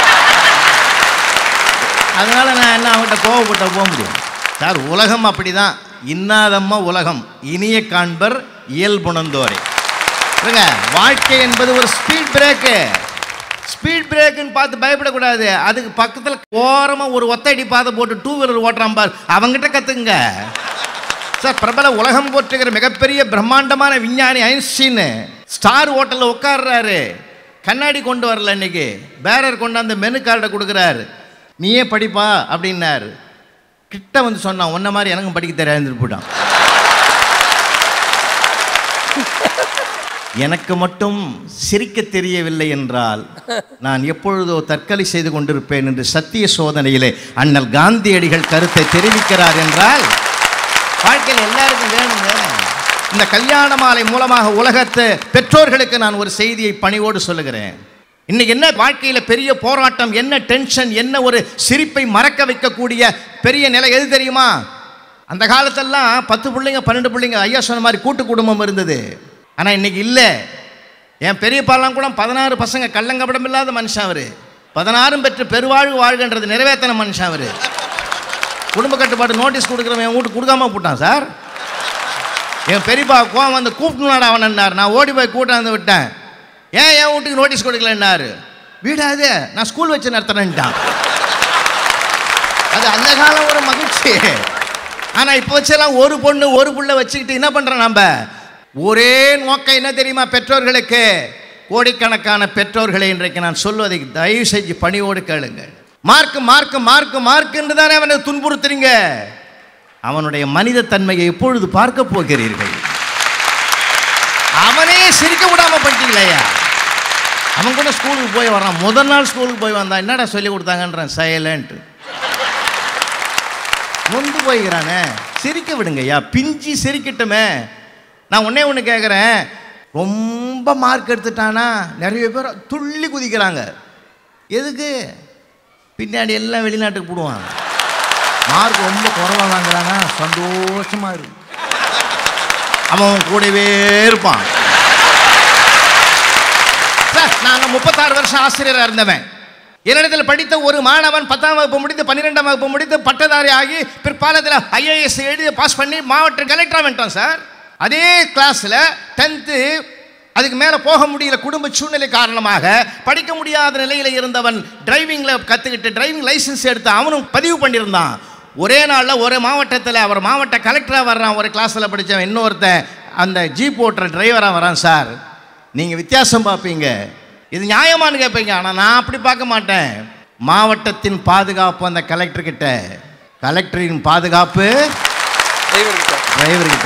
அதனால நான் என்ன அவன்கிட்ட கோவப்பட்ட போக முடியும் சார் உலகம் அப்படிதான் இன்னாதம்மா உலகம் இனிய காண்பர் இயல்புணர்ந்தோரே இல்லைங்க வாழ்க்கை என்பது ஒரு ஸ்பீட் பிரேக்கு ஸ்பீட் பிரேக்குன்னு பார்த்து பயப்படக்கூடாது அதுக்கு பக்கத்தில் ஓரமாக ஒரு ஒத்தடி பாதை போட்டு டூ வீலர் ஓட்டுறான் பார் அவங்ககிட்ட கற்றுங்க சார் பிரபல உலகம் போற்றுகிற மிகப்பெரிய பிரம்மாண்டமான விஞ்ஞானி ஐன்ஸ்டீன் ஸ்டார் ஹோட்டலில் உட்கார்றாரு கண்ணாடி கொண்டு வரல இன்னைக்கு பேரர் கொண்டாந்து மெனு கார்டை கொடுக்குறாரு நீயே படிப்பா அப்படின்னாரு கிட்ட வந்து சொன்னான் உன்ன மாதிரி எனக்கும் படிக்க தெரியாது போயிட்டான் எனக்கு மட்டும் சிரிக்க தெரியவில்லை என்றால் நான் எப்பொழுதோ தற்கொலை செய்து கொண்டிருப்பேன் என்று சத்திய சோதனையிலே அண்ணல் காந்தியடிகள் கருத்தை தெரிவிக்கிறார் என்றால் வாழ்க்கையில் எல்லாருக்கும் வேணுங்க இந்த கல்யாண மாலை மூலமாக உலகத்து பெற்றோர்களுக்கு நான் ஒரு செய்தியை பணிவோடு சொல்லுகிறேன் இன்னைக்கு என்ன வாழ்க்கையில் பெரிய போராட்டம் என்ன டென்ஷன் என்ன ஒரு சிரிப்பை மறக்க வைக்கக்கூடிய பெரிய நிலை எது தெரியுமா அந்த காலத்தெல்லாம் பத்து பிள்ளைங்க பன்னெண்டு பிள்ளைங்க ஐயா சொன்ன மாதிரி கூட்டு குடும்பம் இருந்தது ஆனால் இன்னைக்கு இல்லை என் பெரியப்பாலாம் கூட பதினாறு பசங்க கள்ளங்கபடம் இல்லாத மனுஷன் அவர் பதினாறும் பெற்று பெருவாழ்வு வாழ்கின்றது நிறைவேற்றின மனுஷன் அவர் குடும்ப கட்டுப்பாடு நோட்டீஸ் கொடுக்குறவன் என் வீட்டுக்கு கொடுக்காம போட்டான் சார் என் பெரியப்பா கோவம் வந்து கூப்பிட்டுனாடா அவனன்னார் நான் ஓடி போய் கூட்டாந்து விட்டேன் ஏன் என் வீட்டுக்கு நோட்டீஸ் கொடுக்கலன்னாரு வீடா அது நான் ஸ்கூல் வச்சு நடத்துறேன்ட்டான் அது அந்த காலம் ஒரு மகிழ்ச்சி ஆனால் இப்போ வச்செல்லாம் ஒரு பொண்ணு ஒரு புள்ள வச்சுக்கிட்டு என்ன பண்ணுறோம் நம்ம ஒரே நோக்கம் என்ன தெரியுமா பெற்றோர்களுக்கு கோடிக்கணக்கான பெற்றோர்களை இன்றைக்கு நான் சொல்வதை தயவு செஞ்சு பணியோடு கேளுங்கள் மார்க் மார்க் மார்க் மார்க்குன்னு தானே அவனை துன்புறுத்துறீங்க அவனுடைய மனித தன்மையை எப்பொழுது பார்க்க போகிறீர்கள் அவனே சிரிக்க விடாம பண்ணிட்டீங்களேயா அவன் கூட ஸ்கூலுக்கு போய் வரான் முதல் நாள் ஸ்கூலுக்கு போய் வந்தான் என்னடா சொல்லி கொடுத்தாங்கன்றான் சைலண்ட் நொந்து போய்கிறானே சிரிக்க விடுங்கய்யா பிஞ்சி சிரிக்கட்டுமே நான் ஒண்ணே ஒன்று கேட்குறேன் ரொம்ப மார்க் எடுத்துட்டானா நிறைய பேர் துள்ளி குதிக்கிறாங்க எதுக்கு பின்னாடி எல்லாம் வெளிநாட்டுக்கு போடுவான் மார்க் ரொம்ப குறைவா வாங்குறானா சந்தோஷமா இருக்கு அவன் அவன் கூடவே இருப்பான் சார் நான் முப்பத்தாறு வருஷம் ஆசிரியராக இருந்தவன் என்னிடத்தில் படித்த ஒரு மாணவன் பத்தாம் வகுப்பு முடித்து பன்னிரெண்டாம் வகுப்பு முடித்து பட்டதாரி ஆகி பிற்பாலத்தில் ஐஏஎஸ் எழுதி பாஸ் பண்ணி மாவட்ட கலெக்டராக வந்துட்டான் சார் அதே கிளாஸில் டென்த்து அதுக்கு மேலே போக முடியல குடும்ப சூழ்நிலை காரணமாக படிக்க முடியாத நிலையில் இருந்தவன் டிரைவிங்கில் கற்றுக்கிட்டு டிரைவிங் லைசன்ஸ் எடுத்து அவனும் பதிவு பண்ணியிருந்தான் ஒரே நாளில் ஒரு மாவட்டத்தில் அவர் மாவட்ட கலெக்டராக வர்றான் ஒரு கிளாஸில் படித்தவன் இன்னொருத்தன் அந்த ஜீப் ஓட்டுற டிரைவராக வரான் சார் நீங்கள் வித்தியாசம் பார்ப்பீங்க இது நியாயமானு கேட்பீங்க ஆனால் நான் அப்படி பார்க்க மாட்டேன் மாவட்டத்தின் பாதுகாப்பு அந்த கலெக்டர்கிட்ட கலெக்டரின் பாதுகாப்பு டிரைவர்கிட்ட டிரைவர்கிட்ட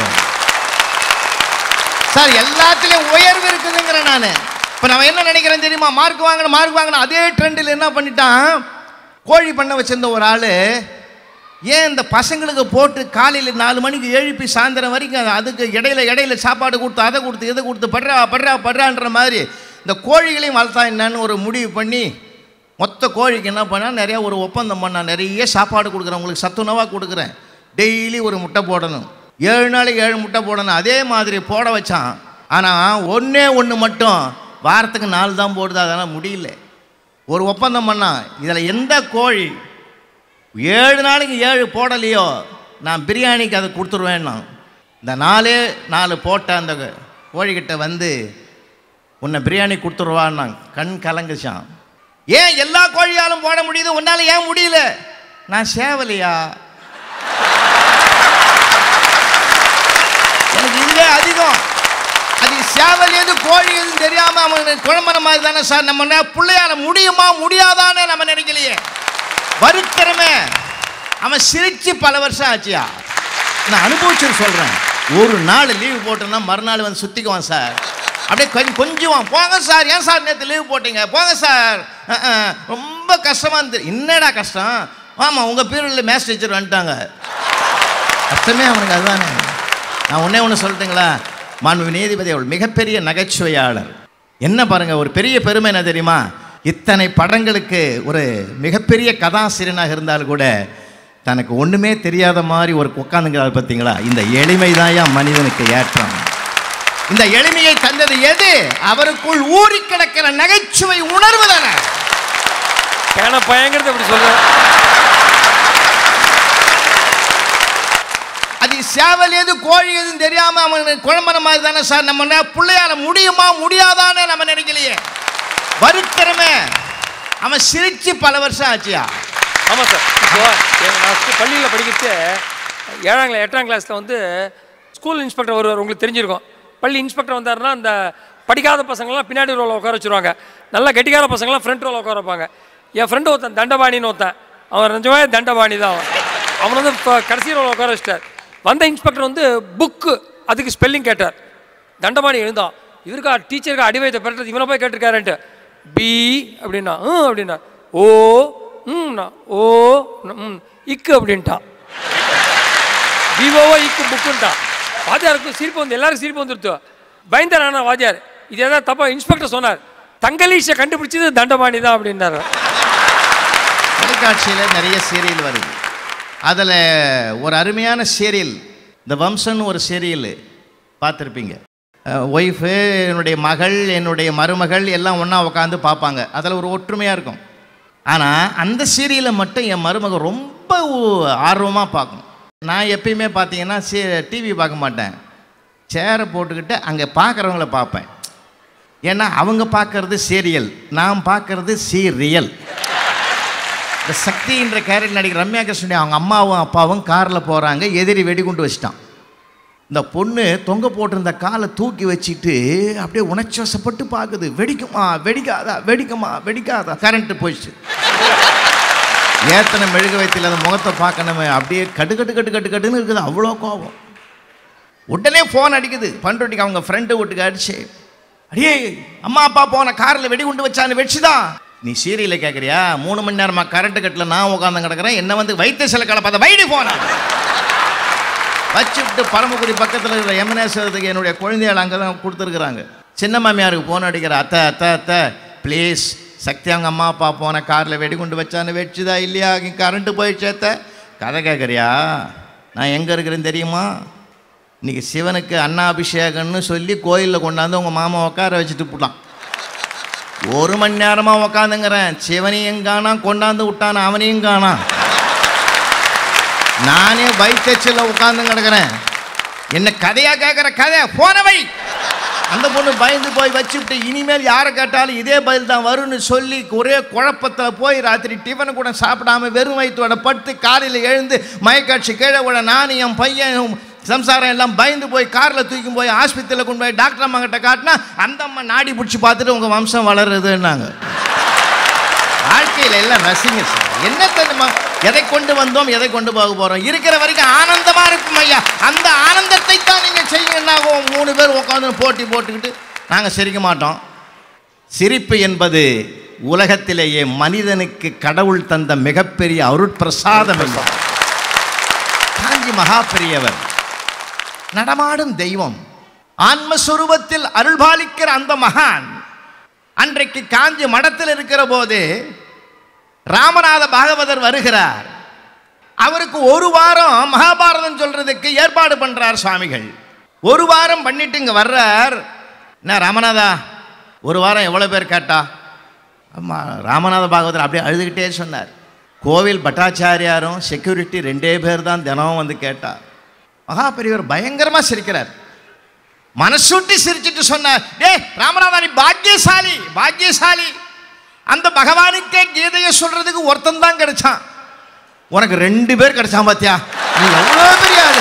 சார் எல்லாத்துலேயும் உயர்வு இருக்குதுங்கிறேன் நான் இப்போ நான் என்ன நினைக்கிறேன் தெரியுமா மார்க் வாங்கணும் மார்க் வாங்கணும் அதே ட்ரெண்டில் என்ன பண்ணிட்டான் கோழி பண்ண வச்சிருந்த ஒரு ஆள் ஏன் இந்த பசங்களுக்கு போட்டு காலையில் நாலு மணிக்கு எழுப்பி சாயந்தரம் வரைக்கும் அதுக்கு இடையில இடையில சாப்பாடு கொடுத்து அதை கொடுத்து இதை கொடுத்து படுறா படுறா படுறான்ற மாதிரி இந்த கோழிகளையும் வளர்த்தா என்னன்னு ஒரு முடிவு பண்ணி மொத்த கோழிக்கு என்ன பண்ணா நிறைய ஒரு ஒப்பந்தம் பண்ணா நிறைய சாப்பாடு கொடுக்குறேன் உங்களுக்கு சத்துணவாக கொடுக்குறேன் டெய்லி ஒரு முட்டை போடணும் ஏழு நாளைக்கு ஏழு முட்டை போடணும் அதே மாதிரி போட வச்சான் ஆனால் ஒன்றே ஒன்று மட்டும் வாரத்துக்கு நாலு தான் போடுது அதெல்லாம் முடியல ஒரு ஒப்பந்தம் பண்ணான் இதில் எந்த கோழி ஏழு நாளைக்கு ஏழு போடலையோ நான் பிரியாணிக்கு அதை கொடுத்துருவேன்னா இந்த நாலே நாலு போட்ட அந்த கோழிக்கிட்ட வந்து உன்னை பிரியாணி கொடுத்துருவான்னா கண் கலங்குச்சான் ஏன் எல்லா கோழியாலும் போட முடியுது உன்னால ஏன் முடியல நான் சேவலையா எனக்கு இதுவே அதிகம் அது சேவல் எது கோழி எதுன்னு தெரியாம அவனுக்கு குழம்புற மாதிரி தானே சார் நம்ம நே- பிள்ளையால முடியுமா முடியாதானே நம்ம நினைக்கலையே வருத்தரமே அவன் சிரிச்சு பல வருஷம் ஆச்சியா நான் அனுபவிச்சு சொல்றேன் ஒரு நாள் லீவு போட்டோன்னா மறுநாள் வந்து சுத்திக்குவான் சார் அப்படியே கொஞ்சம் கொஞ்சுவான் போங்க சார் ஏன் சார் நேற்று லீவு போட்டீங்க போங்க சார் அஹ், அஹ், ரொம்ப கஷ்டமா இருந்தது என்னடா கஷ்டம் ஆமாம் உங்கள் பீரியடில் மேத்ஸ் டீச்சர் வந்துட்டாங்க கஷ்டமே அவனுக்கு அதுதானே நான் ஒன்றே ஒன்று சொல்லட்டுங்களா மாண்பு நீதிபதி அவள் மிகப்பெரிய நகைச்சுவையாளர் என்ன பாருங்க ஒரு பெரிய பெருமை என்ன தெரியுமா இத்தனை படங்களுக்கு ஒரு மிகப்பெரிய கதாசிரியனாக இருந்தாலும் கூட தனக்கு ஒன்றுமே தெரியாத மாதிரி ஒரு உட்காந்துங்கிறார் பார்த்தீங்களா இந்த எளிமை மனிதனுக்கு ஏற்றம் இந்த எளிமையை தந்தது எது அவருக்குள் ஊறி கிடக்கிற நகைச்சுவை உணர்வு தானே கேன பயங்கரத்தை அப்படி சொல்கிறேன் அது சேவல் எது கோழி எதுன்னு தெரியாம அவனுக்கு குழம்புற மாதிரி தானே சார் நம்ம நே- பிள்ளையால முடியுமா முடியாதானே நம்ம நினைக்கலையே வருத்தரமே அவன் சிரிச்சு பல வருஷம் ஆச்சியா ஆமாம் சார் இப்போ எங்கள் நான் ஸ்கூல் பள்ளியில் படிக்கிறது ஏழாம் கிளாஸ் எட்டாம் கிளாஸில் வந்து ஸ்கூல் இன்ஸ்பெக்டர் வருவார் உங்களுக்கு தெரிஞ்சிருக்கும் பள்ளி இன்ஸ்பெக்டர் வந்தாருன்னா அந்த படிக்காத பசங்கள்லாம் பின்னாடி ரோவில் உட்கார வச்சுருவாங்க நல்லா கெட்டிக்கார பசங்களாம் ஃப்ரண்ட் ரோவில் உட்கார வைப்பாங்க என் ஃப்ரெண்டு ஒருத்தன் தண்டபாணின்னு ஒருத்தன் அவன் நிஜமாவே தண்டபாணி தான் அவன் அவன் வந்து இப்போ கடைசி ரோவில் உட்கார வச்சிட்டார் வந்த இன்ஸ்பெக்டர் வந்து புக்கு அதுக்கு ஸ்பெல்லிங் கேட்டார் தண்டபாணி எழுந்தான் இவருக்கா டீச்சருக்கு அடி வைத்த பெற்றது இவனை போய் கேட்டிருக்காருன்ட்டு பி அப்படின்னா ம் அப்படின்னா ஓ ம்னா ஓ ம் இக்கு அப்படின்ட்டான் விவோவோ இக்கு புக்குன்ட்டான் வாத்தியாருக்கு சிரிப்பு வந்து எல்லாருக்கும் சிரிப்பு வந்துருத்து பயந்தார் ஆனால் வாத்தியார் இது ஏதாவது தப்பா இன்ஸ்பெக்டர் சொன்னார் தங்கலீஷை கண்டுபிடிச்சது தண்டபாணி தான் அப்படின்னாரு தொலைக்காட்சியில் நிறைய சீரியல் வருது அதில் ஒரு அருமையான சீரியல் இந்த வம்சன்னு ஒரு சீரியல் பார்த்துருப்பீங்க ஒய்ஃபு என்னுடைய மகள் என்னுடைய மருமகள் எல்லாம் ஒன்றா உட்காந்து பார்ப்பாங்க அதில் ஒரு ஒற்றுமையாக இருக்கும் ஆனால் அந்த சீரியலை மட்டும் என் மருமகள் ரொம்ப ஆர்வமாக பார்க்கும் நான் எப்பயுமே பார்த்தீங்கன்னா சீ டிவி பார்க்க மாட்டேன் சேரை போட்டுக்கிட்டு அங்கே பார்க்குறவங்கள பார்ப்பேன் ஏன்னா அவங்க பார்க்கறது சீரியல் நான் பார்க்கறது சீரியல் இந்த சக்தின்ற கேரக்டர் நடிகர் ரம்யா கிருஷ்ணன் அவங்க அம்மாவும் அப்பாவும் காரில் போகிறாங்க எதிரி வெடிகுண்டு வச்சிட்டான் இந்த பொண்ணு தொங்க போட்டிருந்த காலை தூக்கி வச்சுட்டு அப்படியே உணர்ச்சிவசப்பட்டு பார்க்குது வெடிக்குமா வெடிக்காதா வெடிக்குமா வெடிக்காதா கரண்ட்டு போயிடுச்சு ஏத்தனை மெழுகு வைத்தில் அந்த முகத்தை பார்க்கணுமே அப்படியே கட்டு கட்டு கட்டு கட்டு கட்டுன்னு இருக்குது அவ்வளோ கோபம் உடனே ஃபோன் அடிக்குது பண்ருட்டிக்கு அவங்க ஃப்ரெண்டு வீட்டுக்கு அடிச்சு அடியே அம்மா அப்பா போன காரில் வெடிகுண்டு வச்சான்னு வச்சுதான் நீ சீரியலை கேட்குறியா மூணு மணி நேரமா கரண்ட் கட்டில் நான் உட்காந்து கிடக்குறேன் என்ன வந்து வைத்திய சில கலப்பாத வைடி போன வச்சுவிட்டு பரமக்குடி பக்கத்தில் இருக்கிற எமனேஸ்வரத்துக்கு என்னுடைய குழந்தைகள் அங்கே தான் கொடுத்துருக்குறாங்க சின்ன மாமியாருக்கு ஃபோன் அடிக்கிற அத்தை அத்தை அத்தை ப்ளீஸ் சக்தி அவங்க அம்மா அப்பா போன காரில் வெடிகுண்டு வச்சான்னு வச்சுதா இல்லையா கரண்ட்டு போயிடுச்சு அத்தை கதை கேட்குறியா நான் எங்கே இருக்கிறேன்னு தெரியுமா இன்னைக்கு சிவனுக்கு அன்னாபிஷேகம்னு சொல்லி கோயிலில் கொண்டாந்து உங்கள் மாமா உட்கார வச்சுட்டு போட்டான் ஒரு மணி நேரமாக உட்காந்துங்கிறேன் சிவனையும் காணா கொண்டாந்து விட்டான் அவனையும் காணா நானே வைத்தச்சில் உட்காந்து கிடக்கிறேன் என்ன கதையா கேட்குற கதை போன வை அந்த பொண்ணு பயந்து போய் வச்சுவிட்டு இனிமேல் யாரை கேட்டாலும் இதே பதில் தான் வரும்னு சொல்லி ஒரே குழப்பத்தில் போய் ராத்திரி டிஃபனை கூட சாப்பிடாம வெறும் வயிற்றோட படுத்து காலையில் எழுந்து மயக்காட்சி கீழே விட நானும் என் பையன் சம்சாரம் எல்லாம் பயந்து போய் காரில் தூக்கி போய் ஆஸ்பத்திரியில் கொண்டு போய் டாக்டர் அம்மா கிட்ட காட்டினா அந்த அம்மா நாடி பிடிச்சி பார்த்துட்டு உங்கள் வம்சம் வளருதுன்னாங்க வாழ்க்கையில் எல்லாம் ரசிங்க சார் என்னத்தை நம்ம எதை கொண்டு வந்தோம் எதை கொண்டு போக போகிறோம் இருக்கிற வரைக்கும் ஆனந்தமா இருக்கும் ஐயா அந்த ஆனந்தத்தை தான் நீங்கள் செய்யுங்கன்னா மூணு பேர் உட்காந்து போட்டி போட்டுக்கிட்டு நாங்கள் சிரிக்க மாட்டோம் சிரிப்பு என்பது உலகத்திலேயே மனிதனுக்கு கடவுள் தந்த மிகப்பெரிய அருட்பிரசாதம் என்பது காஞ்சி மகா பெரியவர் நடமாடும் தெய்வம் ஆன்மஸ்வரூபத்தில் அருள்பாலிக்கிற அந்த மகான் அன்றைக்கு காஞ்சி மடத்தில் இருக்கிற போது ராமநாத பாகவதர் வருகிறார் அவருக்கு ஒரு வாரம் மகாபாரதம் சொல்றதுக்கு ஏற்பாடு பண்றார் சுவாமிகள் ஒரு வாரம் பண்ணிட்டு இங்க வர்றார் என்ன ராமநாதா ஒரு வாரம் எவ்வளோ பேர் கேட்டா ஆமா ராமநாத பாகவதர் அப்படியே அழுதுகிட்டே சொன்னார் கோவில் பட்டாச்சாரியாரும் செக்யூரிட்டி ரெண்டே பேர் தான் தினமும் வந்து கேட்டார் மகா பெரியவர் பயங்கரமா சிரிக்கிறார் மனசுட்டி சிரிச்சிட்டு சொன்னார் டேய் ராமநாதா நீ பாக்கியசாலி பாக்கியசாலி அந்த பகவானுக்கே கீதையை சொல்றதுக்கு ஒருத்தன் தான் கிடைச்சான் உனக்கு ரெண்டு பேர் கிடைச்சான் பாத்தியா நீ எவ்வளோ பெரிய ஆளு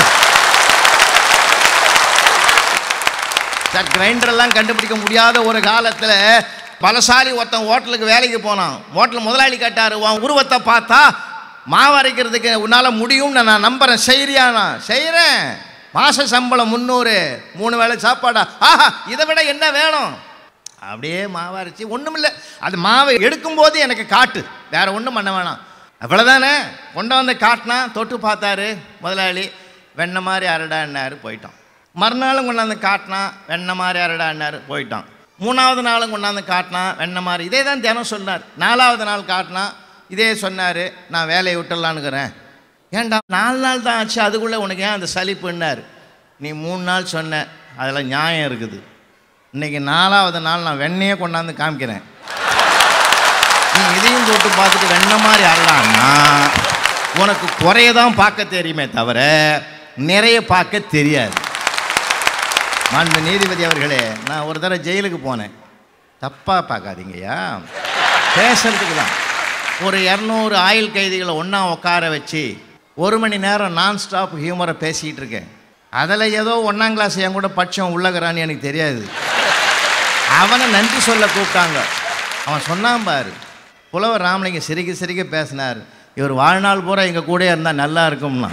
சார் கிரைண்டர் எல்லாம் கண்டுபிடிக்க முடியாத ஒரு காலத்தில் பலசாலி ஒருத்தன் ஹோட்டலுக்கு வேலைக்கு போனான் ஹோட்டல் முதலாளி கேட்டார் உன் உருவத்தை பார்த்தா மாவு அரைக்கிறதுக்கு உன்னால் முடியும்னு நான் நம்புறேன் செய்கிறியா நான் செய்கிறேன் மாத சம்பளம் முந்நூறு மூணு வேளை சாப்பாடா ஆஹா இதை விட என்ன வேணும் அப்படியே மாவு அரைச்சி ஒன்றும் இல்லை அது மாவை எடுக்கும்போது எனக்கு காட்டு வேற ஒன்றும் பண்ண வேணாம் அவ்வளோதானே கொண்டு வந்து காட்டினா தொட்டு பார்த்தாரு முதலாளி வெண்ணெய் மாதிரி அரடான்னாரு போயிட்டான் மறுநாளும் கொண்டாந்து காட்டினா வெண்ணெய் மாதிரி அரடான்னாரு போயிட்டான் மூணாவது நாளும் கொண்டாந்து காட்டினா வெண்ணெய் மாதிரி இதே தான் தினம் சொன்னார் நாலாவது நாள் காட்டினா இதே சொன்னார் நான் வேலையை விட்டுடலான்னுக்கிறேன் ஏன்டா நாலு நாள் தான் ஆச்சு அதுக்குள்ளே உனக்கு ஏன் அந்த சலிப்புன்னார் நீ மூணு நாள் சொன்ன அதில் நியாயம் இருக்குது இன்னைக்கு நாலாவது நாள் நான் வெண்ணையே கொண்டாந்து காமிக்கிறேன் நீ இதையும் போட்டு பார்த்துட்டு வெண்ணெய் மாதிரி அரலான்னா உனக்கு குறைய தான் பார்க்க தெரியுமே தவிர நிறைய பார்க்க தெரியாது மாண்பு நீதிபதி அவர்களே நான் ஒரு தடவை ஜெயிலுக்கு போனேன் தப்பாக பார்க்காதீங்கய்யா பேசுறதுக்கு தான் ஒரு இரநூறு ஆயுள் கைதிகளை ஒன்றா உட்கார வச்சு ஒரு மணி நேரம் நான் ஸ்டாப் ஹியூமரை பேசிக்கிட்டு இருக்கேன் அதில் ஏதோ ஒன்றாம் கிளாஸ் என் கூட பட்சம் உள்ளகிறான்னு எனக்கு தெரியாது அவனை நன்றி சொல்ல கூப்பிட்டாங்க அவன் சொன்னான் பாரு புலவர் ராமலிங்கம் சிரிக்க சிரிக்க பேசினார் இவர் வாழ்நாள் பூரா எங்கள் கூட இருந்தால் நல்லா இருக்கும்னா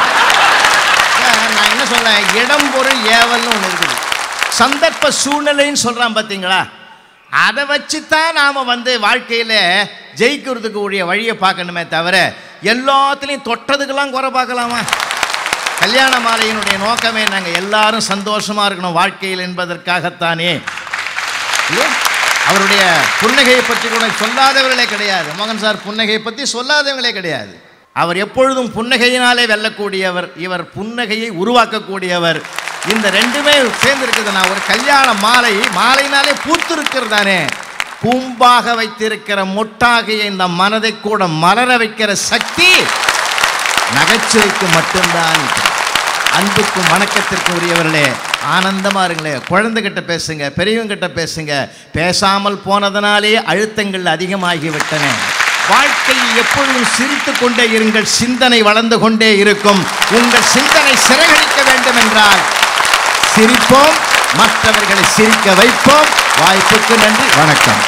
நான் என்ன சொல்றேன் இடம் பொருள் ஏவல்னு ஒன்று இருக்குது சந்தர்ப்ப சூழ்நிலைன்னு சொல்கிறான் பார்த்தீங்களா அதை வச்சு தான் நாம் வந்து வாழ்க்கையில் ஜெயிக்கிறதுக்கு உரிய வழியை பார்க்கணுமே தவிர எல்லாத்துலேயும் தொட்டதுக்கெல்லாம் குறை பார்க்கலாமா கல்யாண மாலையினுடைய நோக்கமே நாங்கள் எல்லாரும் சந்தோஷமாக இருக்கணும் வாழ்க்கையில் என்பதற்காகத்தானே இல்லையா? அவருடைய புன்னகையை பற்றி கூட சொல்லாதவர்களே கிடையாது மோகன் சார் புன்னகையை பற்றி சொல்லாதவங்களே கிடையாது அவர் எப்பொழுதும் புன்னகையினாலே வெல்லக்கூடியவர் இவர் புன்னகையை உருவாக்கக்கூடியவர் இந்த ரெண்டுமே சேர்ந்து இருக்குது நான் ஒரு கல்யாண மாலை மாலையினாலே பூத்திருக்கிறதானே பூம்பாக வைத்திருக்கிற மொட்டாகிய இந்த மனதை கூட மலர வைக்கிற சக்தி நகைச்சுவைக்கு மட்டும்தான் இருக்கிறது. அன்புக்கும் வணக்கத்திற்கும் உரியவர்களே ஆனந்தமா இருங்களே குழந்தைகிட்ட பேசுங்க பெரியவங்கிட்ட பேசுங்க பேசாமல் போனதனாலே அழுத்தங்கள் அதிகமாகிவிட்டன வாழ்க்கையில் எப்பொழுதும் சிரித்து கொண்டே இருங்கள் சிந்தனை வளர்ந்து கொண்டே இருக்கும் உங்கள் சிந்தனை சிறகடிக்க வேண்டும் என்றால் சிரிப்போம் மற்றவர்களை சிரிக்க வைப்போம் வாய்ப்புக்கு நன்றி வணக்கம்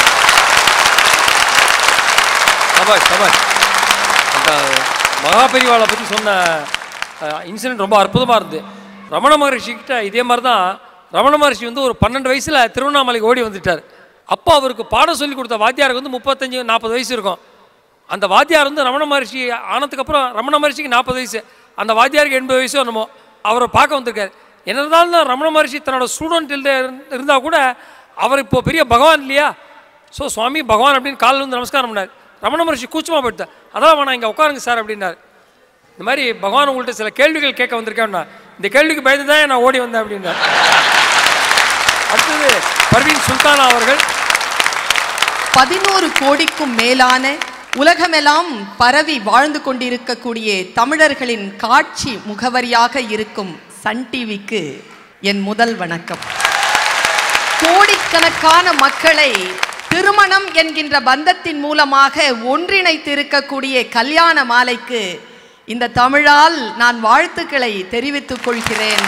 சபாஷ் சபாஷ் அந்த மகாபெரிவாளை பற்றி சொன்ன இன்சிடென்ட் ரொம்ப அற்புதமாக இருந்தது ரமண மகர்ஷி கிட்ட இதே மாதிரி தான் ரமண மகர்ஷி வந்து ஒரு பன்னெண்டு வயசில் திருவண்ணாமலைக்கு ஓடி வந்துட்டார் அப்போ அவருக்கு பாடம் சொல்லி கொடுத்த வாத்தியாருக்கு வந்து முப்பத்தஞ்சு நாற்பது வயசு இருக்கும் அந்த வாத்தியார் வந்து ரமண மகர்ஷி ஆனதுக்கப்புறம் ரமண மகர்ஷிக்கு நாற்பது வயசு அந்த வாத்தியாருக்கு எண்பது வயசோ என்னமோ அவரை பார்க்க வந்திருக்காரு என்னதான் ரமண மகர்ஷி தன்னோட ஸ்டூடெண்ட் இருந்தால் கூட அவர் இப்போ பெரிய பகவான் இல்லையா ஸோ சுவாமி பகவான் அப்படின்னு காலில் வந்து நமஸ்காரம் பண்ணார் ரமண மகர்ஷி கூச்சமாக போயிட்டார் அதான் வேணாம் இங்கே உட்காருங்க சார் அப்படின்னார் இந்த மாதிரி பகவான் உங்கள்கிட்ட சில கேள்விகள் கேட்க வந்திருக்கேன்னா இந்த கேள்விக்கு பயந்து தான் நான் ஓடி வந்தேன் அப்படின்னார் அடுத்தது பர்வீன் சுல்தானா அவர்கள் பதினோரு கோடிக்கும் மேலான உலகமெல்லாம் பரவி வாழ்ந்து கொண்டிருக்கக்கூடிய தமிழர்களின் காட்சி முகவரியாக இருக்கும் சன் டிவிக்கு என் முதல் வணக்கம் கோடிக்கணக்கான மக்களை திருமணம் என்கின்ற பந்தத்தின் மூலமாக ஒன்றிணைத்து இருக்கக்கூடிய கல்யாண மாலைக்கு இந்த தமிழால் நான் வாழ்த்துக்களை தெரிவித்துக் கொள்கிறேன்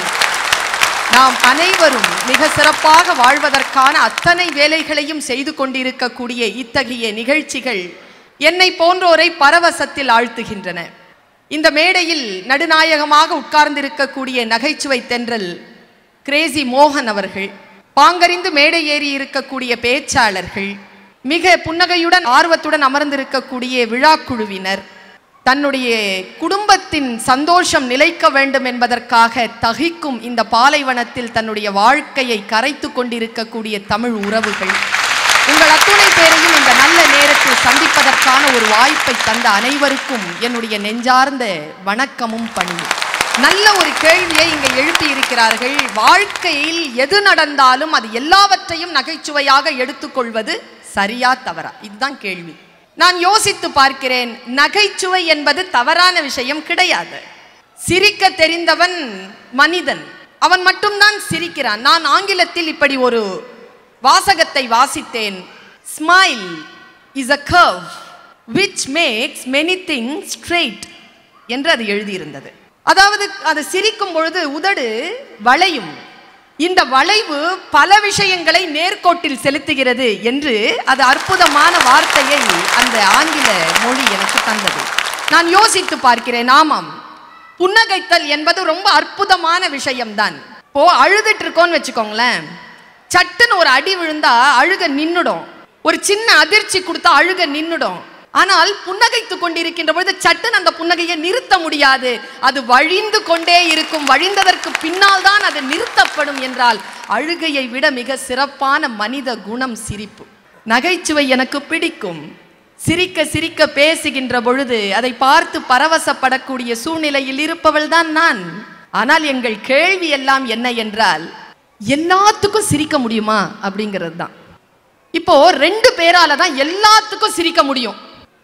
நாம் அனைவரும் மிக சிறப்பாக வாழ்வதற்கான அத்தனை வேலைகளையும் செய்து கொண்டிருக்கக்கூடிய இத்தகைய நிகழ்ச்சிகள் என்னை போன்றோரை பரவசத்தில் ஆழ்த்துகின்றன இந்த மேடையில் நடுநாயகமாக உட்கார்ந்திருக்கக்கூடிய நகைச்சுவை தென்றல் கிரேசி மோகன் அவர்கள் பாங்கறிந்து மேடை ஏறி இருக்கக்கூடிய பேச்சாளர்கள் மிக புன்னகையுடன் ஆர்வத்துடன் அமர்ந்திருக்கக்கூடிய விழாக்குழுவினர் தன்னுடைய குடும்பத்தின் சந்தோஷம் நிலைக்க வேண்டும் என்பதற்காக தகிக்கும் இந்த பாலைவனத்தில் தன்னுடைய வாழ்க்கையை கரைத்து கொண்டிருக்கக்கூடிய தமிழ் உறவுகள் உங்கள் அத்துணை பேரையும் இந்த நல்ல நேரத்தில் சந்திப்பதற்கான ஒரு வாய்ப்பை தந்த அனைவருக்கும் என்னுடைய நெஞ்சார்ந்த வணக்கமும் பணியும் நல்ல ஒரு கேள்வியை இங்கே எழுப்பி இருக்கிறார்கள் வாழ்க்கையில் எது நடந்தாலும் அது எல்லாவற்றையும் நகைச்சுவையாக எடுத்துக்கொள்வது சரியா தவறா இதுதான் கேள்வி நான் யோசித்து பார்க்கிறேன் நகைச்சுவை என்பது தவறான விஷயம் கிடையாது சிரிக்க தெரிந்தவன் மனிதன் அவன் மட்டும்தான் சிரிக்கிறான் நான் ஆங்கிலத்தில் இப்படி ஒரு வாசகத்தை வாசித்தேன் smile is a curve which makes many things straight என்று அது எழுதியிருந்தது அதாவது அது சிரிக்கும் பொழுது உதடு வளையும் இந்த வளைவு பல விஷயங்களை நேர்கோட்டில் செலுத்துகிறது என்று அது அற்புதமான வார்த்தையை அந்த ஆங்கில மொழி எனக்கு தந்தது நான் யோசித்து பார்க்கிறேன் ஆமாம் புன்னகைத்தல் என்பது ரொம்ப அற்புதமான விஷயம்தான் இப்போ அழுதுட்டு இருக்கோம்னு வச்சுக்கோங்களேன் சட்டுன்னு ஒரு அடி விழுந்தா அழுக நின்னுடும் ஒரு சின்ன அதிர்ச்சி கொடுத்தா அழுக நின்னுடும் ஆனால் புன்னகைத்து கொண்டிருக்கின்ற பொழுது சட்டுன்னு அந்த புன்னகையை நிறுத்த முடியாது அது வழிந்து கொண்டே இருக்கும் வழிந்ததற்கு பின்னால் தான் அது நிறுத்தப்படும் என்றால் அழுகையை விட மிக சிறப்பான மனித குணம் சிரிப்பு நகைச்சுவை எனக்கு பிடிக்கும் சிரிக்க சிரிக்க பேசுகின்ற பொழுது அதை பார்த்து பரவசப்படக்கூடிய சூழ்நிலையில் இருப்பவள் தான் நான் ஆனால் எங்கள் கேள்வி எல்லாம் என்ன என்றால் எல்லாத்துக்கும் சிரிக்க முடியுமா அப்படிங்கிறது தான் இப்போ ரெண்டு பேரால தான் எல்லாத்துக்கும் சிரிக்க முடியும்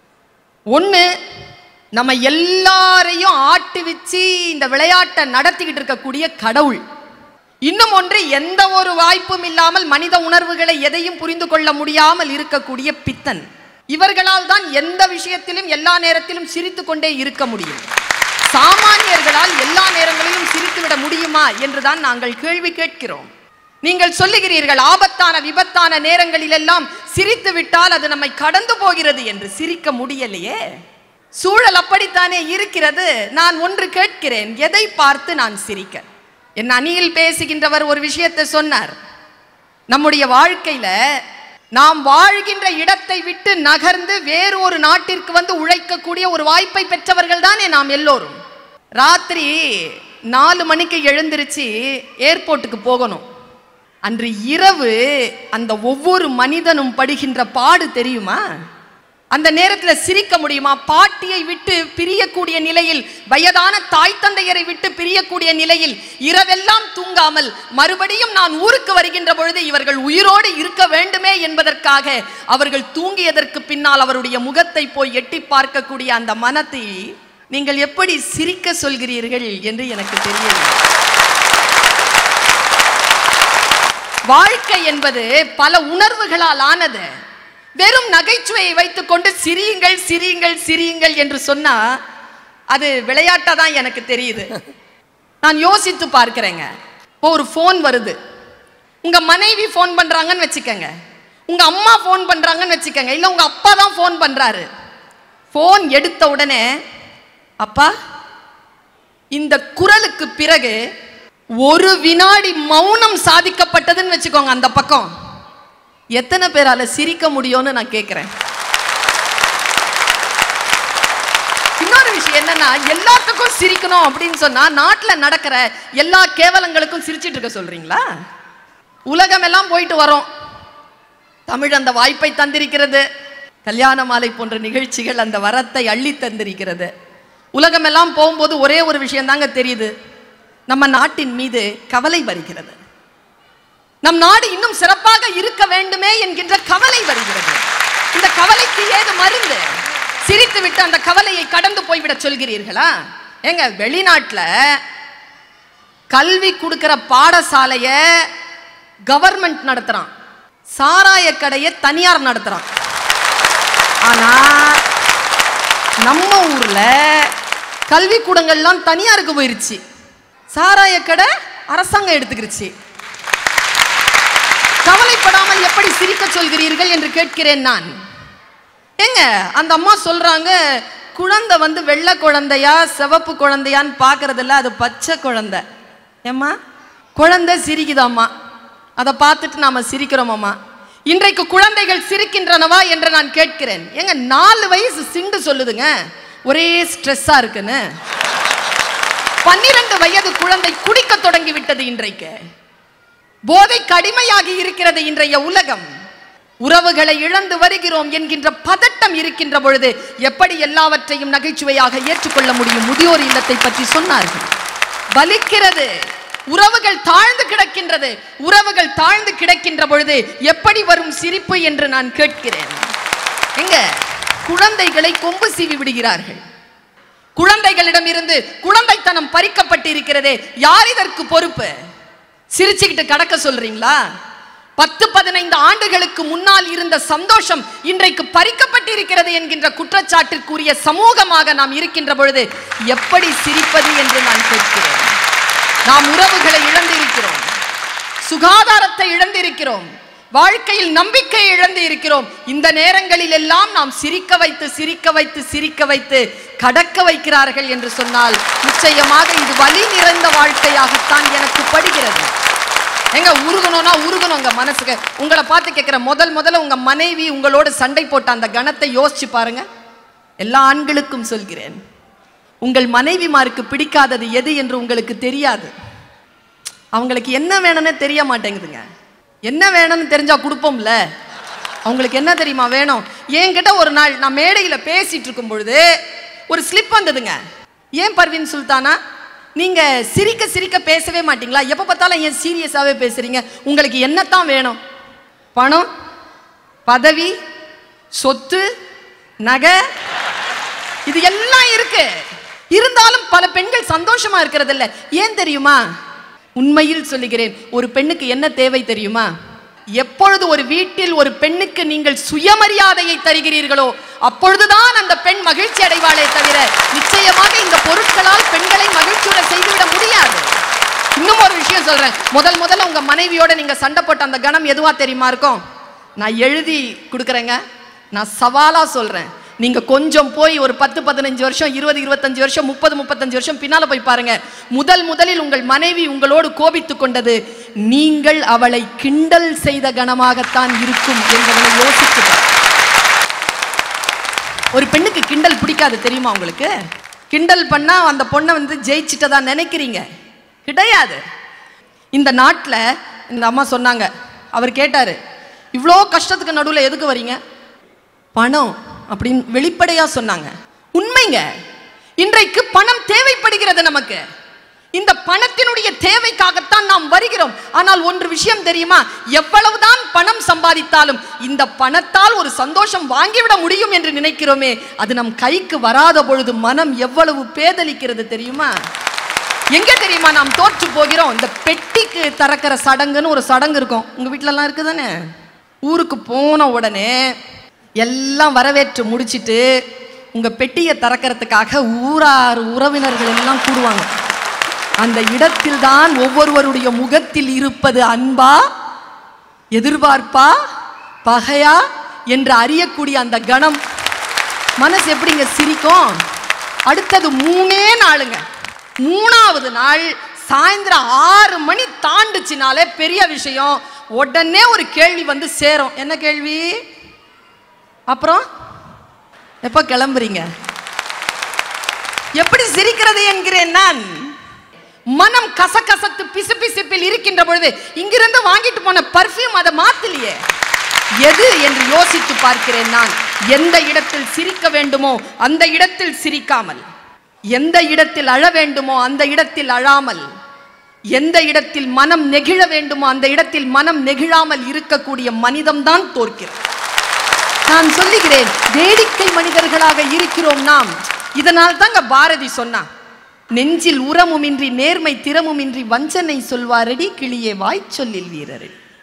ஒண்ணு நம்ம எல்லாரையும் ஆட்டி வச்சு இந்த விளையாட்டை நடத்திக்கிட்டு இருக்கக்கூடிய கடவுள் இன்னும் ஒன்று எந்த ஒரு வாய்ப்பும் இல்லாமல் மனித உணர்வுகளை எதையும் புரிந்து கொள்ள முடியாமல் இருக்கக்கூடிய பித்தன் இவர்களால் தான் எந்த விஷயத்திலும் எல்லா நேரத்திலும் சிரித்து கொண்டே இருக்க முடியும் சாமானியர்களால் எல்லா நேரங்களிலும் சிரித்துவிட முடியுமா என்றுதான் நாங்கள் கேள்வி கேட்கிறோம் நீங்கள் சொல்லுகிறீர்கள் ஆபத்தான விபத்தான நேரங்களிலெல்லாம் சிரித்து விட்டால் அது நம்மை கடந்து போகிறது என்று சிரிக்க முடியலையே சூழல் அப்படித்தானே இருக்கிறது நான் ஒன்று கேட்கிறேன் எதை பார்த்து நான் சிரிக்க என் அணியில் பேசுகின்றவர் ஒரு விஷயத்தை சொன்னார் நம்முடைய வாழ்க்கையில நாம் வாழ்கின்ற இடத்தை விட்டு நகர்ந்து வேறு ஒரு நாட்டிற்கு வந்து உழைக்கக்கூடிய ஒரு வாய்ப்பை பெற்றவர்கள் தானே நாம் எல்லோரும் ராத்திரி நாலு மணிக்கு எழுந்திருச்சு ஏர்போர்ட்டுக்கு போகணும் அன்று இரவு அந்த ஒவ்வொரு மனிதனும் படுகின்ற பாடு தெரியுமா அந்த நேரத்தில் சிரிக்க முடியுமா பாட்டியை விட்டு பிரியக்கூடிய நிலையில் வயதான தாய் தந்தையரை விட்டு பிரியக்கூடிய நிலையில் இரவெல்லாம் தூங்காமல் மறுபடியும் நான் ஊருக்கு வருகின்ற பொழுது இவர்கள் உயிரோடு இருக்க வேண்டுமே என்பதற்காக அவர்கள் தூங்கியதற்கு பின்னால் அவருடைய முகத்தை போய் எட்டி பார்க்கக்கூடிய அந்த மனத்தை நீங்கள் எப்படி சிரிக்க சொல்கிறீர்கள் என்று எனக்கு தெரியவில்லை வாழ்க்கை என்பது பல உணர்வுகளால் ஆனது வெறும் நகைச்சுவையை வைத்துக்கொண்டு சிரியுங்கள் சிரியுங்கள் சிரியுங்கள் என்று சொன்னா அது விளையாட்டா தான் எனக்கு தெரியுது நான் யோசித்து பார்க்கிறேங்க இப்போ ஒரு ஃபோன் வருது உங்க மனைவி ஃபோன் பண்றாங்கன்னு வச்சுக்கோங்க உங்க அம்மா ஃபோன் பண்றாங்கன்னு வச்சுக்கோங்க இல்ல உங்க அப்பா தான் ஃபோன் பண்றாரு ஃபோன் எடுத்த உடனே அப்பா இந்த குரலுக்கு பிறகு ஒரு வினாடி மௌனம் சாதிக்கப்பட்டதுன்னு வச்சுக்கோங்க அந்த பக்கம் எத்தனை பேரால சிரிக்க முடியும்னு நான் கேட்கிறேன் இன்னொரு விஷயம் என்னன்னா எல்லாத்துக்கும் சிரிக்கணும் அப்படின்னு சொன்னா நாட்டுல நடக்கிற எல்லா கேவலங்களுக்கும் சிரிச்சிட்டு இருக்க சொல்றீங்களா உலகம் எல்லாம் போயிட்டு வரோம் தமிழ் அந்த வாய்ப்பை தந்திருக்கிறது கல்யாண மாலை போன்ற நிகழ்ச்சிகள் அந்த வரத்தை அள்ளி தந்திருக்கிறது உலகமெல்லாம் போகும்போது ஒரே ஒரு விஷயம் தாங்க தெரியுது நம்ம நாட்டின் மீது கவலை வருகிறது நம் நாடு இன்னும் சிறப்பாக இருக்க வேண்டுமே என்கின்ற கவலை வருகிறது இந்த கவலைக்கு ஏது மருந்து சிரித்து விட்டு அந்த கவலையை கடந்து போய்விட சொல்கிறீர்களா ஏங்க வெளிநாட்டுல கல்வி கொடுக்கிற பாடசாலைய கவர்மெண்ட் நடத்துறான் சாராய கடையை தனியார் நடத்துறான் ஆனா நம்ம ஊர்ல கல்விக்கூடங்கள்லாம் தனியாருக்கு போயிருச்சு சாராய கடை அரசாங்கம் எடுத்துக்கிருச்சு கவலைப்படாமல் எப்படி சிரிக்க சொல்கிறீர்கள் என்று கேட்கிறேன் நான் ஏங்க அந்த அம்மா சொல்றாங்க குழந்தை வந்து வெள்ளை குழந்தையா சிவப்பு குழந்தையான்னு பார்க்கறதில்ல அது பச்சை குழந்தை ஏம்மா குழந்தை சிரிக்குதாம்மா அதை பார்த்துட்டு நாம சிரிக்கிறோமாம்மா இன்றைக்கு குழந்தைகள் சிரிக்கின்றனவா என்று நான் கேட்கிறேன் ஏங்க நாலு வயசு சிண்டு சொல்லுதுங்க ஒரே ஸ்ட்ரெஸ்ஸா இருக்குன்னு பன்னிரண்டு வயது குழந்தை குடிக்க தொடங்கி விட்டது இன்றைக்கு போதை கடுமையாகி இருக்கிறது இன்றைய உலகம் உறவுகளை இழந்து வருகிறோம் என்கின்ற பதட்டம் இருக்கின்ற பொழுது எப்படி எல்லாவற்றையும் நகைச்சுவையாக ஏற்றுக்கொள்ள முடியும் முதியோர் இல்லத்தை பற்றி சொன்னார்கள் வலிக்கிறது உறவுகள் தாழ்ந்து கிடக்கின்றது உறவுகள் தாழ்ந்து கிடக்கின்ற பொழுது எப்படி வரும் சிரிப்பு என்று நான் கேட்கிறேன் எங்க குழந்தைகளை கொம்பு சீவி விடுகிறார்கள் குழந்தைகளிடம் இருந்து குழந்தைத்தனம் பறிக்கப்பட்டிருக்கிறதே யார் இதற்கு பொறுப்பு சிரிச்சுக்கிட்டு கடக்க சொல்றீங்களா பத்து பதினைந்து ஆண்டுகளுக்கு முன்னால் இருந்த சந்தோஷம் இன்றைக்கு பறிக்கப்பட்டிருக்கிறது என்கின்ற குற்றச்சாட்டிற்குரிய சமூகமாக நாம் இருக்கின்ற பொழுது எப்படி சிரிப்பது என்று நான் கேட்கிறேன் நாம் உறவுகளை இழந்திருக்கிறோம் சுகாதாரத்தை இழந்திருக்கிறோம் வாழ்க்கையில் நம்பிக்கை இழந்து இருக்கிறோம் இந்த நேரங்களில் எல்லாம் நாம் சிரிக்க வைத்து சிரிக்க வைத்து சிரிக்க வைத்து கடக்க வைக்கிறார்கள் என்று சொன்னால் நிச்சயமாக இது வலி நிறைந்த வாழ்க்கையாகத்தான் எனக்கு படுகிறது எங்க உருகணும்னா உருகணுங்க மனசுக்கு உங்களை பார்த்து கேட்கிற முதல் முதல்ல உங்க மனைவி உங்களோட சண்டை போட்ட அந்த கணத்தை யோசிச்சு பாருங்க எல்லா ஆண்களுக்கும் சொல்கிறேன் உங்கள் மனைவிமாருக்கு பிடிக்காதது எது என்று உங்களுக்கு தெரியாது அவங்களுக்கு என்ன வேணும்னு தெரிய மாட்டேங்குதுங்க என்ன வேணும்னு தெரிஞ்சா கொடுப்போம்ல அவங்களுக்கு என்ன தெரியுமா வேணும் என்கிட்ட ஒரு நாள் நான் மேடையில பேசிட்டு இருக்கும் பொழுது ஒரு ஸ்லிப் வந்ததுங்க ஏன் பர்வீன் சுல்தானா நீங்க சிரிக்க சிரிக்க பேசவே மாட்டீங்களா எப்ப பார்த்தாலும் ஏன் சீரியஸாவே பேசுறீங்க உங்களுக்கு என்னத்தான் வேணும் பணம் பதவி சொத்து நகை இது எல்லாம் இருக்கு இருந்தாலும் பல பெண்கள் சந்தோஷமா இருக்கிறது இல்ல ஏன் தெரியுமா உண்மையில் சொல்லுகிறேன் ஒரு பெண்ணுக்கு என்ன தேவை தெரியுமா எப்பொழுது ஒரு வீட்டில் ஒரு பெண்ணுக்கு நீங்கள் சுயமரியாதையை தருகிறீர்களோ அப்பொழுதுதான் அந்த பெண் மகிழ்ச்சி அடைவாளே தவிர நிச்சயமாக இந்த பொருட்களால் பெண்களை மகிழ்ச்சியோட செய்துவிட முடியாது இன்னும் ஒரு விஷயம் சொல்றேன் முதல் முதல்ல உங்க மனைவியோட நீங்க சண்டை போட்ட அந்த கணம் எதுவா தெரியுமா இருக்கும் நான் எழுதி கொடுக்குறேங்க நான் சவாலா சொல்றேன் நீங்க கொஞ்சம் போய் ஒரு பத்து பதினஞ்சு வருஷம் இருபது இருபத்தஞ்சு வருஷம் முப்பது முப்பத்தஞ்சு வருஷம் பின்னால போய் பாருங்க முதல் முதலில் உங்கள் மனைவி உங்களோடு கோபித்துக் கொண்டது நீங்கள் அவளை கிண்டல் செய்த கணமாகத்தான் இருக்கும் என்பதை யோசித்து பாருங்க. ஒரு பெண்ணுக்கு கிண்டல் பிடிக்காது தெரியுமா உங்களுக்கு கிண்டல் பண்ணா அந்த பொண்ணை வந்து ஜெயிச்சிட்டதா நினைக்கிறீங்க கிடையாது இந்த நாட்டில் இந்த அம்மா சொன்னாங்க அவர் கேட்டாரு இவ்வளோ கஷ்டத்துக்கு நடுவில் எதுக்கு வரீங்க பணம் அப்படின்னு வெளிப்படையா சொன்னாங்க உண்மைங்க இன்றைக்கு பணம் தேவைப்படுகிறது நமக்கு இந்த பணத்தினுடைய தேவைக்காகத்தான் நாம் வருகிறோம் ஆனால் ஒன்று விஷயம் தெரியுமா எவ்வளவுதான் பணம் சம்பாதித்தாலும் இந்த பணத்தால் ஒரு சந்தோஷம் வாங்கிவிட முடியும் என்று நினைக்கிறோமே அது நம் கைக்கு வராத பொழுது மனம் எவ்வளவு பேதலிக்கிறது தெரியுமா எங்க தெரியுமா நாம் தோற்று போகிறோம் இந்த பெட்டிக்கு திறக்கிற சடங்குன்னு ஒரு சடங்கு இருக்கும் உங்க வீட்ல எல்லாம் இருக்குதானே ஊருக்கு போன உடனே எல்லாம் வரவேற்று முடிச்சிட்டு உங்க பெட்டியை திறக்கிறதுக்காக ஊரார் உறவினர்கள் எல்லாம் கூடுவாங்க அந்த இடத்தில் தான் ஒவ்வொருவருடைய முகத்தில் இருப்பது அன்பா எதிர்பார்ப்பா பகையா என்று அறியக்கூடிய அந்த கணம் மனசு எப்படிங்க சிரிக்கும் அடுத்தது மூணே நாளுங்க மூணாவது நாள் சாயந்தரம் ஆறு மணி தாண்டுச்சுனாலே பெரிய விஷயம் உடனே ஒரு கேள்வி வந்து சேரும் என்ன கேள்வி அப்புறம் எப்ப கிளம்புறீங்க எப்படி சிரிக்கிறது என்கிறேன் நான் மனம் கசகசத்து பிசுபிசுப்பில் இருக்கின்ற பொழுது இங்கிருந்து வாங்கிட்டு போன பர்ஃப்யூம் அதை மாத்தலையே எது என்று யோசித்து பார்க்கிறேன் நான் எந்த இடத்தில் சிரிக்க வேண்டுமோ அந்த இடத்தில் சிரிக்காமல் எந்த இடத்தில் அழ வேண்டுமோ அந்த இடத்தில் அழாமல் எந்த இடத்தில் மனம் நெகிழ வேண்டுமோ அந்த இடத்தில் மனம் நெகிழாமல் இருக்கக்கூடிய மனிதம்தான் தோற்கிறது நான் சொல்லுகிறேன் வேடிக்கை மனிதர்களாக இருக்கிறோம் நாம் இதனால் தாங்க பாரதி சொன்னான் நெஞ்சில் உரமுமின்றி நேர்மை திறமுமின்றி வஞ்சனை சொல்வாரடி கிளியே வாய்ச்சொல்லில் வீரரடி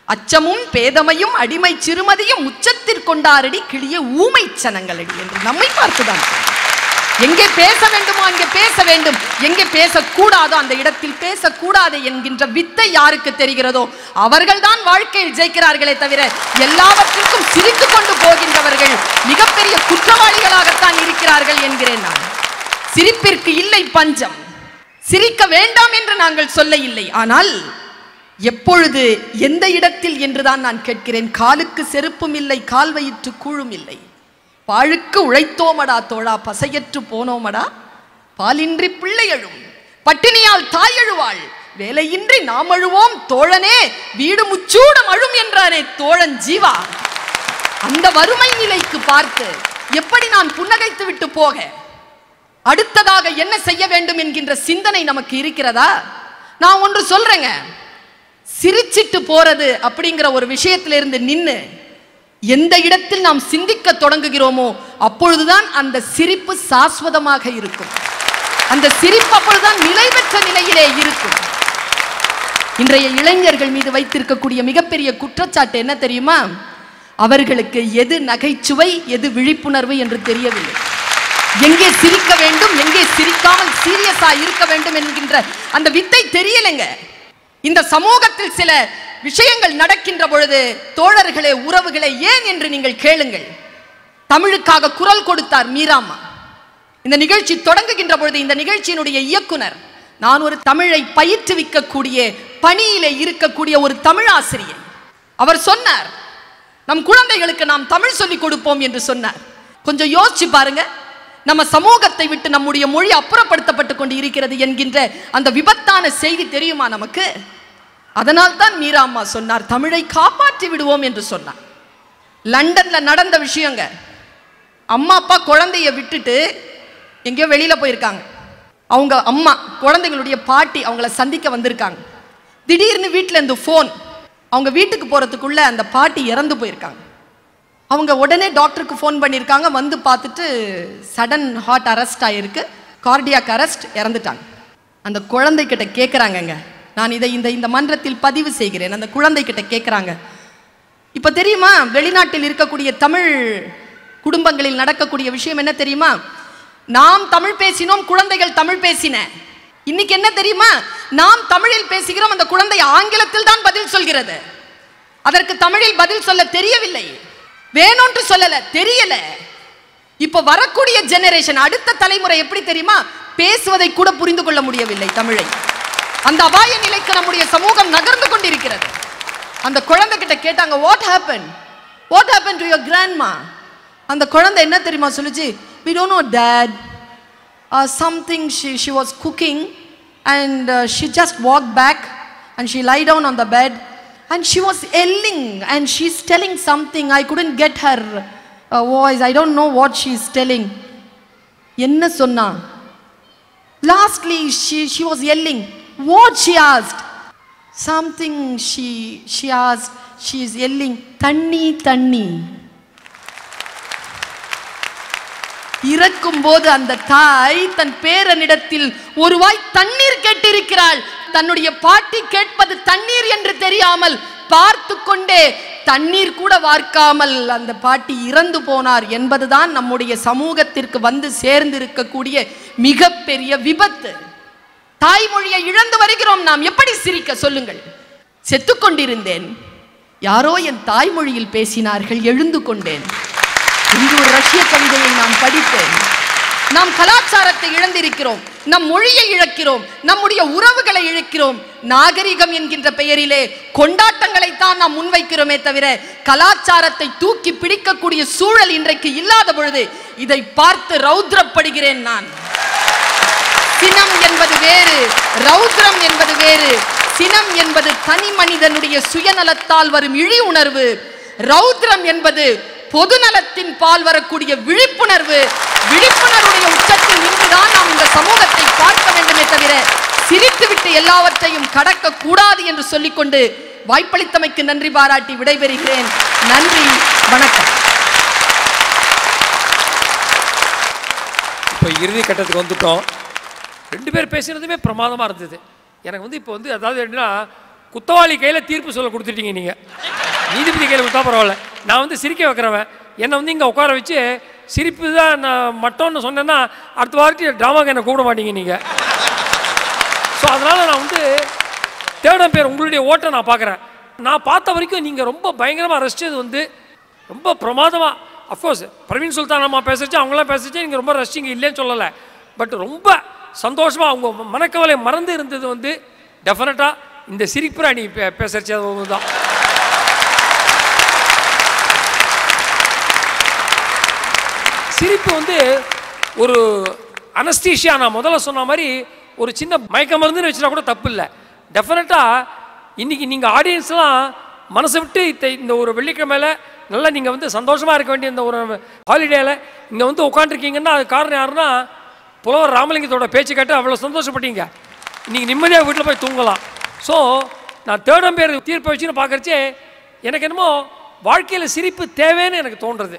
அச்சமும் பேதமையும் அடிமை சிறுமதியும் உச்சத்திற்கொண்டாரடி கிளிய ஊமை சனங்களடி என்று நம்மை பார்த்துதான் எங்கே பேச வேண்டுமோ அங்கே பேச வேண்டும் எங்கே பேசக்கூடாதோ அந்த இடத்தில் பேசக்கூடாது என்கின்ற வித்தை யாருக்கு தெரிகிறதோ அவர்கள்தான் வாழ்க்கையில் ஜெயிக்கிறார்களே தவிர எல்லாவற்றிற்கும் சிரித்துக் கொண்டு போகின்றவர்கள் மிகப்பெரிய குற்றவாளிகளாகத்தான் இருக்கிறார்கள் என்கிறேன் நான் சிரிப்பிற்கு இல்லை பஞ்சம் சிரிக்க வேண்டாம் என்று நாங்கள் சொல்ல இல்லை ஆனால் எப்பொழுது எந்த இடத்தில் என்றுதான் நான் கேட்கிறேன் காலுக்கு செருப்பும் இல்லை கால் வயிற்று கூழும் இல்லை பாழுக்கு உழைத்தோமடா தோழா பசையற்று போனோமடா பாலின்றி பிள்ளை எழும் பட்டினியால் தாய் எழுவாள் வேலையின்றி நாம் அழுவோம் தோழனே வீடு முச்சூடம் அழும் என்றாரே தோழன் ஜீவா அந்த வறுமை நிலைக்கு பார்த்து எப்படி நான் புன்னகைத்து விட்டு போக அடுத்ததாக என்ன செய்ய வேண்டும் என்கின்ற சிந்தனை நமக்கு இருக்கிறதா நான் ஒன்று சொல்றேங்க சிரிச்சிட்டு போறது அப்படிங்கிற ஒரு விஷயத்துல இருந்து நின்னு எந்த இடத்தில் நாம் சிந்திக்க தொடங்குகிறோமோ அப்பொழுதுதான் அந்த சிரிப்பு சாஸ்வதமாக இருக்கும் அந்த சிரிப்பு அப்பொழுதுதான் நிலை பெற்ற நிலையிலே இருக்கும் இன்றைய இளைஞர்கள் மீது வைத்திருக்கக்கூடிய மிகப்பெரிய குற்றச்சாட்டு என்ன தெரியுமா அவர்களுக்கு எது நகைச்சுவை எது விழிப்புணர்வு என்று தெரியவில்லை எங்கே சிரிக்க வேண்டும் எங்கே சிரிக்காமல் சீரியஸா இருக்க வேண்டும் என்கின்ற அந்த வித்தை தெரியலைங்க இந்த சமூகத்தில் சில விஷயங்கள் நடக்கின்ற பொழுது தோழர்களே உறவுகளே ஏன் என்று நீங்கள் கேளுங்கள் தமிழுக்காக குரல் கொடுத்தார் மீராமா இந்த நிகழ்ச்சி தொடங்குகின்ற பொழுது இந்த நிகழ்ச்சியினுடைய இயக்குனர் நான் ஒரு தமிழை பயிற்றுவிக்கக்கூடிய பணியிலே இருக்கக்கூடிய ஒரு தமிழ் ஆசிரியர் அவர் சொன்னார் நம் குழந்தைகளுக்கு நாம் தமிழ் சொல்லிக் கொடுப்போம் என்று சொன்னார் கொஞ்சம் யோசிச்சு பாருங்க நம்ம சமூகத்தை விட்டு நம்முடைய மொழி அப்புறப்படுத்தப்பட்டு கொண்டு இருக்கிறது என்கின்ற அந்த விபத்தான செய்தி தெரியுமா நமக்கு அதனால் தான் மீரா அம்மா சொன்னார் தமிழை காப்பாற்றி விடுவோம் என்று சொன்னார் லண்டன்ல நடந்த விஷயங்க அம்மா அப்பா குழந்தைய விட்டுட்டு எங்கேயோ வெளியில போயிருக்காங்க அவங்க அம்மா குழந்தைகளுடைய பாட்டி அவங்கள சந்திக்க வந்திருக்காங்க திடீர்னு வீட்டில் இருந்து ஃபோன் அவங்க வீட்டுக்கு போறதுக்குள்ள அந்த பாட்டி இறந்து போயிருக்காங்க அவங்க உடனே டாக்டருக்கு ஃபோன் பண்ணியிருக்காங்க வந்து பார்த்துட்டு சடன் ஹார்ட் அரெஸ்ட் ஆகிருக்கு கார்டியாக் அரெஸ்ட் இறந்துட்டாங்க அந்த குழந்தைகிட்ட கேட்குறாங்கங்க நான் இதை இந்த இந்த மன்றத்தில் பதிவு செய்கிறேன் அந்த குழந்தைகிட்ட கேட்குறாங்க இப்போ தெரியுமா வெளிநாட்டில் இருக்கக்கூடிய தமிழ் குடும்பங்களில் நடக்கக்கூடிய விஷயம் என்ன தெரியுமா நாம் தமிழ் பேசினோம் குழந்தைகள் தமிழ் பேசின இன்னைக்கு என்ன தெரியுமா நாம் தமிழில் பேசுகிறோம் அந்த குழந்தை ஆங்கிலத்தில் தான் பதில் சொல்கிறது அதற்கு தமிழில் பதில் சொல்ல தெரியவில்லை வேணும்னு சொல்லல தெரியல இப்ப வரக்கூடிய ஜெனரேஷன் அடுத்த தலைமுறை எப்படி தெரியுமா பேசுவதை கூட புரிந்து கொள்ள முடியவில்லை தமிழை அந்த அபாய நிலைக்கு நம்முடைய சமூகம் நகர்ந்து கொண்டிருக்கிறது அந்த குழந்தை கிட்ட கேட்டாங்க what happen what happen to your grandma அந்த குழந்தை என்ன தெரியுமா சொல்லுச்சு we don't know that uh, something she, she was cooking and uh, she just walked back and she lie down on the bed and she was yelling and she's telling something i couldn't get her uh, voice i don't know what she's telling என்ன சொன்னா lastly she, she was yelling what she asked something she she asked she is yelling தண்ணி தண்ணி இறக்கும் போது அந்த தாய் தன் பேரனிடத்தில் ஒரு வாய் தண்ணீர் கேட்டிருக்கிறாள் தன்னுடைய பாட்டி கேட்பது தண்ணீர் என்று தெரியாமல் பார்த்து கொண்டே தண்ணீர் கூட வார்க்காமல் அந்த பாட்டி இறந்து போனார் என்பதுதான் நம்முடைய சமூகத்திற்கு வந்து சேர்ந்து இருக்கக்கூடிய மிகப்பெரிய விபத்து தாய்மொழியை இழந்து வருகிறோம் நாம் எப்படி சிரிக்க சொல்லுங்கள் செத்துக் கொண்டிருந்தேன் யாரோ என் தாய்மொழியில் பேசினார்கள் எழுந்து கொண்டேன் இன்று ஒரு ரஷ்ய கவிதையை நாம் படித்தேன் நாம் கலாச்சாரத்தை இழந்திருக்கிறோம் நம் மொழியை இழக்கிறோம் நம்முடைய உறவுகளை இழக்கிறோம் நாகரிகம் என்கின்ற பெயரிலே கொண்டாட்டங்களைத்தான் நாம் முன்வைக்கிறோமே தவிர கலாச்சாரத்தை தூக்கி பிடிக்கக்கூடிய சூழல் இன்றைக்கு இல்லாத பொழுது இதை பார்த்து ரௌத்ரப்படுகிறேன் நான் சினம் என்பது வேறு ரௌத்ரம் என்பது வேறு சினம் என்பது தனி மனிதனுடைய சுயநலத்தால் வரும் இழி உணர்வு ரௌத்ரம் என்பது பொதுநலத்தின் பால் வரக்கூடிய விழிப்புணர்வு விழிப்புணர்வுடைய உச்சத்தில் நின்றுதான் நாம் இந்த சமூகத்தை பார்க்க வேண்டுமே தவிர சிரித்துவிட்டு எல்லாவற்றையும் கடக்க கூடாது என்று சொல்லிக்கொண்டு வாய்ப்பளித்தமைக்கு நன்றி பாராட்டி விடைபெறுகிறேன் நன்றி வணக்கம் இப்போ இறுதி கட்டத்துக்கு வந்துட்டோம் ரெண்டு பேர் பேசுனதுமே பிரமாதமாக இருந்தது எனக்கு வந்து இப்போ வந்து அதாவது என்னன்னா குத்தவாளி கையில் தீர்ப்பு சொல்ல கொடுத்துட்டீங்க நீங்கள் நீதிபதி கையில் கொடுத்தா பரவாயில்ல நான் வந்து சிரிக்க வைக்கிறவன் என்னை வந்து இங்கே உட்கார வச்சு சிரிப்பு தான் நான் மட்டம்னு சொன்னேன்னா அடுத்த வாரத்தி ட்ராமாக்கு என்னை கூப்பிட மாட்டீங்க நீங்கள் ஸோ அதனால் நான் வந்து தேர்ட் பேர் உங்களுடைய ஓட்டை நான் பார்க்குறேன் நான் பார்த்த வரைக்கும் நீங்கள் ரொம்ப பயங்கரமாக ரசிச்சது வந்து ரொம்ப பிரமாதமாக அஃப்கோர்ஸ் பிரவீன் சுல்தான் அம்மா பேசுச்சு அவங்களாம் பேசுச்சு நீங்கள் ரொம்ப ரசிச்சிங்க இல்லைன்னு சொல்லலை பட் ரொம்ப சந்தோஷமாக அவங்க மனக்கவலை மறந்து இருந்தது வந்து டெஃபினட்டாக இந்த சிரிப்புரா நீ பே பேசுறச்சு அது தான் சிரிப்பு வந்து ஒரு அனஸ்தீஷியா நான் முதல்ல சொன்ன மாதிரி ஒரு சின்ன மயக்க மருந்துன்னு வச்சுனா கூட தப்பு இல்லை டெஃபினட்டாக இன்னைக்கு நீங்கள் ஆடியன்ஸ்லாம் மனசை விட்டு இத்த இந்த ஒரு வெள்ளிக்கிழமையில நல்லா நீங்கள் வந்து சந்தோஷமாக இருக்க வேண்டிய இந்த ஒரு ஹாலிடேயில் இங்கே வந்து உட்காந்துருக்கீங்கன்னா அது காரணம் யாருன்னா புலவர் ராமலிங்கத்தோட பேச்சு கேட்டு அவ்வளோ சந்தோஷப்பட்டீங்க இன்னைக்கு நிம்மதியாக வீட்டில் போய் தூங்கலாம் ஸோ நான் தேர்டம் பேர் தீர்ப்பை வச்சுன்னு பார்க்குறச்சே எனக்கு என்னமோ வாழ்க்கையில் சிரிப்பு தேவைன்னு எனக்கு தோன்றுறது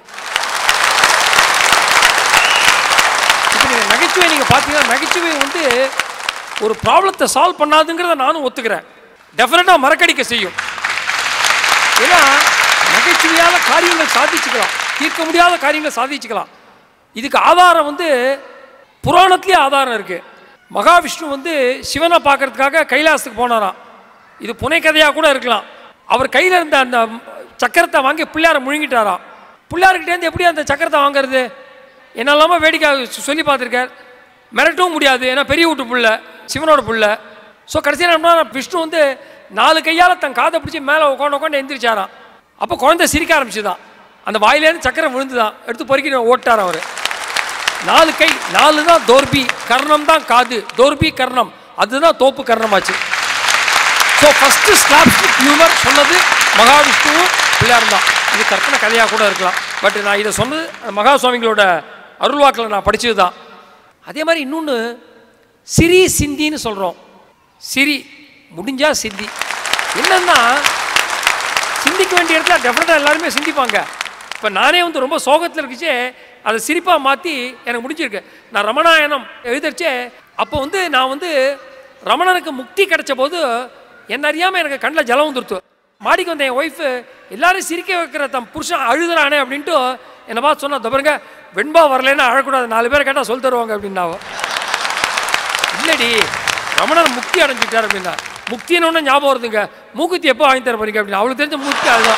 இப்போ நீங்கள் நகைச்சுவை நீங்கள் பார்த்தீங்கன்னா நகைச்சுவை வந்து ஒரு ப்ராப்ளத்தை சால்வ் பண்ணாதுங்கிறத நானும் ஒத்துக்கிறேன் டெஃபினட்டாக மறக்கடிக்க செய்யும் ஏன்னா நகைச்சுவையால் காரியங்கள் சாதிச்சுக்கலாம் தீர்க்க முடியாத காரியங்களை சாதிச்சுக்கலாம் இதுக்கு ஆதாரம் வந்து புராணத்துலேயே ஆதாரம் இருக்குது மகாவிஷ்ணு வந்து சிவனை பார்க்கறதுக்காக கைலாசத்துக்கு போனாராம் இது புனைக்கதையாக கூட இருக்கலாம் அவர் கையில் இருந்த அந்த சக்கரத்தை வாங்கி பிள்ளையாரை முழுங்கிட்டாராம் பிள்ளையார்கிட்டேருந்து எப்படி அந்த சக்கரத்தை வாங்குறது என்னெல்லாமோ வேடிக்கை சொ- சொல்லி பார்த்துருக்கார் மிரட்டவும் முடியாது ஏன்னா பெரிய வீட்டு புள்ள சிவனோட புள்ள ஸோ கடைசியில் என்ன பண்ணாரு? விஷ்ணு வந்து நாலு கையால் தன் காதை பிடிச்சி மேலே உட்காந்து உட்காந்து எந்திரிச்சாராம் அப்போ குழந்தை சிரிக்க ஆரம்பிச்சுதான் அந்த வாயிலேருந்து சக்கரம் விழுந்துதான் எடுத்து பொறுக்கி ஓட்டார் அவர் நாலு கை நாலு தான் தோர்பி கர்ணம் தான் காது தோர்பி கர்ணம் அதுதான் தோப்பு கர்ணமாச்சு ஸோ ஃபஸ்ட்டு ஸ்லாப்ஸ்டிக் ஹியூமர் சொன்னது மகாவிஷ்ணுவும் பிள்ளையார் தான் இது கற்பனை கதையாக கூட இருக்கலாம் பட் நான் இதை சொன்னது மகா சுவாமிகளோட அருள்வாக்கில் நான் படிச்சது தான் அதே மாதிரி இன்னொன்று சிரி சிந்தின்னு சொல்கிறோம் சிரி முடிஞ்சா சிந்தி என்னன்னா சிந்திக்க வேண்டிய இடத்துல டெஃபினட்டாக எல்லாருமே சிந்திப்பாங்க இப்போ நானே வந்து ரொம்ப சோகத்தில் இருக்குச்சே அதை சிரிப்பாக மாற்றி எனக்கு முடிஞ்சிருக்கு நான் ரமணாயனம் எழுதிருச்சே அப்போ வந்து நான் வந்து ரமணனுக்கு முக்தி கிடைச்ச போது என்ன அறியாமல் எனக்கு கண்ணில் ஜலம் வந்துருத்து மாடிக்கு வந்த என் ஒய்ஃபு எல்லாரும் சிரிக்க வைக்கிற தம் புருஷன் அழுதுறானே அப்படின்ட்டு என்னை பார்த்து சொன்னா தப்பருங்க வெண்பா வரலைன்னா அழக்கூடாது நாலு பேரை கேட்டால் சொல் தருவாங்க அப்படின்னாவோ இல்லடி ரமணர் முக்தி அடைஞ்சிட்டார் அப்படின்னா முக்தின்னு ஒன்று ஞாபகம் வருதுங்க மூக்குத்தி எப்போ வாங்கி தர போறீங்க அப்படின்னு அவளுக்கு தெரிஞ்ச மூக்குத்தி அதுதான்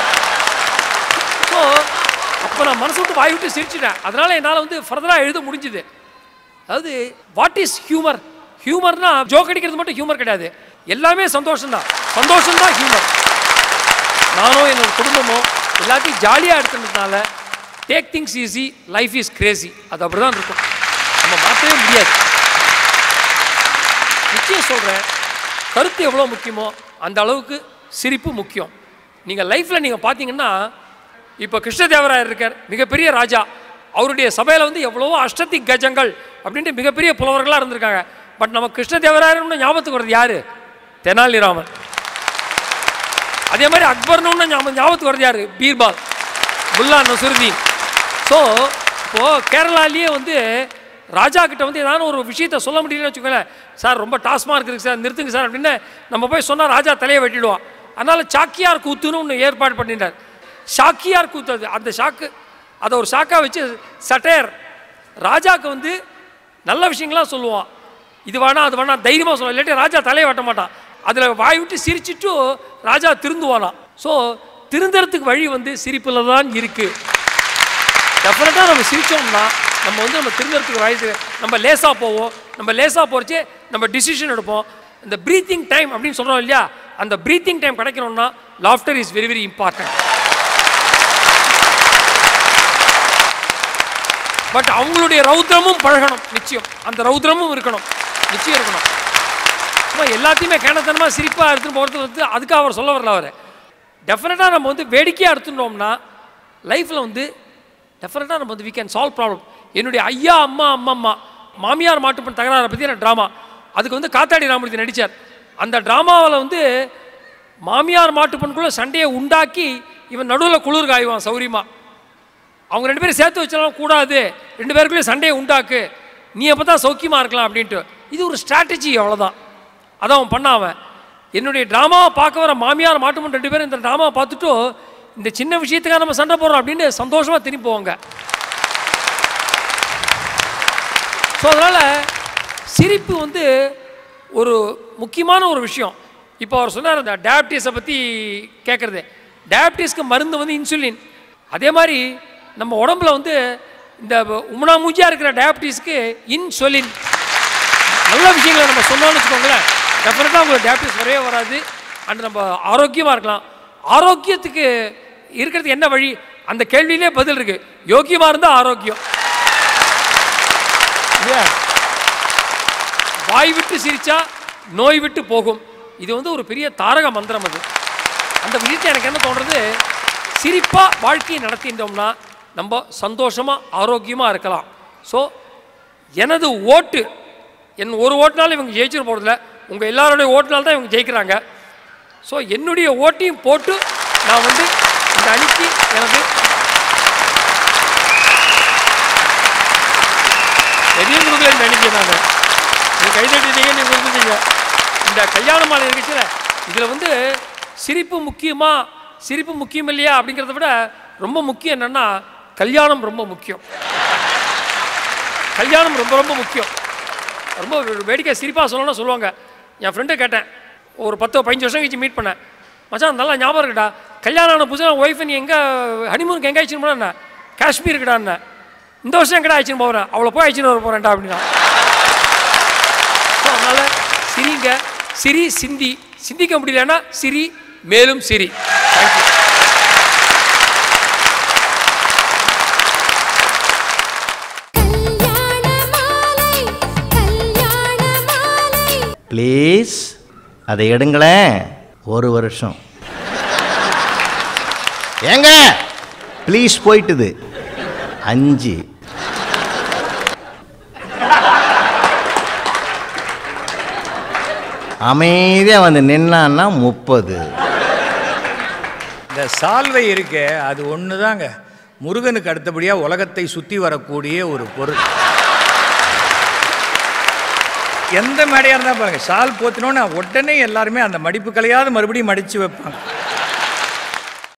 ஸோ அப்போ நான் மனசு விட்டு வாய் விட்டு சிரிச்சிட்டேன் அதனால என்னால் வந்து ஃபர்தராக எழுத முடிஞ்சுது அதாவது வாட் இஸ் ஹியூமர் ஹியூமர்னா ஜோக் அடிக்கிறது மட்டும் ஹியூமர் கிடையாது எல்லாமே சந்தோஷம்தான் சந்தோஷம்தான் ஹியூமர் நானும் என்னோட குடும்பமும் எல்லாத்தையும் ஜாலியாக எடுத்துனதுனால take things easy life is crazy அது அப்படி தான் இருக்கும் நம்ம மாற்றவே முடியாது நிச்சயம் சொல்கிறேன் கருத்து எவ்வளோ முக்கியமோ அந்த அளவுக்கு சிரிப்பு முக்கியம் நீங்கள் லைஃப்பில் நீங்கள் பார்த்தீங்கன்னா இப்போ கிருஷ்ணதேவராயர் இருக்கார் மிகப்பெரிய ராஜா அவருடைய சபையில் வந்து எவ்வளவோ அஷ்டத்தி கஜங்கள் அப்படின்ட்டு மிகப்பெரிய புலவர்களாக இருந்திருக்காங்க பட் நம்ம கிருஷ்ணதேவராயர்னு ஞாபகத்துக்கு வருது யார் தெனாலிராமன் அதே மாதிரி அக்பர்னு ஒன்று ஞாபகம் ஞாபகத்துக்கு வருது யார் பீர்பால் முல்லா நசுருதீன் ஸோ இப்போது கேரளாலேயே வந்து ராஜா கிட்ட வந்து ஏதாவது ஒரு விஷயத்த சொல்ல முடியலன்னு வச்சுக்கோங்களேன் சார் ரொம்ப டாஸ்மார்க் இருக்குது சார் நிறுத்துங்க சார் அப்படின்னு நம்ம போய் சொன்னால் ராஜா தலையை வெட்டிடுவான் அதனால் சாக்கியார் கூத்துன்னு ஒன்று ஏற்பாடு பண்ணிட்டார் சாக்கியார் கூத்து அது அந்த ஷாக்கு அதை ஒரு ஷாக்காக வச்சு சட்டையர் ராஜாக்கு வந்து நல்ல விஷயங்களாம் சொல்லுவான் இது வேணா அது வேணா தைரியமாக சொல்லுவான் இல்லாட்டி ராஜா தலையை வெட்ட மாட்டான் அதில் வாய் விட்டு சிரிச்சிட்டு ராஜா திருந்துவானாம் ஸோ திருந்துறதுக்கு வழி வந்து சிரிப்பில் தான் இருக்குது டெஃபினட்டாக நம்ம சிரித்தோம்னா நம்ம வந்து நம்ம திருந்துறதுக்கு வயசு நம்ம லேசாக போவோம் நம்ம லேசாக போகிறச்சே நம்ம டிசிஷன் எடுப்போம் இந்த ப்ரீத்திங் டைம் அப்படின்னு சொல்கிறோம் இல்லையா அந்த ப்ரீத்திங் டைம் கிடைக்கணும்னா laughter is very very important but அவங்களுடைய ரௌத்ரமும் பழகணும் நிச்சயம் அந்த ரௌத்ரமும் இருக்கணும் நிச்சயம் இருக்கணும் சும்மா எல்லாத்தையுமே கேனத்தனமாக சிரிப்பாக எடுத்துன்னு போகிறது வந்து அதுக்காக அவர் சொல்ல வரல அவர் டெஃபினட்டாக நம்ம வந்து வேடிக்கையாக எடுத்துட்டோம்னா லைஃப்பில் வந்து டெஃபினட்டாக நம்ம வந்து வி கேன் சால்வ் ப்ராப்ளம் என்னுடைய ஐயா அம்மா அம்மா அம்மா மாமியார் மாட்டுப்பண் தகராறை பற்றி நான் ட்ராமா அதுக்கு வந்து காத்தாடி ராமூர்த்தி நடித்தார் அந்த ட்ராமாவில் வந்து மாமியார் மாட்டுப்பண்குள்ளே சண்டையை உண்டாக்கி இவன் நடுவில் குளிர் காய்வான் சௌரியமா அவங்க ரெண்டு பேரும் சேர்த்து வச்சாலும் கூடாது ரெண்டு பேருக்குள்ளே சண்டையை உண்டாக்கு நீ அப்போ தான் சௌக்கியமாக இருக்கலாம் அப்படின்ட்டு இது ஒரு ஸ்ட்ராட்டஜி அவ்வளோதான் அதான் அவன் பண்ணான் அவன் என்னுடைய ட்ராமாவை பார்க்க வர மாமியார் மாட்டுமன் ரெண்டு பேரும் இந்த ட்ராமாவை பார்த்துட்டு இந்த சின்ன விஷயத்துக்காக நம்ம சண்டை போடுறோம் அப்படின்னு சந்தோஷமாக திரும்பி போவாங்க ஸோ அதனால் சிரிப்பு வந்து ஒரு முக்கியமான ஒரு விஷயம் இப்போ அவர் சொன்னார் அந்த டயபிட்டிஸை பற்றி கேட்குறது டயபிட்டிஸ்க்கு மருந்து வந்து இன்சுலின் அதே மாதிரி நம்ம உடம்புல வந்து இந்த உமனா மூஞ்சியாக இருக்கிற டயபிட்டிஸ்க்கு இன்சுலின் நல்ல விஷயங்களை நம்ம சொன்னோம்னு வச்சுக்கோங்களேன் டெஃபினட்டாக உங்களுக்கு டயபிட்டிஸ் வரவே வராது அண்ட் நம்ம ஆரோக்கியமாக இருக்கலாம் ஆரோக்கியத்துக்கு இருக்கிறது என்ன வழி அந்த கேள்வியிலே பதில் இருக்கு யோக்கியமாக இருந்தால் ஆரோக்கியம் இல்லையா வாய் விட்டு சிரிச்சா நோய் விட்டு போகும் இது வந்து ஒரு பெரிய தாரக மந்திரம் அது அந்த விஷயத்தை எனக்கு என்ன தோன்றது சிரிப்பாக வாழ்க்கையை நடத்திட்டோம்னா நம்ம சந்தோஷமாக ஆரோக்கியமாக இருக்கலாம் ஸோ எனது ஓட்டு என் ஒரு ஓட்டுனாலும் இவங்க ஜெயிச்சிட போகிறதில்ல உங்கள் எல்லாருடைய ஓட்டுனால தான் இவங்க ஜெயிக்கிறாங்க ஸோ என்னுடைய ஓட்டையும் போட்டு நான் வந்து இந்த அணிக்கு எனக்கு எதையும் கொடுக்கலன்னு நினைக்கிறேன் நான் நீ கை தட்டிட்டீங்க நீ கொடுத்துட்டீங்க இந்த கல்யாண மாலை இருக்குச்சுல இதில் வந்து சிரிப்பு முக்கியமா சிரிப்பு முக்கியம் இல்லையா அப்படிங்கிறத விட ரொம்ப முக்கியம் என்னன்னா கல்யாணம் ரொம்ப முக்கியம் கல்யாணம் ரொம்ப ரொம்ப முக்கியம் ரொம்ப வேடிக்கை சிரிப்பாக சொல்லணும்னு சொல்லுவாங்க என் ஃப்ரெண்டை கேட்டேன் ஒரு பத்து பதினஞ்சு வருஷம் கழிச்சு மீட் பண்ணேன் மச்சான் நல்லா ஞாபகம் இருக்குடா கல்யாணம் ஆன புதுசாக ஒய்ஃபை நீ எங்கே ஹனிமூனுக்கு எங்கே ஆயிடுச்சுன்னு போனா காஷ்மீர் இருக்குடான்னு இந்த வருஷம் எங்கடா ஆயிடுச்சுன்னு போகிறேன் அவளை போய் ஆயிடுச்சுன்னு வர போகிறேன்டா அப்படின்னா ஸோ அதனால் சிரிங்க சிரி சிந்தி சிந்திக்க முடியலன்னா சிரி மேலும் சிரி தேங்க்யூ ப்ளீஸ் அதை எடுங்களேன் ஒரு வருஷம் ஏங்க ப்ளீஸ் போயிட்டுது அஞ்சு அமைதியாக வந்து நின்னான்னா முப்பது இந்த சால்வை இருக்கே அது ஒன்று தாங்க முருகனுக்கு அடுத்தபடியாக உலகத்தை சுற்றி வரக்கூடிய ஒரு பொருள் எந்த மேடையாக இருந்தால் பாருங்க ஷால் போத்தினோன்னு உடனே எல்லாருமே அந்த மடிப்பு கலையாவது மறுபடியும் மடித்து வைப்பாங்க